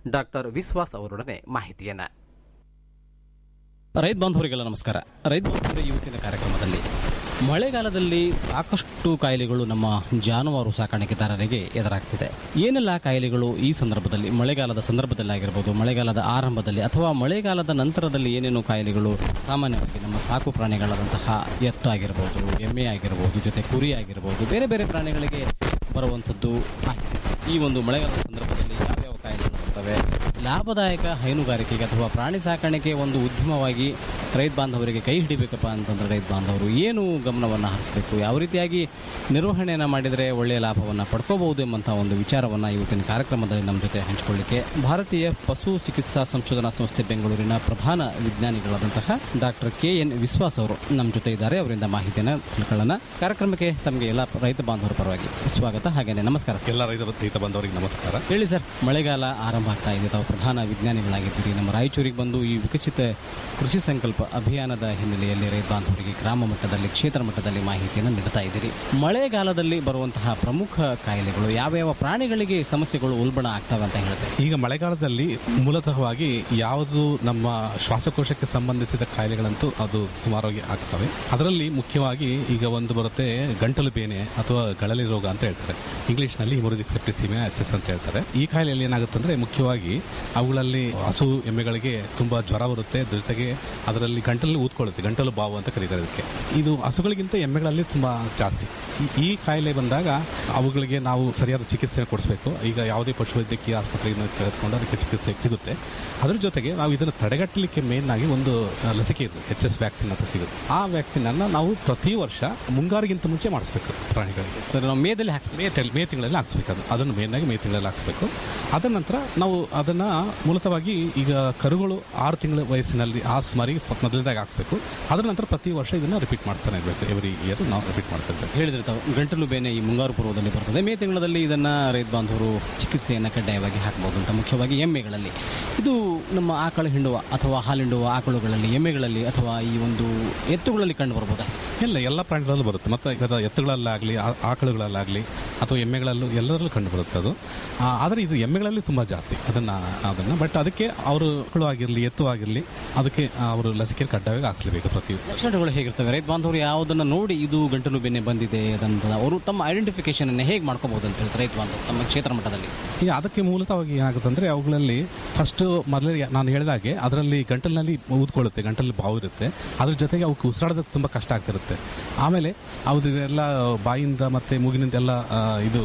ಡಾಕ್ಟರ್ ವಿಶ್ವಾಸ್ ಅವರೊಡನೆ ಮಾಹಿತಿಯನ್ನ ರೈತ ಬಾಂಧವರಿಗೆಲ್ಲ ನಮಸ್ಕಾರ ರೈತ ಬಾಂಧವರ ಇವತ್ತಿನ ಕಾರ್ಯಕ್ರಮದಲ್ಲಿ ಮಳೆಗಾಲದಲ್ಲಿ ಸಾಕಷ್ಟು ಕಾಯಿಲೆಗಳು ನಮ್ಮ ಜಾನುವಾರು ಸಾಕಾಣಿಕೆದಾರರಿಗೆ ಎದುರಾಗ್ತಿದೆ ಏನೆಲ್ಲ ಕಾಯಿಲೆಗಳು ಈ ಸಂದರ್ಭದಲ್ಲಿ ಮಳೆಗಾಲದ ಸಂದರ್ಭದಲ್ಲಿ ಆಗಿರ್ಬೋದು ಮಳೆಗಾಲದ ಆರಂಭದಲ್ಲಿ ಅಥವಾ ಮಳೆಗಾಲದ ನಂತರದಲ್ಲಿ ಏನೇನು ಕಾಯಿಲೆಗಳು ಸಾಮಾನ್ಯವಾಗಿ ನಮ್ಮ ಸಾಕು ಪ್ರಾಣಿಗಳಾದಂತಹ ಎತ್ತು ಆಗಿರ್ಬೋದು ಎಮ್ಮೆ ಆಗಿರ್ಬೋದು ಜೊತೆ ಕುರಿ ಆಗಿರ್ಬೋದು ಬೇರೆ ಬೇರೆ ಪ್ರಾಣಿಗಳಿಗೆ ಬರುವಂಥದ್ದು ಆಗಿದೆ ಈ ಒಂದು ಮಳೆಗಾಲದ ಸಂದರ್ಭದಲ್ಲಿ ಯಾವ್ಯಾವ ಕಾಯಿಲೆಗಳು ಬರ್ತವೆ ಲಾಭದಾಯಕ ಹೈನುಗಾರಿಕೆಗೆ ಅಥವಾ ಪ್ರಾಣಿ ಸಾಕಾಣಿಕೆ ಒಂದು ಉದ್ಯಮವಾಗಿ ರೈತ ಬಾಂಧವರಿಗೆ ಕೈ ಹಿಡಿಬೇಕಪ್ಪ ಅಂತಂದ್ರೆ ರೈತ ಬಾಂಧವರು ಏನು ಗಮನವನ್ನು ಹರಿಸಬೇಕು ಯಾವ ರೀತಿಯಾಗಿ ನಿರ್ವಹಣೆಯನ್ನು ಮಾಡಿದರೆ ಒಳ್ಳೆಯ ಲಾಭವನ್ನು ಪಡ್ಕೋಬಹುದು ಎಂಬಂಥ ಒಂದು ವಿಚಾರವನ್ನು ಇವತ್ತಿನ ಕಾರ್ಯಕ್ರಮದಲ್ಲಿ ನಮ್ಮ ಜೊತೆ ಹಂಚಿಕೊಳ್ಳಿಕ್ಕೆ ಭಾರತೀಯ ಪಶು ಚಿಕಿತ್ಸಾ ಸಂಶೋಧನಾ ಸಂಸ್ಥೆ ಬೆಂಗಳೂರಿನ ಪ್ರಧಾನ ವಿಜ್ಞಾನಿಗಳಾದಂತಹ ಡಾಕ್ಟರ್ ಕೆ ಎನ್ ವಿಶ್ವಾಸ್ ಅವರು ನಮ್ಮ ಜೊತೆ ಇದ್ದಾರೆ ಅವರಿಂದ ಮಾಹಿತಿಯನ್ನು ತಿಳ್ಕೊಳ್ಳೋಣ ಕಾರ್ಯಕ್ರಮಕ್ಕೆ ತಮಗೆ ಎಲ್ಲ ರೈತ ಬಾಂಧವರ ಪರವಾಗಿ ಸ್ವಾಗತ ಹಾಗೇನೆ ನಮಸ್ಕಾರ ಸರ್ ಎಲ್ಲ ರೈತ ರೈತ ಬಂದವರಿಗೆ ನಮಸ್ಕಾರ ಹೇಳಿ ಸರ್ ಮಳೆಗಾಲ ಆರಂಭ ಆಗ್ತಾ ಇದೆ ತಾವು ಪ್ರಧಾನ ವಿಜ್ಞಾನಿಗಳಾಗಿದ್ದೀರಿ ನಮ್ಮ ರಾಯಚೂರಿಗೆ ಬಂದು ಈ ವಿಕಸಿತ ಕೃಷಿ ಸಂಕಲ್ಪ ಅಭಿಯಾನದ ಹಿನ್ನೆಲೆಯಲ್ಲಿ ರೈತ ಬಾಂಧವರಿಗೆ ಗ್ರಾಮ ಮಟ್ಟದಲ್ಲಿ ಕ್ಷೇತ್ರ ಮಟ್ಟದಲ್ಲಿ ಮಾಹಿತಿಯನ್ನು ನೀಡ್ತಾ ಇದ್ದೀರಿ ಮಳೆಗಾಲದಲ್ಲಿ ಬರುವಂತಹ ಪ್ರಮುಖ ಕಾಯಿಲೆಗಳು ಯಾವ್ಯಾವ ಪ್ರಾಣಿಗಳಿಗೆ ಸಮಸ್ಯೆಗಳು ಉಲ್ಬಣ ಆಗ್ತವೆ ಅಂತ ಹೇಳ್ತೇವೆ ಈಗ ಮಳೆಗಾಲದಲ್ಲಿ ಮೂಲತಃವಾಗಿ ಯಾವುದು ನಮ್ಮ ಶ್ವಾಸಕೋಶಕ್ಕೆ ಸಂಬಂಧಿಸಿದ ಕಾಯಿಲೆಗಳಂತೂ ಅದು ಸುಮಾರಾಗಿ ಆಗ್ತವೆ ಅದರಲ್ಲಿ ಮುಖ್ಯವಾಗಿ ಈಗ ಒಂದು ಬರುತ್ತೆ ಗಂಟಲು ಬೇನೆ ಅಥವಾ ಗಳಲಿ ರೋಗ ಅಂತ ಹೇಳ್ತಾರೆ ಇಂಗ್ಲಿಷ್ನಲ್ಲಿ ಹಿಮೋರಿಜಿಕ್ ಸೆಪ್ಟಿಸಿಮಿಯಾ ಎಚ್ ಎಸ್ ಅಂತ ಹೇಳ್ತಾರೆ ಈ ಕಾಯಿಲೆಯಲ್ಲಿ ಏನಾಗುತ್ತೆ ಅಂದ್ರೆ ಮುಖ್ಯವಾಗಿ ಅವುಗಳಲ್ಲಿ ಹಸು ಎಮ್ಮೆಗಳಿಗೆ ತುಂಬಾ ಜ್ವರ ಬರುತ್ತೆ ಜೊತೆಗೆ ಅದರಲ್ಲಿ ಗಂಟಲು ಊದ್ಕೊಳ್ಳುತ್ತೆ ಗಂಟಲು ಬಾವು ಅಂತ ಕರೀತಾರೆ ಇದಕ್ಕೆ ಇದು ಹಸುಗಳಿಗಿಂತ ಎಮ್ಮೆಗಳಲ್ಲಿ ತುಂಬಾ ಜಾಸ್ತಿ ಈ- ಈ ಕಾಯಿಲೆ ಬಂದಾಗ ಅವುಗಳಿಗೆ ನಾವು ಸರಿಯಾದ ಚಿಕಿತ್ಸೆ ಕೊಡಿಸಬೇಕು ಈಗ ಯಾವುದೇ ಪಶುವೈದ್ಯಕೀಯ ಆಸ್ಪತ್ರೆಯನ್ನು ತೆಗೆದುಕೊಂಡು ಅದಕ್ಕೆ ಚಿಕಿತ್ಸೆ ಸಿಗುತ್ತೆ ಅದ್ರ ಜೊತೆಗೆ ನಾವು ಇದನ್ನು ತಡೆಗಟ್ಟಲಿಕ್ಕೆ ಮೇನ್ ಆಗಿ ಒಂದು ಆ, ಲಸಿಕೆ ಇದೆ ಎಚ್ ಎಸ್ ವ್ಯಾಕ್ಸಿನ್ ಅಂತ ಸಿಗುತ್ತೆ ಆ ವ್ಯಾಕ್ಸಿನ್ ಅನ್ನ ನಾವು ಪ್ರತಿ ವರ್ಷ ಮುಂಗಾರಿಗಿಂತ ಮುಂಚೆ ಮಾಡಿಸ್ಬೇಕು ಪ್ರಾಣಿಗಳಿಗೆ ಸರ್ ನಾವು ಮೇದಲ್ಲಿ ಹಾಕ್ಸ್ಬೇಕು ಮೇ ತಿಂಗ್- ಮೇ ತಿಂಗಳಲ್ಲಿ ಹಾಕ್ಸ್ಬೇಕು ಅದು ಅದನ್ನು ಮೇನ್ ಆಗಿ ಮೇ ತಿಂಗಳಲ್ಲಿ ಹಾಕ್ಸ್ಬೇಕು ಅದರ ನಂತರ ನಾವು ಅದನ್ನ ಮೂಲತವಾಗಿ ಈಗ ಕರುಗಳು ಆರು ತಿಂಗಳ ವಯಸ್ಸಿನಲ್ಲಿ ಆ ಸುಮಾರಿಗೆ ಫ- ಮೊದಲನೇದಾಗಿ ಹಾಕ್ಸ್ಬೇಕು ಅದರ ನಂತರ ಪ್ರತಿ ವರ್ಷ ಇದನ್ನ ರಿಪೀಟ್ ಮಾಡ್ತಾನೆ ಇರಬೇಕು ಎವ್ರಿ ಇಯರ್ ನಾವು ರಿಪೀಟ್ ಮಾಡ್ತಾ ಇರ್ಬೇಕು ಹೇಳಿದ್ರೆ ತಾವು ಗಂಟಲು ಬೇನೆ ಈ ಮುಂಗಾರು ಪೂರ್ವದಲ್ಲಿ ಬರ್ತದೆ ಮೇ ತಿಂಗಳಲ್ಲಿ ಇದನ್ನ ರೈತ ಬಾಂಧವರು ಚಿಕಿತ್ಸೆಯನ್ನು ಕಡ್ಡಾಯವಾಗಿ ಹಾಕಬಹುದು ಅಂತ ಮುಖ್ಯವಾಗಿ ಎಮ್ಮೆಗಳಲ್ಲಿ ಇದು ನಮ್ಮ ಆಕಳ ಹಿಂಡುವ ಅಥವಾ ಹಾಲಿಂಡುವ ಆಕಳುಗಳಲ್ಲಿ ಎಮ್ಮೆಗಳಲ್ಲಿ ಅಥವಾ ಈ ಒಂದು ಎತ್ತುಗಳಲ್ಲಿ ಕಂಡು ಬರ್ಬೋದಾ ಇಲ್ಲ ಎಲ್ಲ ಪ್ರಾಣಿಗಳಲ್ಲೂ ಬರುತ್ತೆ ಮತ್ತು ಈಗ ಎತ್ತುಗಳಲ್ಲಾಗಲಿ ಆಕಳುಗಳಲ್ಲಾಗಲಿ ಅಥವಾ ಎಮ್ಮೆಗಳಲ್ಲೂ ಎಲ್ಲರಲ್ಲೂ ಕಂಡು ಬರುತ್ತೆ ಅದು ಆ, ಆದರೆ ಇದು ಎಮ್ಮೆಗಳಲ್ಲಿ ತುಂಬ ಜಾಸ್ತಿ ಅದನ್ನ ಅದನ್ನ ಬಟ್ ಅದಕ್ಕೆ ಅವರು ಮಕ್ಕಳು ಆಗಿರಲಿ ಎತ್ತು ಆಗಿರಲಿ ಅದಕ್ಕೆ ಅವರು ಲಸಿಕೆ ಕಡ್ಡಾಯವಾಗಿ ಹಾಕ್ಸ್ಲೇಬೇಕು ಪ್ರತಿ ಲಕ್ಷಣಗಳು ಹೇಗಿರ್ತವೆ ರೈತ ಬಾಂಧವರು ಯಾವುದನ್ನ ನೋಡಿ ಇದು ಗಂಟಲು ಬೇನೆ ಬಂದಿದೆ ಅದಂತ ಅವರು ತಮ್ಮ ಐಡೆಂಟಿಫಿಕೇಶನ್ ಅನ್ನು ಹೇಗೆ ಮಾಡ್ಕೋಬಹುದು ಅಂತ ಹೇಳ್ತಾರೆ ರೈತ ಬಾಂಧವರು ತಮ್ಮ ಕ್ಷೇತ್ರ ಮಟ್ಟದಲ್ಲಿ ಈಗ ಅದಕ್ಕೆ ಮೂಲತವಾಗಿ ಏನಾಗುತ್ತೆ ಅಂದ್ರೆ ಅವುಗಳಲ್ಲಿ ಫಸ್ಟ್ ಮೊದಲೇ ನಾನು ಹೇಳಿದಾಗೆ ಅದರಲ್ಲಿ ಗಂಟಲಿನಲ್ಲಿ ಊದ್ಕೊಳ್ಳುತ್ತೆ ಗಂಟಲಲ್ಲಿ ಬಾವು ಇರುತ್ತೆ ಅದ್ರ ಜೊತೆಗೆ ಅವಕ್ಕೆ ಉಸಿರಾಡೋದಕ್ಕೆ ತುಂಬ ಕಷ್ಟ ಆಗ್ತಿರುತ್ತೆ ಆಮೇಲೆ ಅವ್ದು ಎಲ್ಲ ಬಾಯಿಂದ ಮತ್ತೆ ಮೂಗಿನಿಂದ ಎಲ್ಲ ಆ, ಇದು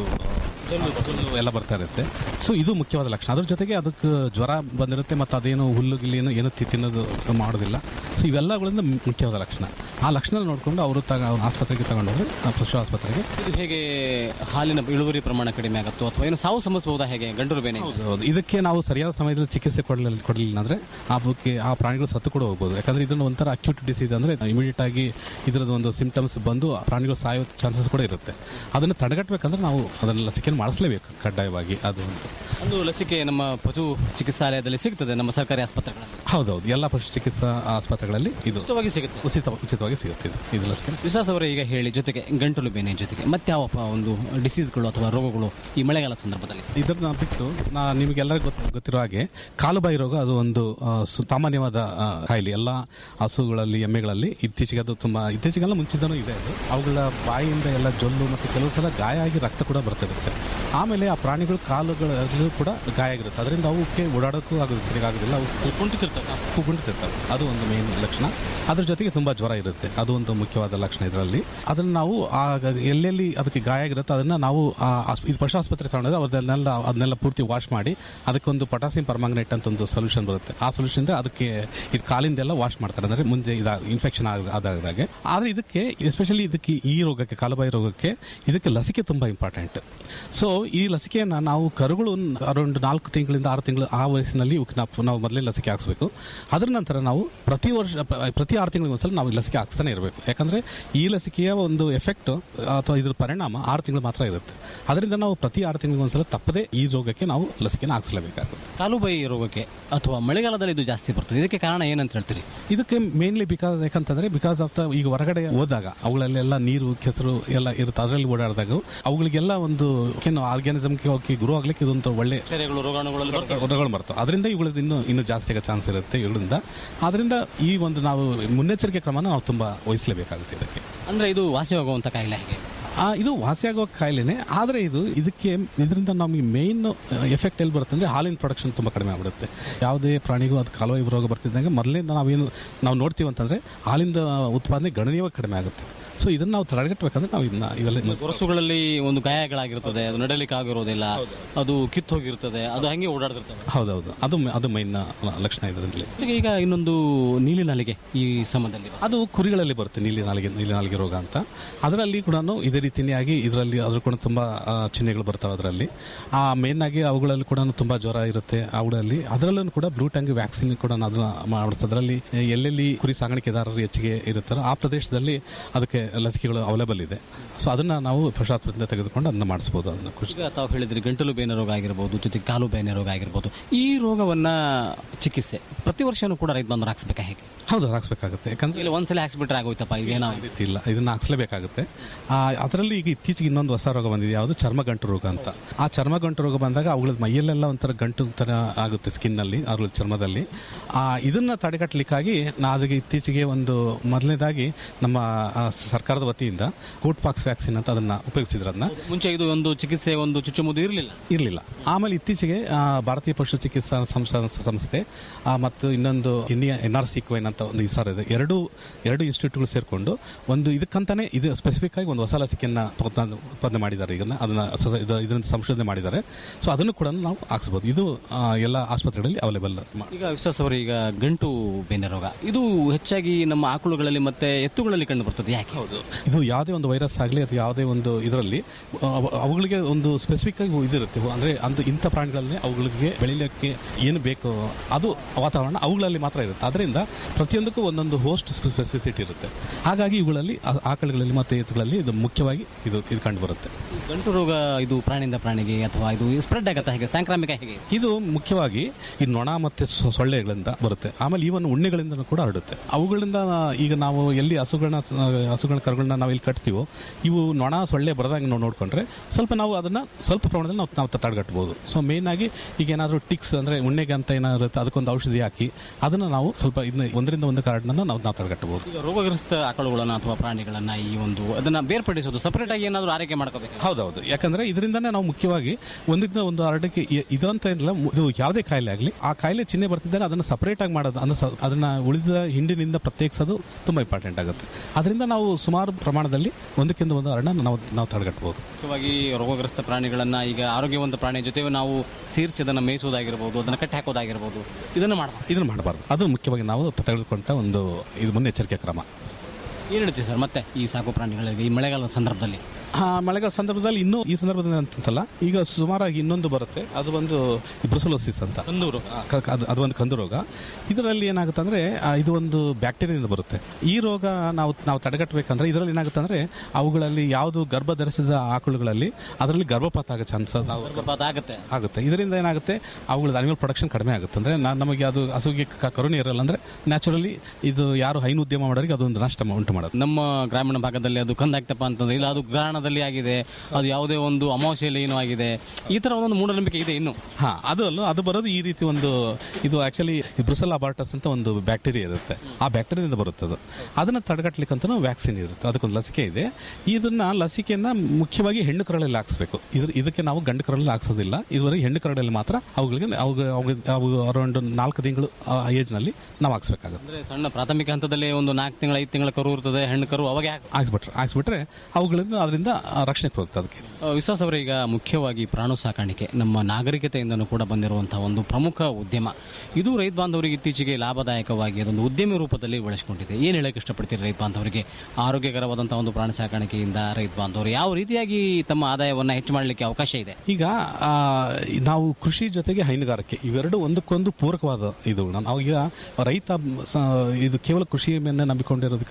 ಜೊಲ್ಲು ಎಲ್ಲ ಬರ್ತಾ ಇರುತ್ತೆ ಸೊ ಇದು ಮುಖ್ಯವಾದ ಲಕ್ಷಣ ಅದ್ರ ಜೊತೆಗೆ ಅದಕ್ಕೆ ಜ್ವರ ಬಂದಿರುತ್ತೆ ಮತ್ತು ಅದೇನು ಹುಲ್ಲು ಗಿಲ್ಲೇನು ಏನು ತಿ- ತಿನ್ನೋದು ಮಾಡೋದಿಲ್ಲ ಸೊ ಇವೆಲ್ಲಗಳಿಂದ ಮುಖ್ಯವಾದ ಲಕ್ಷಣ ಆ ಲಕ್ಷಣ ನೋಡಿಕೊಂಡು ಅವರು ತಗ ಆಸ್ಪತ್ರೆಗೆ ತಗೊಂಡೋದ್ರೆ ಆ ಪಶು ಆಸ್ಪತ್ರೆಗೆ ಇದು ಹೇಗೆ ಹಾಲಿನ ಇಳುವರಿ ಪ್ರಮಾಣ ಕಡಿಮೆ ಆಗುತ್ತೋ ಅಥವಾ ಏನು ಸಾವು ಸಂಭವಿಸಬಹುದಾ ಹೇಗೆ ಗಂಟಲು ಬೇನೆ ಹೌದು ಇದಕ್ಕೆ ನಾವು ಸರಿಯಾದ ಸಮಯದಲ್ಲಿ ಚಿಕಿತ್ಸೆ ಕೊಡಲಿಲ್ಲ ಕೊಡಲಿಲ್ಲ ಅಂದ್ರೆ ಆ ಬುಕ್ಕೆ ಆ ಪ್ರಾಣಿಗಳು ಸತ್ತು ಕೂಡ ಹೋಗ್ಬೋದು ಯಾಕಂದ್ರೆ ಇದನ್ನು ಒಂಥರ ಅಕ್ಯೂಟ್ ಡಿಸೀಸ್ ಅಂದ್ರೆ ಇಮಿಡಿಯೇಟ್ ಆಗಿ ಇದರದ್ದು ಒಂದು ಸಿಂಪ್ಟಮ್ಸ್ ಬಂದು ಆ ಪ್ರಾಣಿಗಳು ಸಾಯೋ ಚಾನ್ಸಸ್ ಕೂಡ ಇರುತ್ತೆ ಅದನ್ನು ತಡೆಗಟ್ಟಬೇಕಂದ್ರೆ ನಾವು ಅದನ್ನ ಲಸಿಕೆಯನ್ನು ಮಾಡಿಸಲೇಬೇಕು ಕಡ್ಡಾಯವಾಗಿ ಅದು ಒಂದು ಒಂದು ಲಸಿಕೆ ನಮ್ಮ ಪಶು ಚಿಕಿತ್ಸಾಲಯದಲ್ಲಿ ಸಿಗ್ತದೆ ನಮ್ಮ ಸರ್ಕಾರಿ ಆಸ್ಪತ್ರೆಗಳಲ್ಲಿ ಹೌದೌದು ಎಲ್ಲ ಪಶು ಚಿಕಿತ್ಸಾ ಆಸ್ಪತ್ರೆಗಳಲ್ಲಿ ಇದು ಉಚಿತವಾಗಿ ಸಿಗುತ್ತೆ ಉಚಿತ ಉಚಿತವಾಗಿ ಸಿಗುತ್ತೆ ಇದು ಇದು ಲಸಿಕೆ ವಿಶ್ವಾಸ್ ಅವರೇ ಈಗ ಹೇಳಿ ಜೊತೆಗೆ ಗಂಟಲು ಬೇನೆ ಜೊತೆಗೆ ಮತ್ಯಾವ ಪ- ಒಂದು ಡಿಸೀಸ್ಗಳು ಅಥವಾ ರೋಗಗಳು ಈ ಮಳೆಗಾಲ ಸಂದರ್ಭದಲ್ಲಿ ಇದನ್ನ ಬಿಟ್ಟು ನಾ ನಿಮಗೆಲ್ಲರಿಗೂ ಗೊತ್ತ ಗೊತ್ತಿರೋ ಹಾಗೆ ಕಾಲುಬಾಯಿ ರೋಗ ಅದು ಒಂದು ಆ, ಸು- ಸಾಮಾನ್ಯವಾದ ಆ, ಕಾಯಿಲೆ ಎಲ್ಲ ಹಸುಗಳಲ್ಲಿ ಎಮ್ಮೆಗಳಲ್ಲಿ ಇತ್ತೀಚೆಗೆ ಅದು ತುಂಬಾ ಇತ್ತೀಚೆಗೆಲ್ಲ ಮುಂಚಿತನೂ ಇದೆ ಅದು ಅವುಗಳ ಬಾಯಿಯಿಂದ ಎಲ್ಲ ಜೊಲ್ಲು ಮತ್ತು ಕೆಲವು ಸಲ ಗಾಯ ಆಗಿ ರಕ್ತ ಕೂಡ ಬರ್ತಿರುತ್ತೆ ಆಮೇಲೆ ಆ ಪ್ರಾಣಿಗಳ ಕಾಲುಗಳಲ್ಲೂ ಕೂಡ ಗಾಯ ಆಗಿರುತ್ತೆ ಅದರಿಂದ ಅವಕ್ಕೆ ಓಡಾಡೋಕ್ಕೂ ಆಗೋದು ಸರಿಯಾಗೋದಿಲ್ಲ ಅವು ಕುಂಟಿತಿರ್ತವೆ ಕುಂಟಿತಿರ್ತವೆ ಅದು ಒಂದು ಮೇನ್ ಲಕ್ಷಣ ಅದ್ರ ಜೊತೆಗೆ ತುಂಬಾ ಜ್ವರ ಇರುತ್ತೆ ಅದು ಒಂದು ಮುಖ್ಯವಾದ ಲಕ್ಷಣ ಇದರಲ್ಲಿ ಅದನ್ನ ನಾವು ಆ ಎಲ್ಲೆಲ್ಲಿ ಅದಕ್ಕೆ ಗಾಯ ಆಗಿರುತ್ತೆ ಅದನ್ನ ನಾವು ಆ ಆಸ್- ಇದು ಪಶು ಆಸ್ಪತ್ರೆ ತಗೊಂಡಾಗ ಅದನ್ನೆಲ್ಲ ಅದನ್ನೆಲ್ಲ ಪೂರ್ತಿ ವಾಶ್ ಮಾಡಿ ಅದಕ್ಕೊಂದು ಪೊಟಾಸಿಯಂ ಪರ್ಮಾಂಗನೇಟ್ ಅಂತ ಒಂದು ಸೊಲ್ಯೂಷನ್ ಬರುತ್ತೆ ಆ ಸೊಲ್ಯೂಷನ್ ಅದಕ್ಕೆ ಇದು ಕಾಲಿಂದೆಲ್ಲ ವಾಶ್ ಮಾಡ್ತಾರೆ ಅಂದ್ರೆ ಮುಂದೆ ಇದ ಇನ್ಫೆಕ್ಷನ್ ಆದಾಗೆ ಆದ್ರೆ ಇದಕ್ಕೆ ಎಸ್ಪೆಷಲಿ ಇದಕ್ಕೆ ಈ ರೋಗಕ್ಕೆ ಕಾಲುಬಾಯಿ ರೋಗಕ್ಕೆ ಇದಕ್ಕೆ ಲಸಿಕೆ ತುಂಬಾ ಇಂಪಾರ್ಟೆಂಟ್ ಸೊ ಈ ಲಸಿಕೆಯನ್ನ ನಾವು ಕರುಗಳು ಅರೌಂಡ್ ನಾಲ್ಕು ತಿಂಗಳಿಂದ ಆರು ತಿಂಗಳು ಆ ವಯಸ್ಸಿನಲ್ಲಿ ಇವಕ್ಕೆ ನಾವು ನಾವು ಮೊದಲೇ ಲಸಿಕೆ ಹಾಕ್ಸ್ಬೇಕು ಅದರ ನಂತರ ನಾವು ಪ್ರತಿ ವರ್ಷ ಪ- ಪ್ರತಿ ಆರು ತಿಂಗಳಿಗೆ ಒಂದ್ಸಲ ನಾವು ಈ ಲಸಿಕೆ ಹಾಕ್ಸ್ತಾನೆ ಇರಬೇಕು ಯಾಕಂದ್ರೆ ಈ ಲಸಿಕೆಯ ಒಂದು ಎಫೆಕ್ಟ್ ಅಥವಾ ಇದ್ರ ಪರಿಣಾಮ ಆರು ತಿಂಗಳು ಮಾತ್ರ ಇರುತ್ತೆ ಅದರಿಂದ ನಾವು ಪ್ರತಿ ಆರು ತಿಂಗಳಿಗೆ ಒಂದ್ಸಲ ತಪ್ಪದೆ ಈ ರೋಗಕ್ಕೆ ನಾವು ಲಸಿಕೆನ ಹಾಕ್ಸ್ಲೇಬೇಕಾಗುತ್ತೆ ಕಾಲುಬಾಯಿ ರೋಗಕ್ಕೆ ಅಥವಾ ಮಳೆಗಾಲದಲ್ಲಿ ಇದು ಜಾಸ್ತಿ ಬರ್ತದೆ ಇದಕ್ಕೆ ಕಾರಣ ಏನಂತ ಹೇಳ್ತೀರಿ ಇದಕ್ಕೆ ಮೇನ್ಲಿ ಬಿಕಾಸ್ ಯಾಕಂತಂದ್ರೆ ಬಿಕಾಸ್ ಆಫ್ ದ ಈಗ ಹೊರಗಡೆ ಹೋದಾಗ ಅವುಗಳಲ್ಲೆಲ್ಲ ನೀರು ಕೆಸರು ಎಲ್ಲ ಇರುತ್ತೆ ಅದರಲ್ಲಿ ಓಡಾಡಿದಾಗ ಅವುಗಳಿಗೆಲ್ಲ ಒಂದು ಆರ್ಗ್ಯಾನಿಸಮ್ಗೆ ಹೋಗಿ ಗ್ರೋ ಆಗ್ಲಿಕ್ಕೆ ಇದೊಂದು ಒಳ್ಳೆ ಒಳ್ಳೆ ಬ್ಯಾಕ್ಟೀರಿಯಾಗಳು ರೋಗಾಣುಗಳಲ್ಲಿ ಬರ್ತವೆ. ರೋಗಗಳು ಬರ್ತವೆ ಅದರಿಂದ ಇವುಗಳದ್ದು ಇನ್ನೂ ಇನ್ನೂ ಜಾಸ್ತಿ ಆಗೋ ಚಾನ್ಸ್ ಇರುತ್ತೆ ಇವುಗಳಿಂದ ಅದರಿಂದ ಈ ಒಂದು ನಾವು ಮುನ್ನೆಚ್ಚರಿಕೆ ಕ್ರಮನ ನಾವು ತುಂಬಾ ವಹಿಸಲೇಬೇಕಾಗುತ್ತೆ ಇದಕ್ಕೆ ಅಂದ್ರೆ ಇದು ವಾಸಿಯಾಗುವಂತ ಕಾಯಿಲೆ ಹೇಗೆ ಆ, ಇದು ವಾಸಿಯಾಗುವ ಕಾಯಿಲೆನೆ ಆದರೆ ಇದು ಇದಕ್ಕೆ ಇದರಿಂದ ನಮಗೆ ಮೇನ್ ಎಫೆಕ್ಟ್ ಎಲ್ಲಿ ಬರುತ್ತೆ ಅಂದರೆ ಹಾಲಿನ ಪ್ರೊಡಕ್ಷನ್ ತುಂಬ ಕಡಿಮೆ ಆಗ್ಬಿಡುತ್ತೆ ಯಾವುದೇ ಪ್ರಾಣಿಗೂ ಅದು ಕಾಲುವೆ ರೋಗ ಬರ್ತಿದ್ದಂಗೆ ಮೊದಲಿಂದ ನಾವೇನು ನಾವು ನೋಡ್ತೀವಿ ಅಂತಂದರೆ ಹಾಲಿಂದ ಉತ್ಪಾದನೆ ಗಣನೀಯವಾಗಿ ಕಡಿಮೆ ಆಗುತ್ತೆ ಸೊ ಇದನ್ನು ನಾವು ತಡೆಗಟ್ಟಬೇಕಂದ್ರೆ ನಾವು ಇದನ್ನ ಇವೆಲ್ಲ ಗೊರಸುಗಳಲ್ಲಿ ಒಂದು ಗಾಯಗಳಾಗಿರ್ತದೆ ಅದು ನಡಲಿಕ್ಕೆ ಆಗಿರೋದಿಲ್ಲ ಅದು ಕಿತ್ತು ಹೋಗಿರ್ತದೆ ಅದು ಹಂಗೆ ಓಡಾಡ್ತಿರ್ತದೆ ಹೌದೌದು ಅದು ಅದು ಮೈನ್ ಲಕ್ಷಣ ಇದರಲ್ಲಿ ಜೊತೆಗೆ ಈಗ ಇನ್ನೊಂದು ನೀಲಿ ನಾಲಿಗೆ ಈ ಸಂಬಂಧದಲ್ಲಿ ಅದು ಕುರಿಗಳಲ್ಲಿ ಬರುತ್ತೆ ನೀಲಿ ನಾಲಿಗೆ ನೀಲಿ ನಾಲಿಗೆ ರೋಗ ಅಂತ ಅದರಲ್ಲಿ ಕೂಡ ಇದೇ ರೀತಿಯಾಗಿ ಇದರಲ್ಲಿ ಅದ್ರ ಕೂಡ ತುಂಬಾ ಆ, ಚಿಹ್ನೆಗಳು ಬರ್ತಾವೆ ಅದರಲ್ಲಿ ಆ ಮೇನ್ ಆಗಿ ಅವುಗಳಲ್ಲಿ ಕೂಡ ತುಂಬಾ ಜ್ವರ ಇರುತ್ತೆ ಅವುಗಳಲ್ಲಿ ಅದರಲ್ಲೂ ಕೂಡ ಬ್ಲೂ ಟಂಗ್ ವ್ಯಾಕ್ಸಿನ್ ಕೂಡ ಅದನ್ನ ಮಾಡುತ್ತೆ ಅದರಲ್ಲಿ ಎಲ್ಲೆಲ್ಲಿ ಕುರಿ ಸಾಗಾಣಿಕೆದಾರರು ಹೆಚ್ಚಿಗೆ ಇರುತ್ತಾರೋ ಆ ಪ್ರದೇಶದಲ್ಲಿ ಅದಕ್ಕೆ ಲಸಿಕೆಗಳು ಅವೈಲೇಬಲ್ ಇದೆ ಸೊ ಅದನ್ನ ನಾವು ಪ್ರಶಾಸ್ಪತ್ರೆಯಿಂದ ತೆಗೆದುಕೊಂಡು ಅದನ್ನ ಮಾಡಿಸ್ಬೋದು ಅದನ್ನ ಖುಷಿ ಈಗ ತಾವು ಹೇಳಿದ್ರಿ ಗಂಟಲು ಬೇನೆ ರೋಗ ಆಗಿರ್ಬೋದು ಜೊತೆಗೆ ಕಾಲು ಬೇನೆ ರೋಗ ಆಗಿರ್ಬೋದು ಈ ರೋಗವನ್ನ ಚಿಕಿತ್ಸೆ ಪ್ರತಿ ವರ್ಷನೂ ಕೂಡ ರೈತ ಬಂದರು ಹಾಕ್ಸ್ಬೇಕಾ ಹೇಗೆ ಹೌದು ಹಾಕ್ಸ್ಬೇಕಾಗುತ್ತೆ ಯಾಕಂದ್ರೆ ಇಲ್ಲಿ ಒಂದ್ಸಲ ಹಾಕ್ಸ್ಬಿಟ್ರೆ ಆಗೋಯ್ತಪ್ಪ ಈಗ ಏನೋ ರೀತಿ ಇಲ್ಲ ಇದನ್ನ ಹಾಕ್ಸ್ಲೇಬೇಕಾಗುತ್ತೆ ಆ, ಅದರಲ್ಲಿ ಈಗ ಇತ್ತೀಚೆಗೆ ಇನ್ನೊಂದು ಹೊಸ ರೋಗ ಬಂದಿದೆ ಯಾವುದು ಚರ್ಮಗಂಟು ರೋಗ ಅಂತ ಆ ಚರ್ಮಗಂಟು ರೋಗ ಬಂದಾಗ ಅವುಗಳ ಮೈಯಲ್ಲೆಲ್ಲ ಒಂಥರ ಗಂಟು ತರ ಆಗುತ್ತೆ ಸ್ಕಿನ್ ನಲ್ಲಿ ಅವುಗಳ ಚರ್ಮದಲ್ಲಿ ಆ, ಇದನ್ನ ತಡೆಗಟ್ಟಲಿಕ್ಕಾಗಿ ನಾ ಅದಕ್ಕೆ ಇತ್ತೀಚೆಗೆ ಒಂದು ಮೊದಲನೇದಾಗಿ ನಮ್ಮ ಆ, ಸರ್ಕಾರದ ವತಿಯಿಂದ ಕೋಟ್ ಪಾಕ್ಸ್ ವ್ಯಾಕ್ಸಿನ್ ಅಂತ ಅದನ್ನ ಉಪಯೋಗಿಸಿದ್ರು ಅದನ್ನ ಮುಂಚೆ ಇದು ಒಂದು ಚಿಕಿತ್ಸೆ ಒಂದು ಚುಚ್ಚುಮದ್ದು ಇರಲಿಲ್ಲ ಇರಲಿಲ್ಲ ಆಮೇಲೆ ಇತ್ತೀಚೆಗೆ ಆ, ಭಾರತೀಯ ಪಶು ಚಿಕಿತ್ಸಾ ಸಂಸ್ಥಾ ಸಂಸ್ಥೆ ಆ, ಮತ್ತು ಇನ್ನೊಂದು ಎನ್ ಆರ್ ಸಿ ಕೋಯಿನ್ ಅಂತ ಒಂದು ಇಸಾರ್ ಇದೆ ಎರಡು ಎರಡು ಇನ್ಸ್ಟಿಟ್ಯೂಟ್ಗಳು ಸೇರಿಕೊಂಡು ಒಂದು ಇದಕ್ಕಂತಾನೆ ಇದು ಸ್ಪೆಸಿಫಿಕ್ ಆಗಿ ಒಂದು ಹೊಸ ಲಸಿಕೆಯನ್ನ ಉತ್ಪಾದನೆ ಉತ್ಪಾದನೆ ಮಾಡಿದ್ದಾರೆ ಈಗ ಅದನ್ನ ಸ- ಇದು- ಇದನ್ನ ಸಂಶೋಧನೆ ಮಾಡಿದ್ದಾರೆ ಸೊ ಅದನ್ನು ಕೂಡ ನಾವು ಹಾಕ್ಸ್ಬೋದು ಇದು ಆ, ಎಲ್ಲ ಆಸ್ಪತ್ರೆಗಳಲ್ಲಿ ಅವೈಲೇಬಲ್ ಈಗ ವಿಶ್ವಾಸ ಅವರು ಈಗ ಗಂಟು ಬೇನೆ ರೋಗ ಇದು ಹೆಚ್ಚಾಗಿ ನಮ್ಮ ಆಕಳುಗಳಲ್ಲಿ ಮತ್ತೆ ಎತ್ತುಗಳಲ್ಲಿ ಕಂಡು ಬರ್ತದೆ ಯಾಕೆ ಹೌದು ಇದು ಯಾವುದೇ ಒಂದು ವೈರಸ್ ಆಗಲಿ ಅಥವಾ ಯಾವುದೇ ಒಂದು ಇದರಲ್ಲಿ ಅವ- ಅವುಗಳಿಗೆ ಒಂದು ಸ್ಪೆಸಿಫಿಕ್ ಆಗಿ ಇದಿರುತ್ತೆ ಅಂದ್ರೆ ಅಂತ ಇಂಥ ಪ್ರಾಣಿಗಳಲ್ಲಿ ಅವುಗಳಿಗೆ ಬೆಳಿಲಿಕ್ಕೆ ಏನು ಬೇಕು ಅದು ವಾತಾವರಣ ಅವುಗಳಲ್ಲಿ ಮಾತ್ರ ಇರುತ್ತೆ ಅದರಿಂದ ಪ್ರತಿಯೊಂದಕ್ಕೂ ಒಂದೊಂದು ಹೋಸ್ಟ್ ಸ್ಪೆಸಿಫಿಸಿಟಿ ಇರುತ್ತೆ ಹಾಗಾಗಿ ಇವುಗಳಲ್ಲಿ ಆ- ಆಕಳುಗಳಲ್ಲಿ ಮತ್ತು ಎತ್ತುಗಳಲ್ಲಿ ಇದು ಮುಖ್ಯವಾಗಿ ಇದು ಇದು ಕಂಡು ಬರುತ್ತೆ ಗಂಟು ರೋಗ ಇದು ಪ್ರಾಣಿಯಿಂದ ಪ್ರಾಣಿಗೆ ಅಥವಾ ಇದು ಸ್ಪ್ರೆಡ್ ಆಗತ್ತಾ ಹೇಗೆ ಸಾಂಕ್ರಾಮಿಕ ಹೇಗೆ ಇದು ಮುಖ್ಯವಾಗಿ ಈ ನೊಣ ಮತ್ತೆ ಸೊ- ಸೊಳ್ಳೆಗಳಿಂದ ಬರುತ್ತೆ ಆಮೇಲೆ ಈವನ್ ಉಣ್ಣೆಗಳಿಂದ ಕೂಡ ಹರಡುತ್ತೆ ಅವುಗಳಿಂದ ಈಗ ನಾವು ಎಲ್ಲಿ ಹಸುಗಳನ್ನ ಹಸುಗಳ ಕರುಗಳನ್ನ ನಾವು ಇಲ್ಲಿ ಕಟ್ತೀವೋ ಇವು ನೊಣ ಸೊಳ್ಳೆ ಬರದಂಗೆ ನಾವು ನೋಡ್ಕೊಂಡ್ರೆ ಸ್ವಲ್ಪ ನಾವು ಅದನ್ನ ಸ್ವಲ್ಪ ಪ್ರಮಾಣದಲ್ಲಿ ನಾವು ನಾವು ತಡೆಗಟ್ಟಬಹುದು ಸೊ ಮೇನ್ ಆಗಿ ಈಗ ಏನಾದರೂ ಟಿಕ್ಸ್ ಅಂದ್ರೆ ಉಣ್ಣೆಗೆ ಅಂತ ಏನಾದ್ರು ಇರುತ್ತೆ, ಅದಕ್ಕೊಂದು ಔಷಧಿ ಹಾಕಿ ಅದನ್ನ ನಾವು ಸ್ವಲ್ಪ ಇದನ್ನ ಒಂದರಿಂದ ಒಂದು ಕಾರಣನ ನಾವು ನಾವು ತಡೆಗಟ್ಟಬಹುದು ಈಗ ರೋಗಗ್ರಸ್ತ ಆಕಳುಗಳನ್ನ ಅಥವಾ ಪ್ರಾಣಿಗಳನ್ನ ಈ ಒಂದು ಅದನ್ನ ಬೇರ್ಪಡಿಸೋದು ಸಪರೇಟ್ ಆಗಿ ಏನಾದರೂ ಆರೈಕೆ ಮಾಡ್ಕೋಬೇಕು ಹೌದೌದು ಯಾಕಂದ್ರೆ ಇದರಿಂದಾನೇ ನಾವು ಮುಖ್ಯವಾಗಿ ಒಂದರಿಂದ ಒಂದು ಹರಡಕ್ಕೆ ಇ- ಇದಂತ ಏನಿಲ್ಲ ಮು- ಇದು ಯಾವುದೇ ಕಾಯಿಲೆ ಆಗಲಿ ಆ ಕಾಯಿಲೆ ಚಿಹ್ನೆ ಬರ್ತಿದ್ದಾಗ ಅದನ್ನ ಸಪರೇಟ್ ಆಗಿ ಮಾಡೋದು ಅಂದ್ರೆ ಸ- ಅದನ್ನ ಉಳಿದ ಹಿಂಡಿನಿಂದ ಪ್ರತ್ಯೇಕಿಸೋದು ತುಂಬಾ ಇಂಪಾರ್ಟೆಂಟ್ ಆಗುತ್ತೆ ಅದರಿಂದ ನಾವು ಸುಮಾರು ಪ್ರಮಾಣದಲ್ಲಿ ಒಂದಕ್ಕಿಂತ ಒಂದು ಹರಣ ನಾವು ನಾವು ತಡೆಗಟ್ಟಬಹುದು ಮುಖ್ಯವಾಗಿ ರೋಗಗ್ರಸ್ತ ಪ್ರಾಣಿಗಳನ್ನ ಈಗ ಆರೋಗ್ಯವಂತ ಪ್ರಾಣಿ ಜೊತೆ ನಾವು ಸೇರಿಸಿ ಅದನ್ನ ಮೇಯಿಸೋದಾಗಿರ್ಬೋದು ಅದನ್ನ ಕಟ್ಟಿ ಹಾಕೋದಾಗಿರ್ಬೋದು ಇದನ್ನು ಮಾಡಬಹುದು ಇದನ್ನ ಮಾಡಬಾರ್ದು ಅದು ಮುಖ್ಯವಾಗಿ ನಾವು ತೆಗೆದುಕೊಂಡ ಒಂದು ಇದು ಮುನ್ನೆಚ್ಚರಿಕೆ ಕ್ರಮ ಏನು ಹೇಳ್ತೀವಿ ಸರ್ ಮತ್ತೆ ಈ ಸಾಕು ಪ್ರಾಣಿಗಳಿಗೆ ಈ ಮಳೆಗಾಲದ ಸಂದರ್ಭದಲ್ಲಿ ಆ ಮಳೆಗಾಲ ಸಂದರ್ಭದಲ್ಲಿ ಇನ್ನೂ ಈ ಸಂದರ್ಭದಲ್ಲಿ ಅಂತಲ್ಲ ಈಗ ಸುಮಾರಾಗಿ ಇನ್ನೊಂದು ಬರುತ್ತೆ ಅದು ಒಂದು ಬ್ರುಸಲೋಸಿಸ್ ಅಂತ ಕಂದೂರು ಕ- ಕ- ಅದು- ಅದು ಒಂದು ಕಂದು ರೋಗ ಇದರಲ್ಲಿ ಏನಾಗುತ್ತೆ ಅಂದ್ರೆ ಆ, ಇದು ಒಂದು ಬ್ಯಾಕ್ಟೀರಿಯಾದಿಂದ ಬರುತ್ತೆ ಈ ರೋಗ ನಾವು ನಾವು ತಡೆಗಟ್ಟಬೇಕಂದ್ರೆ ಇದರಲ್ಲಿ ಏನಾಗುತ್ತೆ ಅಂದ್ರೆ ಅವುಗಳಲ್ಲಿ ಯಾವುದು ಗರ್ಭ ಧರಿಸಿದ ಆಕಳುಗಳಲ್ಲಿ ಅದರಲ್ಲಿ ಗರ್ಭಪಾತ ಆಗೋ ಚಾನ್ಸ್ ಗರ್ಭಪಾತ ಆಗುತ್ತೆ ಆಗುತ್ತೆ ಇದರಿಂದ ಏನಾಗುತ್ತೆ ಅವುಗಳ ಅನಿಮಲ್ ಪ್ರೊಡಕ್ಷನ್ ಕಡಿಮೆ ಆಗುತ್ತೆ ಅಂದ್ರೆ ನಾ- ನಮಗೆ ಅದು ಹಸುವಿಗೆ ಕ- ಕರುಣೆ ಇರಲ್ಲ ಅಂದ್ರೆ ನ್ಯಾಚುರಲಿ ಇದು ಯಾರು ಹೈನು ಉದ್ಯಮ ಮಾಡೋರಿಗೆ ಅದೊಂದು ನಷ್ಟ ಉಂಟು ಮಾಡೋದು ನಮ್ಮ ಗ್ರಾಮೀಣ ಭಾಗದಲ್ಲಿ ಅದು ಕಂದಾಗ್ತಪ್ಪ ಅಂತಂದ್ರೆ ಇಲ್ಲ ಅದು ಗ್ರಹಣದಲ್ಲಿ ಆಗಿದೆ ಅದು ಯಾವುದೇ ಒಂದು ಅಮಾವಾಸ್ಯೆಯಲ್ಲಿ ಏನೋ ಆಗಿದೆ ಈ ತರ ಒಂದೊಂದು ಮೂಢನಂಬಿಕೆ ಇದೆ ಇನ್ನು ಹಾ ಅದು ಅಲ್ಲ ಅದು ಬರೋದು ಈ ರೀತಿ ಒಂದು ಇದು ಆಕ್ಚುಲಿ ಬ್ರುಸಲ್ ಅಬಾರ್ಟಸ್ ಅಂತ ಒಂದು ಬ್ಯಾಕ್ಟೀರಿಯಾ ಇರುತ್ತೆ ಆ ಬ್ಯಾಕ್ಟೀರಿಯಾದಿಂದ ಬರುತ್ತೆ ಅದು ಅದನ್ನ ತಡೆಗಟ್ಟಲಿಕ್ಕಂತ ವ್ಯಾಕ್ಸಿನ್ ಇರುತ್ತೆ ಅದಕ್ಕೊಂದು ಲಸಿಕೆ ಇದೆ ಇದನ್ನ ಲಸಿಕೆಯನ್ನ ಮುಖ್ಯವಾಗಿ ಹೆಣ್ಣು ಕರಳಲ್ಲಿ ಹಾಕ್ಸ್ಬೇಕು ಇದ್ರ ಇದಕ್ಕೆ ನಾವು ಗಂಡು ಕರಳಲ್ಲಿ ಹಾಕ್ಸೋದಿಲ್ಲ ಇದುವರೆಗೆ ಹೆಣ್ಣು ಕರಳಲ್ಲಿ ಮಾತ್ರ ಅವುಗಳಿಗೆ ಅವು ಅವು- ಅವು ಅರೌಂಡ್ ನಾಲ್ಕು ತಿಂಗಳು ಏಜ್ ನಲ್ಲಿ ನಾವು ಹಾಕ್ಸ್ಬೇಕಾಗುತ್ತೆ ಅಂದ್ರೆ ಸಣ್ಣ ಪ್ರಾಥಮಿಕ ಹಂತದಲ್ಲಿ ಒಂದು ನಾಲ್ಕು ತಿಂಗಳ ಐದು ತಿಂಗಳ ಕರು ಇರ್ತದೆ ಹೆಣ್ಣು ಕರು ಅವಾಗ ಹಾಕ್ಸ್- ಹಾಕ್ಸ್ಬಿಟ್ರೆ ಹಾಕ್ಸ್ಬಿಟ್ರೆ ಅವುಗಳಿಂದ ಅದರಿಂದ ರಕ್ಷಣೆ ಕೊಡುತ್ತೆ ಅದಕ್ಕೆ ಆ, ವಿಶ್ವಾಸ್ ಅವರೇ ಈಗ ಮುಖ್ಯವಾಗಿ ಪ್ರಾಣು ಸಾಕಾಣಿಕೆ ನಮ್ಮ ನಾಗರಿಕತೆಯಿಂದನೂ ಕೂಡ ಬಂದಿರುವಂತಹ ಒಂದು ಪ್ರಮುಖ ಉದ್ಯಮ ಇದು ರೈತ ಬಾಂಧವರಿಗೆ ಇತ್ತೀಚೆಗೆ ಲಾಭದಾಯಕವಾಗಿ ಅದೊಂದು ಉದ್ಯಮಿ ರೂಪದಲ್ಲಿ ಬಳಸಿಕೊಂಡಿದೆ ಏನು ಹೇಳಕ್ಕೆ ಇಷ್ಟಪಡ್ತೀರಿ ರೈತ ಬಾಂಧವರಿಗೆ ಆರೋಗ್ಯಕರವಾದಂತಹ ಒಂದು ಪ್ರಾಣಿ ಸಾಕಾಣಿಕೆಯಿಂದ ರೈತ ಬಾಂಧವರು ಯಾವ ರೀತಿಯಾಗಿ ತಮ್ಮ ಆದಾಯವನ್ನು ಹೆಚ್ಚು ಮಾಡಲಿಕ್ಕೆ ಅವಕಾಶ ಇದೆ ಈಗ ಆ, ನಾವು ಕೃಷಿ ಜೊತೆಗೆ ಹೈನುಗಾರಿಕೆ ಇವೆರಡು ಒಂದಕ್ಕೊಂದು ಪೂರಕವಾದ ಇದು ನಾವು ಈಗ ರೈತ ಸ- ಇದು ಕೇವಲ ಕೃಷಿ ಮೇಲೆ ನಂಬಿಕೊಂಡಿರೋದಕ್ಕಾಗದಿಲ್ಲ ಅದೇ ರೀತಿ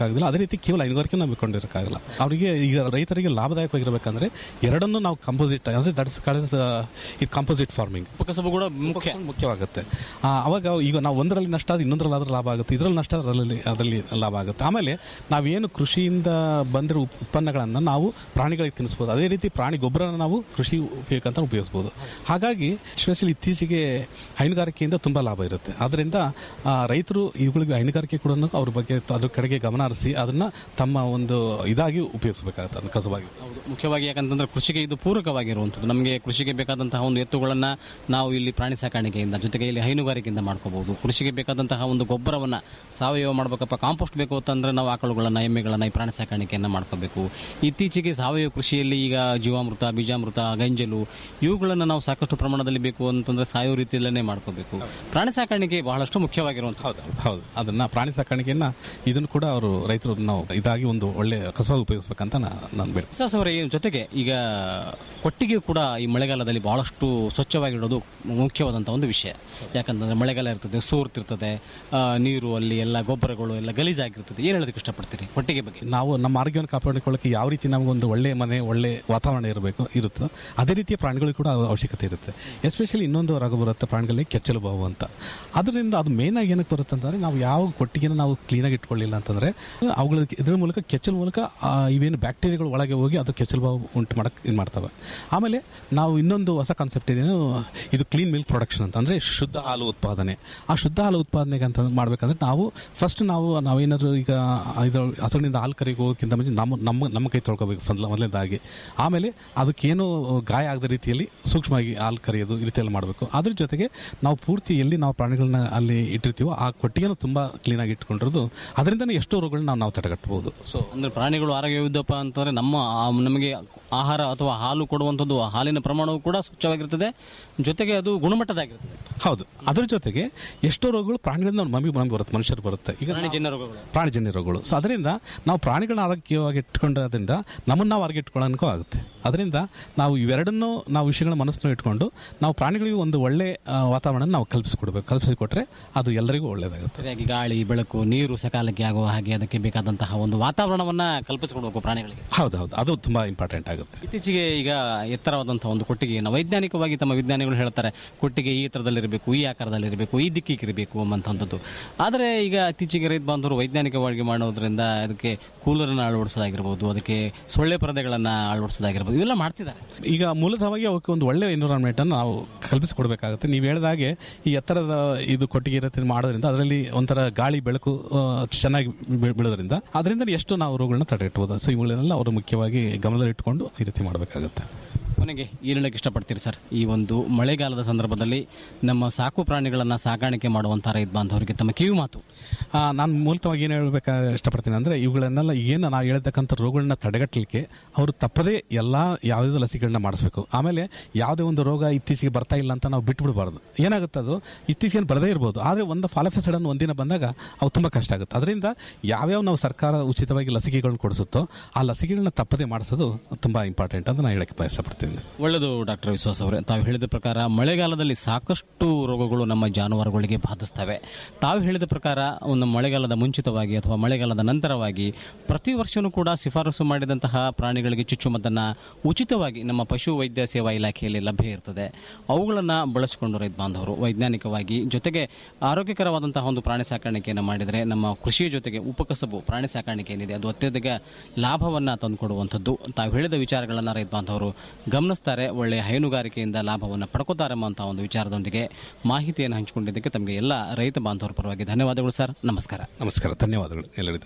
ರೀತಿ ಕೇವಲ ಹೈನುಗಾರಿಕೆ ನಾವು ಕೊಂಡಿರೋಕ್ಕಾಗಲ್ಲ ಅವರಿಗೆ ಈಗ ರೈತರಿಗೆ ಲಾಭದಾಯಕವಾಗಿರಬೇಕಂದ್ರೆ ಎರಡನ್ನೂ ನಾವು ಕಂಪೋಸಿಟ್ ಅಂದರೆ ದಟ್ಸ್ ಕಾಲ್ಸ್ ಇದು ಕಂಪೋಸಿಟ್ ಫಾರ್ಮಿಂಗ್ ಉಪಕಸಬು ಕೂಡ ಮುಖ್ಯ ಮುಖ್ಯವಾಗುತ್ತೆ ಆ, ಅವಾಗ ಈಗ ನಾವು ಒಂದರಲ್ಲಿ ನಷ್ಟ ಆದ್ರೆ ಇನ್ನೊಂದರಲ್ಲಿ ಆದ್ರೆ ಲಾಭ ಆಗುತ್ತೆ ಇದರಲ್ಲಿ ನಷ್ಟ ಅದರಲ್ಲಿ ಅದರಲ್ಲಿ ಲಾಭ ಆಗುತ್ತೆ ಆಮೇಲೆ ನಾವೇನು ಕೃಷಿಯಿಂದ ಬಂದಿರೋ ಉಪ್- ಉತ್ಪನ್ನಗಳನ್ನು ನಾವು ಪ್ರಾಣಿಗಳಿಗೆ ತಿನ್ನಿಸ್ಬೋದು ಅದೇ ರೀತಿ ಪ್ರಾಣಿ ಗೊಬ್ಬರನ ನಾವು ಕೃಷಿ ಉಪಯೋಗಕ್ಕಂತ ಉಪಯೋಗಿಸ್ಬೋದು ಹಾಗಾಗಿ ಎಸ್ಪೆಷಲಿ ಇತ್ತೀಚೆಗೆ ಹೈನುಗಾರಿಕೆಯಿಂದ ತುಂಬ ಲಾಭ ಇರುತ್ತೆ ಆದ್ದರಿಂದ ಆ, ರೈತರು ಇವುಗಳಿಗೆ ಹೈನುಗಾರಿಕೆ ಕೂಡ ಅವ್ರ ಬಗ್ಗೆ ಅದ್ರ ಕಡೆಗೆ ಗಮನ ಹರಿಸಿ ಅದನ್ನ ತಮ್ಮ ಒಂದು ಇದಾಗಿ ಉಪಯೋಗಿಸಬೇಕಾಗುತ್ತೆ ಅದನ್ನ ಕಸವಾಗಿ ಮುಖ್ಯವಾಗಿ ಯಾಕಂತಂದ್ರೆ ಕೃಷಿಗೆ ಇದು ಪೂರಕವಾಗಿರುವಂಥದ್ದು ನಮಗೆ ಕೃಷಿಗೆ ಬೇಕಾದಂತಹ ಒಂದು ಎತ್ತುಗಳನ್ನ ನಾವು ಇಲ್ಲಿ ಪ್ರಾಣಿ ಸಾಕಾಣಿಕೆಯಿಂದ ಜೊತೆಗೆ ಇಲ್ಲಿ ಹೈನುಗಾರಿಕೆಯಿಂದ ಮಾಡ್ಕೋಬಹುದು ಕೃಷಿಗೆ ಬೇಕಾದಂತಹ ಒಂದು ಗೊಬ್ಬರವನ್ನ ಸಾವಯವ ಮಾಡಬೇಕಪ್ಪ ಕಾಂಪೋಸ್ಟ್ ಬೇಕು ಅಂತಂದ್ರೆ ನಾವು ಆಕಳುಗಳನ್ನ ಎಮ್ಮೆಗಳನ್ನ ಈ ಪ್ರಾಣಿ ಸಾಕಾಣಿಕೆಯನ್ನ ಮಾಡ್ಕೋಬೇಕು ಇತ್ತೀಚೆಗೆ ಸಾವಯವ ಕೃಷಿಯಲ್ಲಿ ಈಗ ಜೀವಾಮೃತ ಬೀಜಾಮೃತ ಗಂಜಲು ಇವುಗಳನ್ನು ನಾವು ಸಾಕಷ್ಟು ಪ್ರಮಾಣದಲ್ಲಿ ಬೇಕು ಅಂತಂದ್ರೆ ಸಾವಯವ ರೀತಿಯಲ್ಲೇ ಮಾಡ್ಕೋಬೇಕು ಪ್ರಾಣಿ ಸಾಕಾಣಿಕೆ ಬಹಳಷ್ಟು ಮುಖ್ಯವಾಗಿರುವಂತಹ ಹೌದು ಹೌದು ಅದನ್ನ ಪ್ರಾಣಿ ಸಾಕಾಣಿಕೆಯನ್ನ ಇದನ್ನು ಕೂಡ ಅವರು ರೈತರು ನಾವು ಇದಾಗಿ ಒಂದು ಒಳ್ಳೆ ಕಸವಾಗಿ ಉಪಯೋಗಿಸ್ಬೇಕಂತ ನಾನು ಬೇಡ ವಿಶ್ವಾಸ ಅವರ ಜೊತೆಗೆ ಈಗ ಕೊಟ್ಟಿಗೆ ಕೂಡ ಈ ಮಳೆಗಾಲದಲ್ಲಿ ಬಹಳಷ್ಟು ಸ್ವಚ್ಛವಾಗಿಡೋದು ಮುಖ್ಯವಾದಂತಹ ಒಂದು ವಿಷಯ ಯಾಕಂತಂದ್ರೆ ಮಳೆಗಾಲ ಇರ್ತದೆ ಸೋರ್ತಿರ್ತದೆ ಆ, ನೀರು ಅಲ್ಲಿ ಎಲ್ಲ ಗೊಬ್ಬರಗಳು ಎಲ್ಲ ಗಲೀಜಾಗಿರ್ತದೆ ಏನ್ ಹೇಳೋದಕ್ಕೆ ಇಷ್ಟಪಡ್ತೀರಿ ಕೊಟ್ಟಿಗೆ ಬಗ್ಗೆ ನಾವು ನಮ್ಮ ಆರೋಗ್ಯವನ್ನು ಕಾಪಾಡಿಕೊಳ್ಳಕ್ಕೆ ಯಾವ ರೀತಿ ನಮಗೊಂದು ಒಳ್ಳೆ ಮನೆ ಒಳ್ಳೆ ವಾತಾವರಣ ಇರಬೇಕು ಇರುತ್ತೋ ಅದೇ ರೀತಿಯ ಪ್ರಾಣಿಗಳಿಗೆ ಕೂಡ ಅದು ಅವಶ್ಯಕತೆ ಇರುತ್ತೆ ಎಸ್ಪೆಷಲಿ ಇನ್ನೊಂದು ರೋಗ ಬರುತ್ತೆ ಪ್ರಾಣಿಗಳಲ್ಲಿ ಕೆಚ್ಚಲು ಬಾವು ಅಂತ ಅದರಿಂದ ಅದು ಮೇನ್ ಆಗಿ ಏನಕ್ಕೆ ಬರುತ್ತೆ ಅಂತಂದ್ರೆ ನಾವು ಯಾವ ಕೊಟ್ಟಿಗೆನ ನಾವು ಕ್ಲೀನಾಗಿ ಇಟ್ಕೊಳ್ಳಿಲ್ಲ ಅಂತಂದ್ರೆ ಅವುಗಳ ಇದ್ರ ಮೂಲಕ ಕೆಚ್ಚಲು ಮೂಲಕ ಆ, ಇವೇನು ಬ್ಯಾಕ್ಟೀರಿಯಾಗಳು ಒಳಗೆ ಹೋಗಿ ಅದು ಕೆಚ್ಚಲು ಬಾವು ಉಂಟು ಮಾಡಕ್ಕೆ ಇದು ಮಾಡ್ತವೆ ಆಮೇಲೆ ನಾವು ಇನ್ನೊಂದು ಹೊಸ ಕಾನ್ಸೆಪ್ಟ್ ಇದೇನು ಇದು ಕ್ಲೀನ್ ಮಿಲ್ಕ್ ಪ್ರೊಡಕ್ಷನ್ ಅಂತ ಅಂದ್ರೆ ಶುದ್ಧ ಹಾಲು ಉತ್ಪಾದನೆ ಆ ಶುದ್ಧ ಹಾಲು ಉತ್ಪಾದನೆಗೆ ಅಂತ ಮಾಡ್ಬೇಕಂದ್ರೆ ನಾವು ಫಸ್ಟ್ ನಾವು ನಾವೇನಾದ್ರೂ ಈಗ ಇದ್ರ ಹಸುವಿನಿಂದ ಹಾಲು ಕರೆಗೆ ಹೋಗೋಕ್ಕಿಂತ ಮುಂಚೆ ನಮ್ಮ ನಮ್ಮ ನಮ್ಮ ಕೈ ತೊಳ್ಕೊಬೇಕು ಮೊದಲ ಮೊದಲನೇದಾಗಿ ಆಮೇಲೆ ಅದಕ್ಕೇನು ಗಾಯ ಆಗದ ರೀತಿಯಲ್ಲಿ ಸೂಕ್ಷ್ಮವಾಗಿ ಹಾಲು ಕರೆಯೋದು ಈ ರೀತಿಯಲ್ಲಿ ಮಾಡಬೇಕು ಅದ್ರ ಜೊತೆಗೆ ನಾವು ಪೂರ್ತಿ ಎಲ್ಲಿ ನಾವು ಪ್ರಾಣಿಗಳನ್ನ ಅಲ್ಲಿ ಇಟ್ಟಿರ್ತೀವೋ ಆ ಕೊಟ್ಟಿಗೆನೂ ತುಂಬಾ ಕ್ಲೀನಾಗಿ ಇಟ್ಕೊಂಡಿರೋದು ಅದರಿಂದನೇ ಎಷ್ಟೋ ರೋಗಗಳನ್ನ ನಾವು ನಾವು ತಡೆಗಟ್ಟಬಹುದು ಸೊ ಅಂದ್ರೆ ಪ್ರಾಣಿಗಳು ಆರೋಗ್ಯವಿದ್ದಪ್ಪ ಅಂತಂದ್ರೆ ನಮ್ಮ ಆ- ನಮಗೆ ಆಹಾರ ಅಥವಾ ಹಾಲು ಕೊಡುವಂಥದ್ದು ಆ ಹಾಲಿನ ಪ್ರಮಾಣವು ಕೂಡ ಸ್ವಚ್ಛವಾಗಿರ್ತದೆ ಜೊತೆಗೆ ಅದು ಗುಣಮಟ್ಟದಾಗಿರ್ತದೆ ಹೌದು ಅದ್ರ ಜೊತೆಗೆ ಎಷ್ಟೋ ರೋಗಗಳು ಪ್ರಾಣಿಗಳಿಂದ ನಮಗೆ ನಮಗೆ ಬರುತ್ತೆ ಮನುಷ್ಯರು ಬರುತ್ತೆ ಈಗ ಪ್ರಾಣಿಜನ್ಯ ರೋಗಗಳು ಪ್ರಾಣಿಜನ್ಯ ರೋಗಗಳು ಸೊ ಅದರಿಂದ ನಾವು ಪ್ರಾಣಿಗಳನ್ನ ಆರೋಗ್ಯವಾಗಿ ಇಟ್ಕೊಂಡ್ರಿಂದ ನಮ್ಮನ್ನ ನಾವು ಆರೋಗ್ಯ ಇಟ್ಕೊಳ್ಳೋಕೆ ಆಗುತ್ತೆ ಅದರಿಂದ ನಾವು ಇವೆರಡನ್ನೂ ನಾವು ವಿಷಯಗಳ ಮನಸ್ಸನ್ನು ಇಟ್ಕೊಂಡು ನಾವು ಪ್ರಾಣಿಗಳಿಗೆ ಒಂದು ಒಳ್ಳೆ ಆ, ವಾತಾವರಣ ನಾವು ಕಲ್ಪಿಸಿಕೊಡ್ಬೇಕು ಕಲ್ಪಿಸಿಕೊಟ್ರೆ ಅದು ಎಲ್ಲರಿಗೂ ಒಳ್ಳೇದಾಗುತ್ತೆ ಸರಿಯಾಗಿ ಗಾಳಿ ಬೆಳಕು ನೀರು ಸಕಾಲಕ್ಕೆ ಆಗುವ ಹಾಗೆ ಅದಕ್ಕೆ ಬೇಕಾದಂತಹ ಒಂದು ವಾತಾವರಣವನ್ನ ಕಲ್ಪಿಸಿಕೊಡ್ಬೇಕು ಪ್ರಾಣಿಗಳಿಗೆ ಹೌದು ಹೌದು ಅದು ತುಂಬಾ ಇಂಪಾರ್ಟೆಂಟ್ ಆಗುತ್ತೆ ಇತ್ತೀಚೆಗೆ ಈಗ ಎತ್ತರವಾದಂತಹ ಒಂದು ಕೊಟ್ಟಿಗೆಯನ್ನು ವೈಜ್ಞಾನಿಕವಾಗಿ ತಮ್ಮ ವಿಜ್ಞಾನಿಗಳು ಹೇಳ್ತಾರೆ ಕೊಟ್ಟಿಗೆ ಈ ಎತ್ತರದಲ್ಲಿರಬೇಕು ಈ ಆಕಾರದಲ್ಲಿರಬೇಕು ಈ ದಿಕ್ಕಿಗೆ ಇರಬೇಕು ಅನ್ನುವಂಥದ್ದು ಆದರೆ ಈಗ ಇತ್ತೀಚೆಗೆ ರೈತ ಬಾಂಧವರು ವೈಜ್ಞಾನಿಕವಾಗಿ ಮಾಡೋದ್ರಿಂದ ಅದಕ್ಕೆ ಕೂಲರನ್ನು ಅಳವಡಿಸೋದಾಗಿರ್ಬೋದು ಅದಕ್ಕೆ ಸೊಳ್ಳೆ ಪರದೆಗಳನ್ನು ಅಳವಡಿಸೋದಾಗಿರ್ಬೋದು ಇವೆಲ್ಲ ಮಾಡ್ತಿದ್ದಾರೆ ಈಗ ಮೂಲತಃವಾಗಿ ಅವಕ್ಕೆ ಒಂದು ಒಳ್ಳೆ ಎನ್ವಿರಾನ್ಮೆಂಟ್ ಅನ್ನು ನಾವು ಕಲ್ಪಿಸಿಕೊಡ್ಬೇಕಾಗುತ್ತೆ ನೀವು ಹೇಳಿದಾಗೆ ಈ ಎತ್ತರದ ಇದು ಕೊಟ್ಟಿಗೆ ಇರುತ್ತೆ ಮಾಡೋದ್ರಿಂದ ಅದರಲ್ಲಿ ಒಂಥರ ಗಾಳಿ ಬೆಳಕು ಆ, ಚೆನ್ನಾಗಿ ಬೀ- ಬೀಳೋದ್ರಿಂದ ಅದರಿಂದ ಎಷ್ಟು ನಾವು ರೋಗಗಳನ್ನ ತಡೆಗಟ್ಟಬಹುದು ಸೊ ಇವುಗಳನ್ನೆಲ್ಲ ಅವರು ಮುಖ್ಯವಾಗಿ ಗಮನದಲ್ಲಿಟ್ಟುಕೊಂಡು ಈ ರೀತಿ ಮಾಡಬೇಕಾಗುತ್ತೆ ಕೊನೆಗೆ ಏನು ಹೇಳಕ್ಕೆ ಇಷ್ಟಪಡ್ತೀರಿ ಸರ್ ಈ ಒಂದು ಮಳೆಗಾಲದ ಸಂದರ್ಭದಲ್ಲಿ ನಮ್ಮ ಸಾಕು ಪ್ರಾಣಿಗಳನ್ನು ಸಾಕಾಣಿಕೆ ಮಾಡುವಂಥ ರೈತ ಬಾಂಧವರಿಗೆ ತಮ್ಮ ಕಿವಿ ಮಾತು ಆ, ನಾನು ಮೂಲತವಾಗಿ ಏನು ಹೇಳ್ಬೇಕಾ ಇಷ್ಟಪಡ್ತೀನಿ ಅಂದರೆ ಇವುಗಳನ್ನೆಲ್ಲ ಏನು ನಾವು ಹೇಳ್ತಕ್ಕಂಥ ರೋಗಗಳನ್ನ ತಡೆಗಟ್ಟಲಿಕ್ಕೆ ಅವರು ತಪ್ಪದೇ ಎಲ್ಲ ಯಾವುದೇ ಲಸಿಕೆಗಳನ್ನ ಮಾಡಿಸ್ಬೇಕು ಆಮೇಲೆ ಯಾವುದೇ ಒಂದು ರೋಗ ಇತ್ತೀಚೆಗೆ ಬರ್ತಾ ಇಲ್ಲ ಅಂತ ನಾವು ಬಿಟ್ಬಿಡಬಾರ್ದು ಏನಾಗುತ್ತೆ ಅದು ಇತ್ತೀಚೆಗೆ ಬರದೇ ಇರ್ಬೋದು ಆದರೆ ಒಂದು ಫಾಲಫೆ ಸಡನ್ ಒಂದಿನ ಬಂದಾಗ ಅವು ತುಂಬ ಕಷ್ಟ ಆಗುತ್ತೆ ಅದರಿಂದ ಯಾವ್ಯಾವ ನಾವು ಸರ್ಕಾರ ಉಚಿತವಾಗಿ ಲಸಿಕೆಗಳನ್ನ ಕೊಡಿಸುತ್ತೋ ಆ ಲಸಿಕೆಗಳನ್ನ ತಪ್ಪದೇ ಮಾಡಿಸೋದು ತುಂಬ ಇಂಪಾರ್ಟೆಂಟ್ ಅಂತ ನಾನು ಹೇಳಕ್ಕೆ ಇಷ್ಟಪಡ್ತೀನಿ ಒಳ್ಳೆಯದು ಡಾಕ್ಟರ್ ವಿಶ್ವಾಸ್ ಅವರೇ ತಾವು ಹೇಳಿದ ಪ್ರಕಾರ ಮಳೆಗಾಲದಲ್ಲಿ ಸಾಕಷ್ಟು ರೋಗಗಳು ನಮ್ಮ ಜಾನುವಾರುಗಳಿಗೆ ಬಾಧಿಸ್ತವೆ ತಾವು ಹೇಳಿದ ಪ್ರಕಾರ ಒಂದು ಮಳೆಗಾಲದ ಮುಂಚಿತವಾಗಿ ಅಥವಾ ಮಳೆಗಾಲದ ನಂತರವಾಗಿ ಪ್ರತಿ ವರ್ಷವೂ ಕೂಡ ಶಿಫಾರಸು ಮಾಡಿದಂತಹ ಪ್ರಾಣಿಗಳಿಗೆ ಚುಚ್ಚುಮದ್ದನ್ನು ಉಚಿತವಾಗಿ ನಮ್ಮ ಪಶು ವೈದ್ಯ ಸೇವಾ ಇಲಾಖೆಯಲ್ಲಿ ಲಭ್ಯ ಇರ್ತದೆ ಅವುಗಳನ್ನು ಬಳಸಿಕೊಂಡು ರೈತ ಬಾಂಧವರು ವೈಜ್ಞಾನಿಕವಾಗಿ ಜೊತೆಗೆ ಆರೋಗ್ಯಕರವಾದಂತಹ ಒಂದು ಪ್ರಾಣಿ ಸಾಕಾಣಿಕೆಯನ್ನು ಮಾಡಿದರೆ ನಮ್ಮ ಕೃಷಿಯ ಜೊತೆಗೆ ಉಪಕಸಬು ಪ್ರಾಣಿ ಸಾಕಾಣಿಕೆ ಏನಿದೆ ಅದು ಅತ್ಯಧಿಕ ಲಾಭವನ್ನು ತಂದುಕೊಡುವಂಥದ್ದು ತಾವು ಹೇಳಿದ ವಿಚಾರಗಳನ್ನು ರೈತ ಬಾಂಧವರು ಗಮನಿಸ್ತಾರೆ ಒಳ್ಳೆಯ ಹೈನುಗಾರಿಕೆಯಿಂದ ಲಾಭವನ್ನು ಪಡ್ಕೋತಾರೆ ಎಂಬಂತಹ ಒಂದು ವಿಚಾರದೊಂದಿಗೆ ಮಾಹಿತಿಯನ್ನು ಹಂಚಿಕೊಂಡಿದ್ದಕ್ಕೆ ತಮಗೆ ಎಲ್ಲ ರೈತ ಬಾಂಧವರ ಪರವಾಗಿ ಧನ್ಯವಾದಗಳು ಸರ್ ನಮಸ್ಕಾರ ನಮಸ್ಕಾರ ಧನ್ಯವಾದಗಳು ಎಲ್ಲರಿಗೂ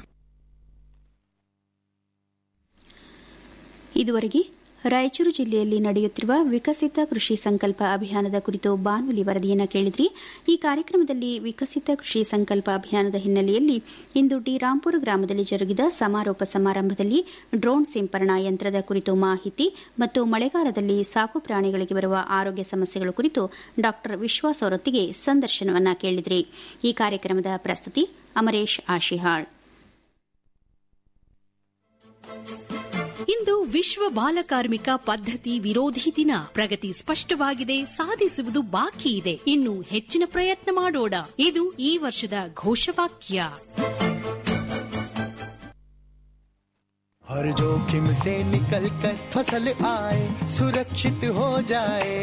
ಇದುವರೆಗೆ ರಾಯಚೂರು ಜಿಲ್ಲೆಯಲ್ಲಿ ನಡೆಯುತ್ತಿರುವ ವಿಕಸಿತ ಕೃಷಿ ಸಂಕಲ್ಪ ಅಭಿಯಾನದ ಕುರಿತು ಬಾನುಲಿ ವರದಿಯನ್ನು ಕೇಳಿದ್ರಿ ಈ ಕಾರ್ಯಕ್ರಮದಲ್ಲಿ ವಿಕಸಿತ ಕೃಷಿ ಸಂಕಲ್ಪ ಅಭಿಯಾನದ ಹಿನ್ನೆಲೆಯಲ್ಲಿ ಇಂದು ಡಿ ರಾಂಪುರ ಗ್ರಾಮದಲ್ಲಿ ಜರುಗಿದ ಸಮಾರೋಪ ಸಮಾರಂಭದಲ್ಲಿ ಡ್ರೋನ್ ಸಿಂಪರಣಾ ಯಂತ್ರದ ಕುರಿತು ಮಾಹಿತಿ ಮತ್ತು ಮಳೆಗಾಲದಲ್ಲಿ ಸಾಕು ಪ್ರಾಣಿಗಳಿಗೆ ಬರುವ ಆರೋಗ್ಯ ಸಮಸ್ಯೆಗಳ ಕುರಿತು ಡಾ ವಿಶ್ವಾಸ್ ಅವರೊತ್ತಿಗೆ ಸಂದರ್ಶನವನ್ನ ಕೇಳಿದ್ರಿ ಈ ಕಾರ್ಯಕ್ರಮದ ಪ್ರಸ್ತುತಿ ಅಮರೇಶ್ ಆಶಿಹಾಳ್ ಇಂದು ವಿಶ್ವ ಬಾಲಕಾರ್ಮಿಕ ಪದ್ಧತಿ ವಿರೋಧಿ ದಿನ ಪ್ರಗತಿ ಸ್ಪಷ್ಟವಾಗಿದೆ ಸಾಧಿಸುವುದು ಬಾಕಿ ಇದೆ ಇನ್ನು ಹೆಚ್ಚಿನ ಪ್ರಯತ್ನ ಮಾಡೋಣ ಇದು ಈ ವರ್ಷದ ಘೋಷವಾಕ್ಯ हर जोखिम से निकल कर फसल आए सुरक्षित हो जाए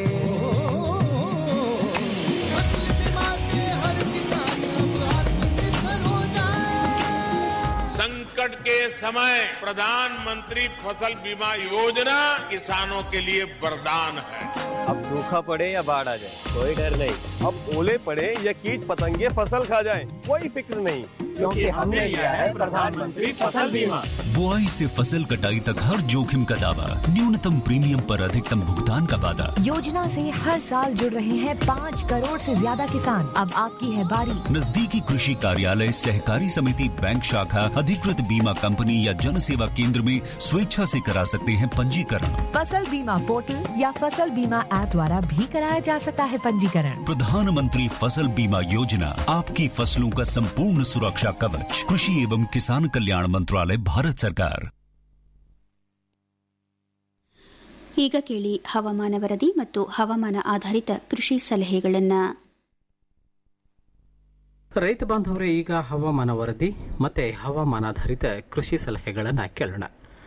फसल बीमा से हर किसान अब आत्मनिर्भर हो जाए संकट के समय प्रधानमंत्री फसल बीमा योजना किसानों के लिए वरदान है अब सूखा पड़े या बाढ़ आ जाए कोई डर नहीं अब ओले पड़े या कीट पतंगे फसल खा जाए कोई फिक्र नहीं क्योंकि हमने लिया है प्रधानमंत्री फसल बीमा बुआई से फसल कटाई तक हर जोखिम का दावा न्यूनतम प्रीमियम पर अधिकतम भुगतान का वादा योजना से हर साल जुड़ रहे हैं पाँच करोड़ से ज्यादा किसान अब आपकी है बारी नजदीकी कृषि कार्यालय सहकारी समिति बैंक शाखा अधिकृत बीमा कंपनी या जन सेवा केंद्र में स्वेच्छा से करा सकते हैं पंजीकरण फसल बीमा पोर्टल या फसल बीमा ऐप द्वारा भी कराया जा सकता है पंजीकरण प्रधानमंत्री फसल बीमा योजना आपकी फसलों का संपूर्ण सुरक्षा कवच कृषि एवं किसान कल्याण मंत्रालय भारत सरकार ಈಗ ಕೇಳಿ ಹವಾಮಾನ ವರದಿ ಮತ್ತು ಹವಾಮಾನ ಆಧಾರಿತ ಕೃಷಿ ಸಲಹೆಗಳನ್ನು ರೈತ ಬಾಂಧವರೇ ಈಗ ಹವಾಮಾನ ವರದಿ ಮತ್ತೆ ಹವಾಮಾನಾಧಾರಿತ ಕೃಷಿ ಸಲಹೆಗಳನ್ನು ಕೇಳೋಣ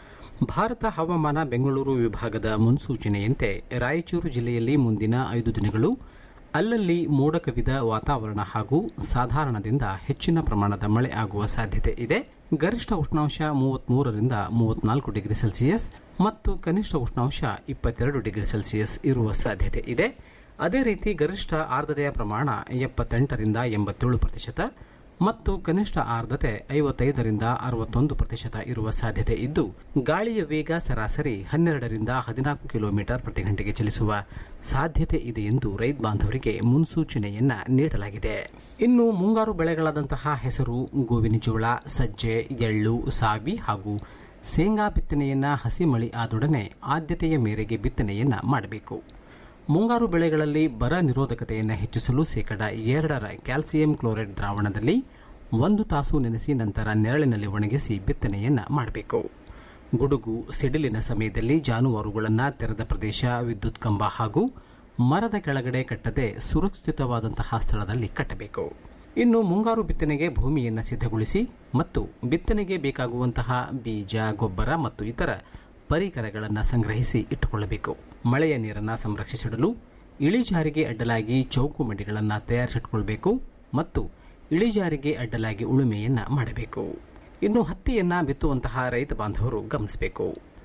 ಭಾರತ ಹವಾಮಾನ ಬೆಂಗಳೂರು ವಿಭಾಗದ ಮುನ್ಸೂಚನೆಯಂತೆ ರಾಯಚೂರು ಜಿಲ್ಲೆಯಲ್ಲಿ ಮುಂದಿನ ಐದು ದಿನಗಳು ಅಲ್ಲಲ್ಲಿ ಮೋಡ ಕವಿದ ವಾತಾವರಣ ಹಾಗೂ ಸಾಧಾರಣದಿಂದ ಹೆಚ್ಚಿನ ಪ್ರಮಾಣದ ಮಳೆ ಆಗುವ ಸಾಧ್ಯತೆ ಇದೆ ಗರಿಷ್ಠ ಉಷ್ಣಾಂಶ ಮೂವತ್ಮೂರರಿಂದ ಮೂವತ್ನಾಲ್ಕು ಡಿಗ್ರಿ ಸೆಲ್ಸಿಯಸ್ ಮತ್ತು ಕನಿಷ್ಠ ಉಷ್ಣಾಂಶ ಇಪ್ಪತ್ತೆರಡು ಡಿಗ್ರಿ ಸೆಲ್ಸಿಯಸ್ ಇರುವ ಸಾಧ್ಯತೆ ಇದೆ ಅದೇ ರೀತಿ ಗರಿಷ್ಠ ಆರ್ದ್ರತೆಯ ಪ್ರಮಾಣ ಎಪ್ಪತ್ತೆಂಟರಿಂದ ಎಂಬತ್ತೇಳು ಪ್ರತಿಶತ ಮತ್ತು ಕನಿಷ್ಠ ಆರ್ದ್ರತೆ ಐವತ್ತೈದರಿಂದ ಅರವತ್ತೊಂದು ಪ್ರತಿಶತ ಇರುವ ಸಾಧ್ಯತೆ ಇದ್ದು ಗಾಳಿಯ ವೇಗ ಸರಾಸರಿ ಹನ್ನೆರಡರಿಂದ ಹದಿನಾಲ್ಕು ಕಿಲೋಮೀಟರ್ ಪ್ರತಿ ಗಂಟೆಗೆ ಚಲಿಸುವ ಸಾಧ್ಯತೆ ಇದೆ ಎಂದು ರೈತ ಬಾಂಧವರಿಗೆ ಮುನ್ಸೂಚನೆಯನ್ನ ನೀಡಲಾಗಿದೆ ಇನ್ನು ಮುಂಗಾರು ಬೆಳೆಗಳಾದಂತಹ ಹೆಸರು ಗೋವಿನ ಜೋಳ ಸಜ್ಜೆ ಎಳ್ಳು ಸಾವಿ ಹಾಗೂ ಶೇಂಗಾ ಬಿತ್ತನೆಯನ್ನ ಹಸಿ ಮಳಿ ಆದೊಡನೆ ಆದ್ಯತೆಯ ಮೇರೆಗೆ ಬಿತ್ತನೆಯನ್ನ ಮಾಡಬೇಕು ಮುಂಗಾರು ಬೆಳೆಗಳಲ್ಲಿ ಬರ ನಿರೋಧಕತೆಯನ್ನು ಹೆಚ್ಚಿಸಲು ಶೇಕಡ ಎರಡರ ಕ್ಯಾಲ್ಸಿಯಂ ಕ್ಲೋರೈಡ್ ದ್ರಾವಣದಲ್ಲಿ ಒಂದು ತಾಸು ನೆನೆಸಿ ನಂತರ ನೆರಳಿನಲ್ಲಿ ಒಣಗಿಸಿ ಬಿತ್ತನೆಯನ್ನ ಮಾಡಬೇಕು ಗುಡುಗು ಸಿಡಿಲಿನ ಸಮಯದಲ್ಲಿ ಜಾನುವಾರುಗಳನ್ನು ತೆರೆದ ಪ್ರದೇಶ ವಿದ್ಯುತ್ ಕಂಬ ಹಾಗೂ ಮರದ ಕೆಳಗಡೆ ಕಟ್ಟದೆ ಸುರಕ್ಷಿತವಾದಂತಹ ಸ್ಥಳದಲ್ಲಿ ಕಟ್ಟಬೇಕು ಇನ್ನು ಮುಂಗಾರು ಬಿತ್ತನೆಗೆ ಭೂಮಿಯನ್ನು ಸಿದ್ಧಗೊಳಿಸಿ ಮತ್ತು ಬಿತ್ತನೆಗೆ ಬೇಕಾಗುವಂತಹ ಬೀಜ ಗೊಬ್ಬರ ಮತ್ತು ಇತರ ಪರಿಕರಗಳನ್ನು ಸಂಗ್ರಹಿಸಿ ಇಟ್ಟುಕೊಳ್ಳಬೇಕು ಮಳೆಯ ನೀರನ್ನು ಸಂರಕ್ಷಿಸಿಡಲು ಇಳಿಜಾರಿಗೆ ಅಡ್ಡಲಾಗಿ ಚೌಕು ಮಡಿಗಳನ್ನು ತಯಾರಿಸಿಟ್ಕೊಳ್ಬೇಕು ಮತ್ತು ಇಳಿಜಾರಿಗೆ ಅಡ್ಡಲಾಗಿ ಉಳುಮೆಯನ್ನ ಮಾಡಬೇಕು ಇನ್ನು ಹತ್ತಿಯನ್ನ ಬಿತ್ತುವಂತಹ ರೈತ ಬಾಂಧವರು ಗಮನಿಸಬೇಕು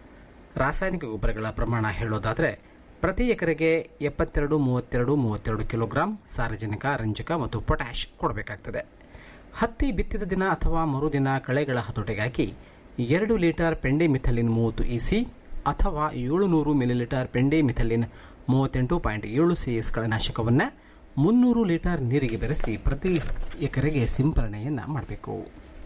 ರಾಸಾಯನಿಕ ಗೊಬ್ಬರಗಳ ಪ್ರಮಾಣ ಹೇಳೋದಾದರೆ ಪ್ರತಿ ಎಕರೆಗೆ ಎಪ್ಪತ್ತೆರಡು ಮೂವತ್ತೆರಡು ಮೂವತ್ತೆರಡು ಕಿಲೋಗ್ರಾಂ ಸಾರಜನಕ ರಂಜಕ ಮತ್ತು ಪೊಟ್ಯಾಷ್ ಕೊಡಬೇಕಾಗ್ತದೆ ಹತ್ತಿ ಬಿತ್ತಿದ ದಿನ ಅಥವಾ ಮರುದಿನ ಕಳೆಗಳ ಹತೋಟಿಗಾಗಿ ಎರಡು ಲೀಟರ್ ಪೆಂಡೆ ಮಿಥಲಿನ್ ಮೂವತ್ತು ಇಸಿ ಅಥವಾ ಏಳುನೂರು ಮಿಲಿಲೀಟರ್ ಪೆಂಡೆ ಮಿಥಲಿನ್ ಮೂವತ್ತೆಂಟು ಪಾಯಿಂಟ್ ಏಳು ಸಿಎಸ್ ಕಳೆನಾಶಕವನ್ನು ಮುನ್ನೂರು ಲೀಟರ್ ನೀರಿಗೆ ಬೆರೆಸಿ ಪ್ರತಿ ಎಕರೆಗೆ ಸಿಂಪರಣೆಯನ್ನು ಮಾಡಬೇಕು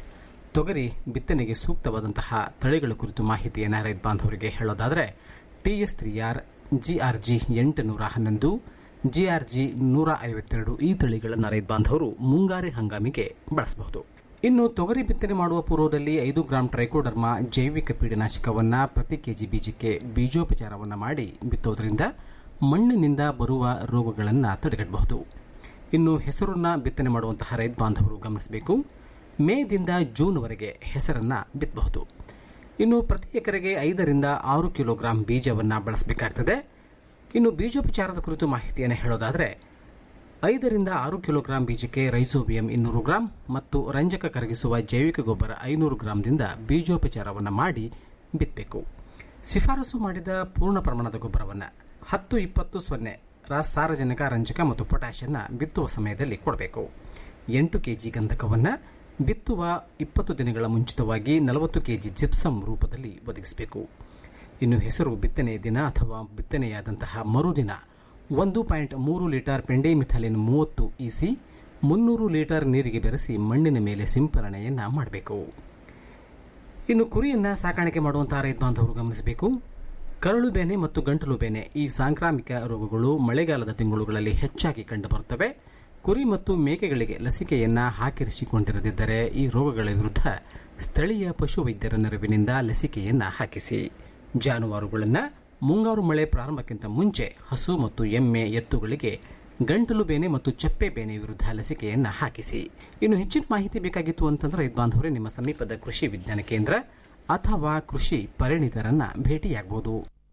ತೊಗರಿ ಬಿತ್ತನೆಗೆ ಸೂಕ್ತವಾದಂತಹ ತಳಿಗಳ ಕುರಿತು ಮಾಹಿತಿಯನ್ನು ರೈತ ಬಾಂಧವರಿಗೆ ಹೇಳೋದಾದರೆ ಟಿಎಸ್ ತ್ರೀ ಆರ್ ಜಿಆರ್ಜಿ ಎಂಟುನೂರ ಹನ್ನೊಂದು ಜಿಆರ್ಜಿ ನೂರ ಐವತ್ತೆರಡು ಈ ತಳಿಗಳನ್ನು ರೈತ ಬಾಂಧವರು ಮುಂಗಾರಿ ಹಂಗಾಮಿಗೆ ಬಳಸಬಹುದು ಇನ್ನು ತೊಗರಿ ಬಿತ್ತನೆ ಮಾಡುವ ಪೂರ್ವದಲ್ಲಿ ಐದು ಗ್ರಾಂ ಟ್ರೈಕೋಡರ್ಮಾ ಜೈವಿಕ ಪೀಡನಾಶಕವನ್ನು ಪ್ರತಿ ಕೆಜಿ ಬೀಜಕ್ಕೆ ಬೀಜೋಪಚಾರವನ್ನು ಮಾಡಿ ಬಿತ್ತೋದ್ರಿಂದ ಮಣ್ಣಿನಿಂದ ಬರುವ ರೋಗಗಳನ್ನು ತಡೆಗಟ್ಟಬಹುದು ಇನ್ನು ಹೆಸರನ್ನ ಬಿತ್ತನೆ ಮಾಡುವಂತಹ ರೈತ ಬಾಂಧವರು ಗಮನಿಸಬೇಕು ಮೇದಿಂದ ಜೂನ್ವರೆಗೆ ಹೆಸರನ್ನ ಬಿತ್ತಬಹುದು ಇನ್ನು ಪ್ರತಿ ಎಕರೆಗೆ ಐದರಿಂದ ಆರು ಕಿಲೋಗ್ರಾಂ ಬೀಜವನ್ನು ಬಳಸಬೇಕಾಗ್ತದೆ ಇನ್ನು ಬೀಜೋಪಚಾರದ ಕುರಿತು ಮಾಹಿತಿಯನ್ನು ಹೇಳೋದಾದರೆ ಐದರಿಂದ ಆರು ಕಿಲೋಗ್ರಾಂ ಬೀಜಕ್ಕೆ ರೈಸೋಬಿಯಂ ಇನ್ನೂರು ಗ್ರಾಂ ಮತ್ತು ರಂಜಕ ಕರಗಿಸುವ ಜೈವಿಕ ಗೊಬ್ಬರ ಐನೂರು ಗ್ರಾಂದಿಂದ ಬೀಜೋಪಚಾರವನ್ನು ಮಾಡಿ ಬಿತ್ತಬೇಕು ಶಿಫಾರಸು ಮಾಡಿದ ಪೂರ್ಣ ಪ್ರಮಾಣದ ಗೊಬ್ಬರವನ್ನು ಹತ್ತು ಇಪ್ಪತ್ತು ಸೊನ್ನೆ ರಾ ಸಾರಜನಕ ರಂಜಕ ಮತ್ತು ಪೊಟ್ಯಾಷನ್ನು ಬಿತ್ತುವ ಸಮಯದಲ್ಲಿ ಕೊಡಬೇಕು ಎಂಟು ಕೆಜಿ ಗಂಧಕವನ್ನು ಬಿತ್ತುವ ಇಪ್ಪತ್ತು ದಿನಗಳ ಮುಂಚಿತವಾಗಿ ನಲವತ್ತು ಕೆಜಿ ಜಿಪ್ಸಮ್ ರೂಪದಲ್ಲಿ ಒದಗಿಸಬೇಕು ಇನ್ನು ಹೆಸರು ಬಿತ್ತನೆಯ ದಿನ ಅಥವಾ ಬಿತ್ತನೆಯಾದಂತಹ ಮರುದಿನ ಒಂದು ಪಾಯಿಂಟ್ ಮೂರು ಲೀಟರ್ ಪೆಂಡೆಮಿಥಲಿನ್ ಮೂವತ್ತು ಇಸಿ ಮುನ್ನೂರು ಲೀಟರ್ ನೀರಿಗೆ ಬೆರೆಸಿ ಮಣ್ಣಿನ ಮೇಲೆ ಸಿಂಪರಣೆಯನ್ನು ಮಾಡಬೇಕು ಇನ್ನು ಕುರಿಯನ್ನು ಸಾಕಾಣಿಕೆ ಮಾಡುವಂತಹ ರೈತ ಬಾಂಧವರು ಗಮನಿಸಬೇಕು ಕರಳು ಬೇನೆ ಮತ್ತು ಗಂಟಲು ಬೇನೆ ಈ ಸಾಂಕ್ರಾಮಿಕ ರೋಗಗಳು ಮಳೆಗಾಲದ ತಿಂಗಳುಗಳಲ್ಲಿ ಹೆಚ್ಚಾಗಿ ಕಂಡುಬರುತ್ತವೆ ಕುರಿ ಮತ್ತು ಮೇಕೆಗಳಿಗೆ ಲಸಿಕೆಯನ್ನ ಹಾಕಿರಿಸಿಕೊಂಡಿರದಿದ್ದರೆ ಈ ರೋಗಗಳ ವಿರುದ್ಧ ಸ್ಥಳೀಯ ಪಶುವೈದ್ಯರ ನೆರವಿನಿಂದ ಲಸಿಕೆಯನ್ನ ಹಾಕಿಸಿ ಜಾನುವಾರುಗಳನ್ನು ಮುಂಗಾರು ಮಳೆ ಪ್ರಾರಂಭಕ್ಕಿಂತ ಮುಂಚೆ ಹಸು ಮತ್ತು ಎಮ್ಮೆ ಎತ್ತುಗಳಿಗೆ ಗಂಟಲು ಬೇನೆ ಮತ್ತು ಚಪ್ಪೆ ಬೇನೆ ವಿರುದ್ಧ ಲಸಿಕೆಯನ್ನು ಹಾಕಿಸಿ ಇನ್ನು ಹೆಚ್ಚಿನ ಮಾಹಿತಿ ಬೇಕಾಗಿತ್ತು ಅಂತಂದ್ರೆ ರೈತ ಬಾಂಧವರೇ ನಿಮ್ಮ ಸಮೀಪದ ಕೃಷಿ ವಿಜ್ಞಾನ ಕೇಂದ್ರ ಅಥವಾ ಕೃಷಿ ಪರಿಣಿತರನ್ನ ಭೇಟಿಯಾಗಬಹುದು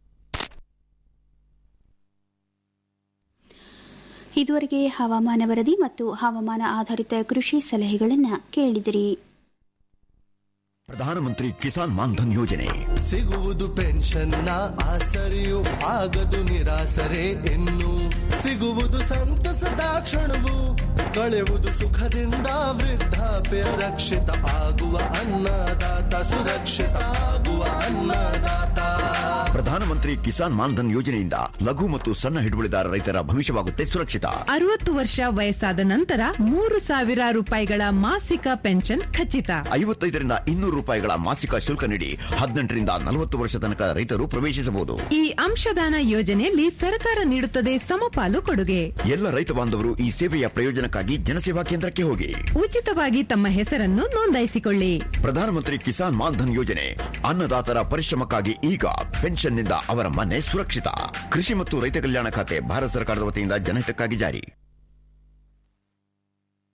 ಇದುವರೆಗೆ ಹವಾಮಾನ ವರದಿ ಮತ್ತು ಹವಾಮಾನ ಆಧಾರಿತ ಕೃಷಿ ಸಲಹೆಗಳನ್ನು ಕೇಳಿದಿರಿ ಪ್ರಧಾನಮಂತ್ರಿ ಕಿಸಾನ್ ಮಾನ್ಧನ್ ಯೋಜನೆ ಸಿಗುವುದು ಪೆನ್ಷನ್ನ ಆಸರೆಯು ಆಗದು ನಿರಾಸರೆ ಇನ್ನು ಸಿಗುವುದು ಸಂತಸದ ಕ್ಷಣವು ಕಳೆಯುವುದು ಸುಖದಿಂದ ವೃದ್ಧಾಪ್ಯ ರಕ್ಷಿತ ಆಗುವ ಅನ್ನದಾತ ಸುರಕ್ಷಿತ ಆಗುವ ಅನ್ನದಾತ ಪ್ರಧಾನಮಂತ್ರಿ ಕಿಸಾನ್ ಮಾನ್ಧನ್ ಯೋಜನೆಯಿಂದ ಲಘು ಮತ್ತು ಸಣ್ಣ ಹಿಡುವಳಿದಾರ ರೈತರ ಭವಿಷ್ಯವಾಗುತ್ತೆ ಸುರಕ್ಷಿತ ಅರವತ್ತು ವರ್ಷ ವಯಸ್ಸಾದ ನಂತರ ಮೂರು ಸಾವಿರ ರೂಪಾಯಿಗಳ ಮಾಸಿಕ ಪೆನ್ಷನ್ ಖಚಿತ ಐವತ್ತೈದರಿಂದ ಇನ್ನೂರು ರೂಪಾಯಿಗಳ ಮಾಸಿಕ ಶುಲ್ಕ ನೀಡಿ ಹದಿನೆಂಟರಿಂದ ನಲವತ್ತು ವರ್ಷ ತನಕ ರೈತರು ಪ್ರವೇಶಿಸಬಹುದು ಈ ಅಂಶದಾನ ಯೋಜನೆಯಲ್ಲಿ ಸರ್ಕಾರ ನೀಡುತ್ತದೆ ಸಮಪಾಲು ಕೊಡುಗೆ ಎಲ್ಲ ರೈತ ಬಾಂಧವರು ಈ ಸೇವೆಯ ಪ್ರಯೋಜನಕ್ಕಾಗಿ ಜನಸೇವಾ ಕೇಂದ್ರಕ್ಕೆ ಹೋಗಿ ಉಚಿತವಾಗಿ ತಮ್ಮ ಹೆಸರನ್ನು ನೋಂದಾಯಿಸಿಕೊಳ್ಳಿ ಪ್ರಧಾನಮಂತ್ರಿ ಕಿಸಾನ್ ಮಾನ್ಧನ್ ಯೋಜನೆ ಅನ್ನದಾತರ ಪರಿಶ್ರಮಕ್ಕಾಗಿ ಈಗ ಪೆನ್ಷನ್ನಿಂದ ಅವರ ಮನೆ ಸುರಕ್ಷಿತ ಕೃಷಿ ಮತ್ತು ರೈತ ಕಲ್ಯಾಣ ಖಾತೆ ಭಾರತ ಸರ್ಕಾರದ ವತಿಯಿಂದ ಜನಹಿತಕ್ಕಾಗಿ ಜಾರಿ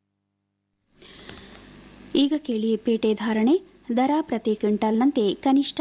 ಈಗ ಕೇಳಿ ಪೇಟೆ ಧಾರಣೆ ದರ ಪ್ರತಿ ಕ್ವಿಂಟಾಲ್ನಂತೆ ಕನಿಷ್ಠ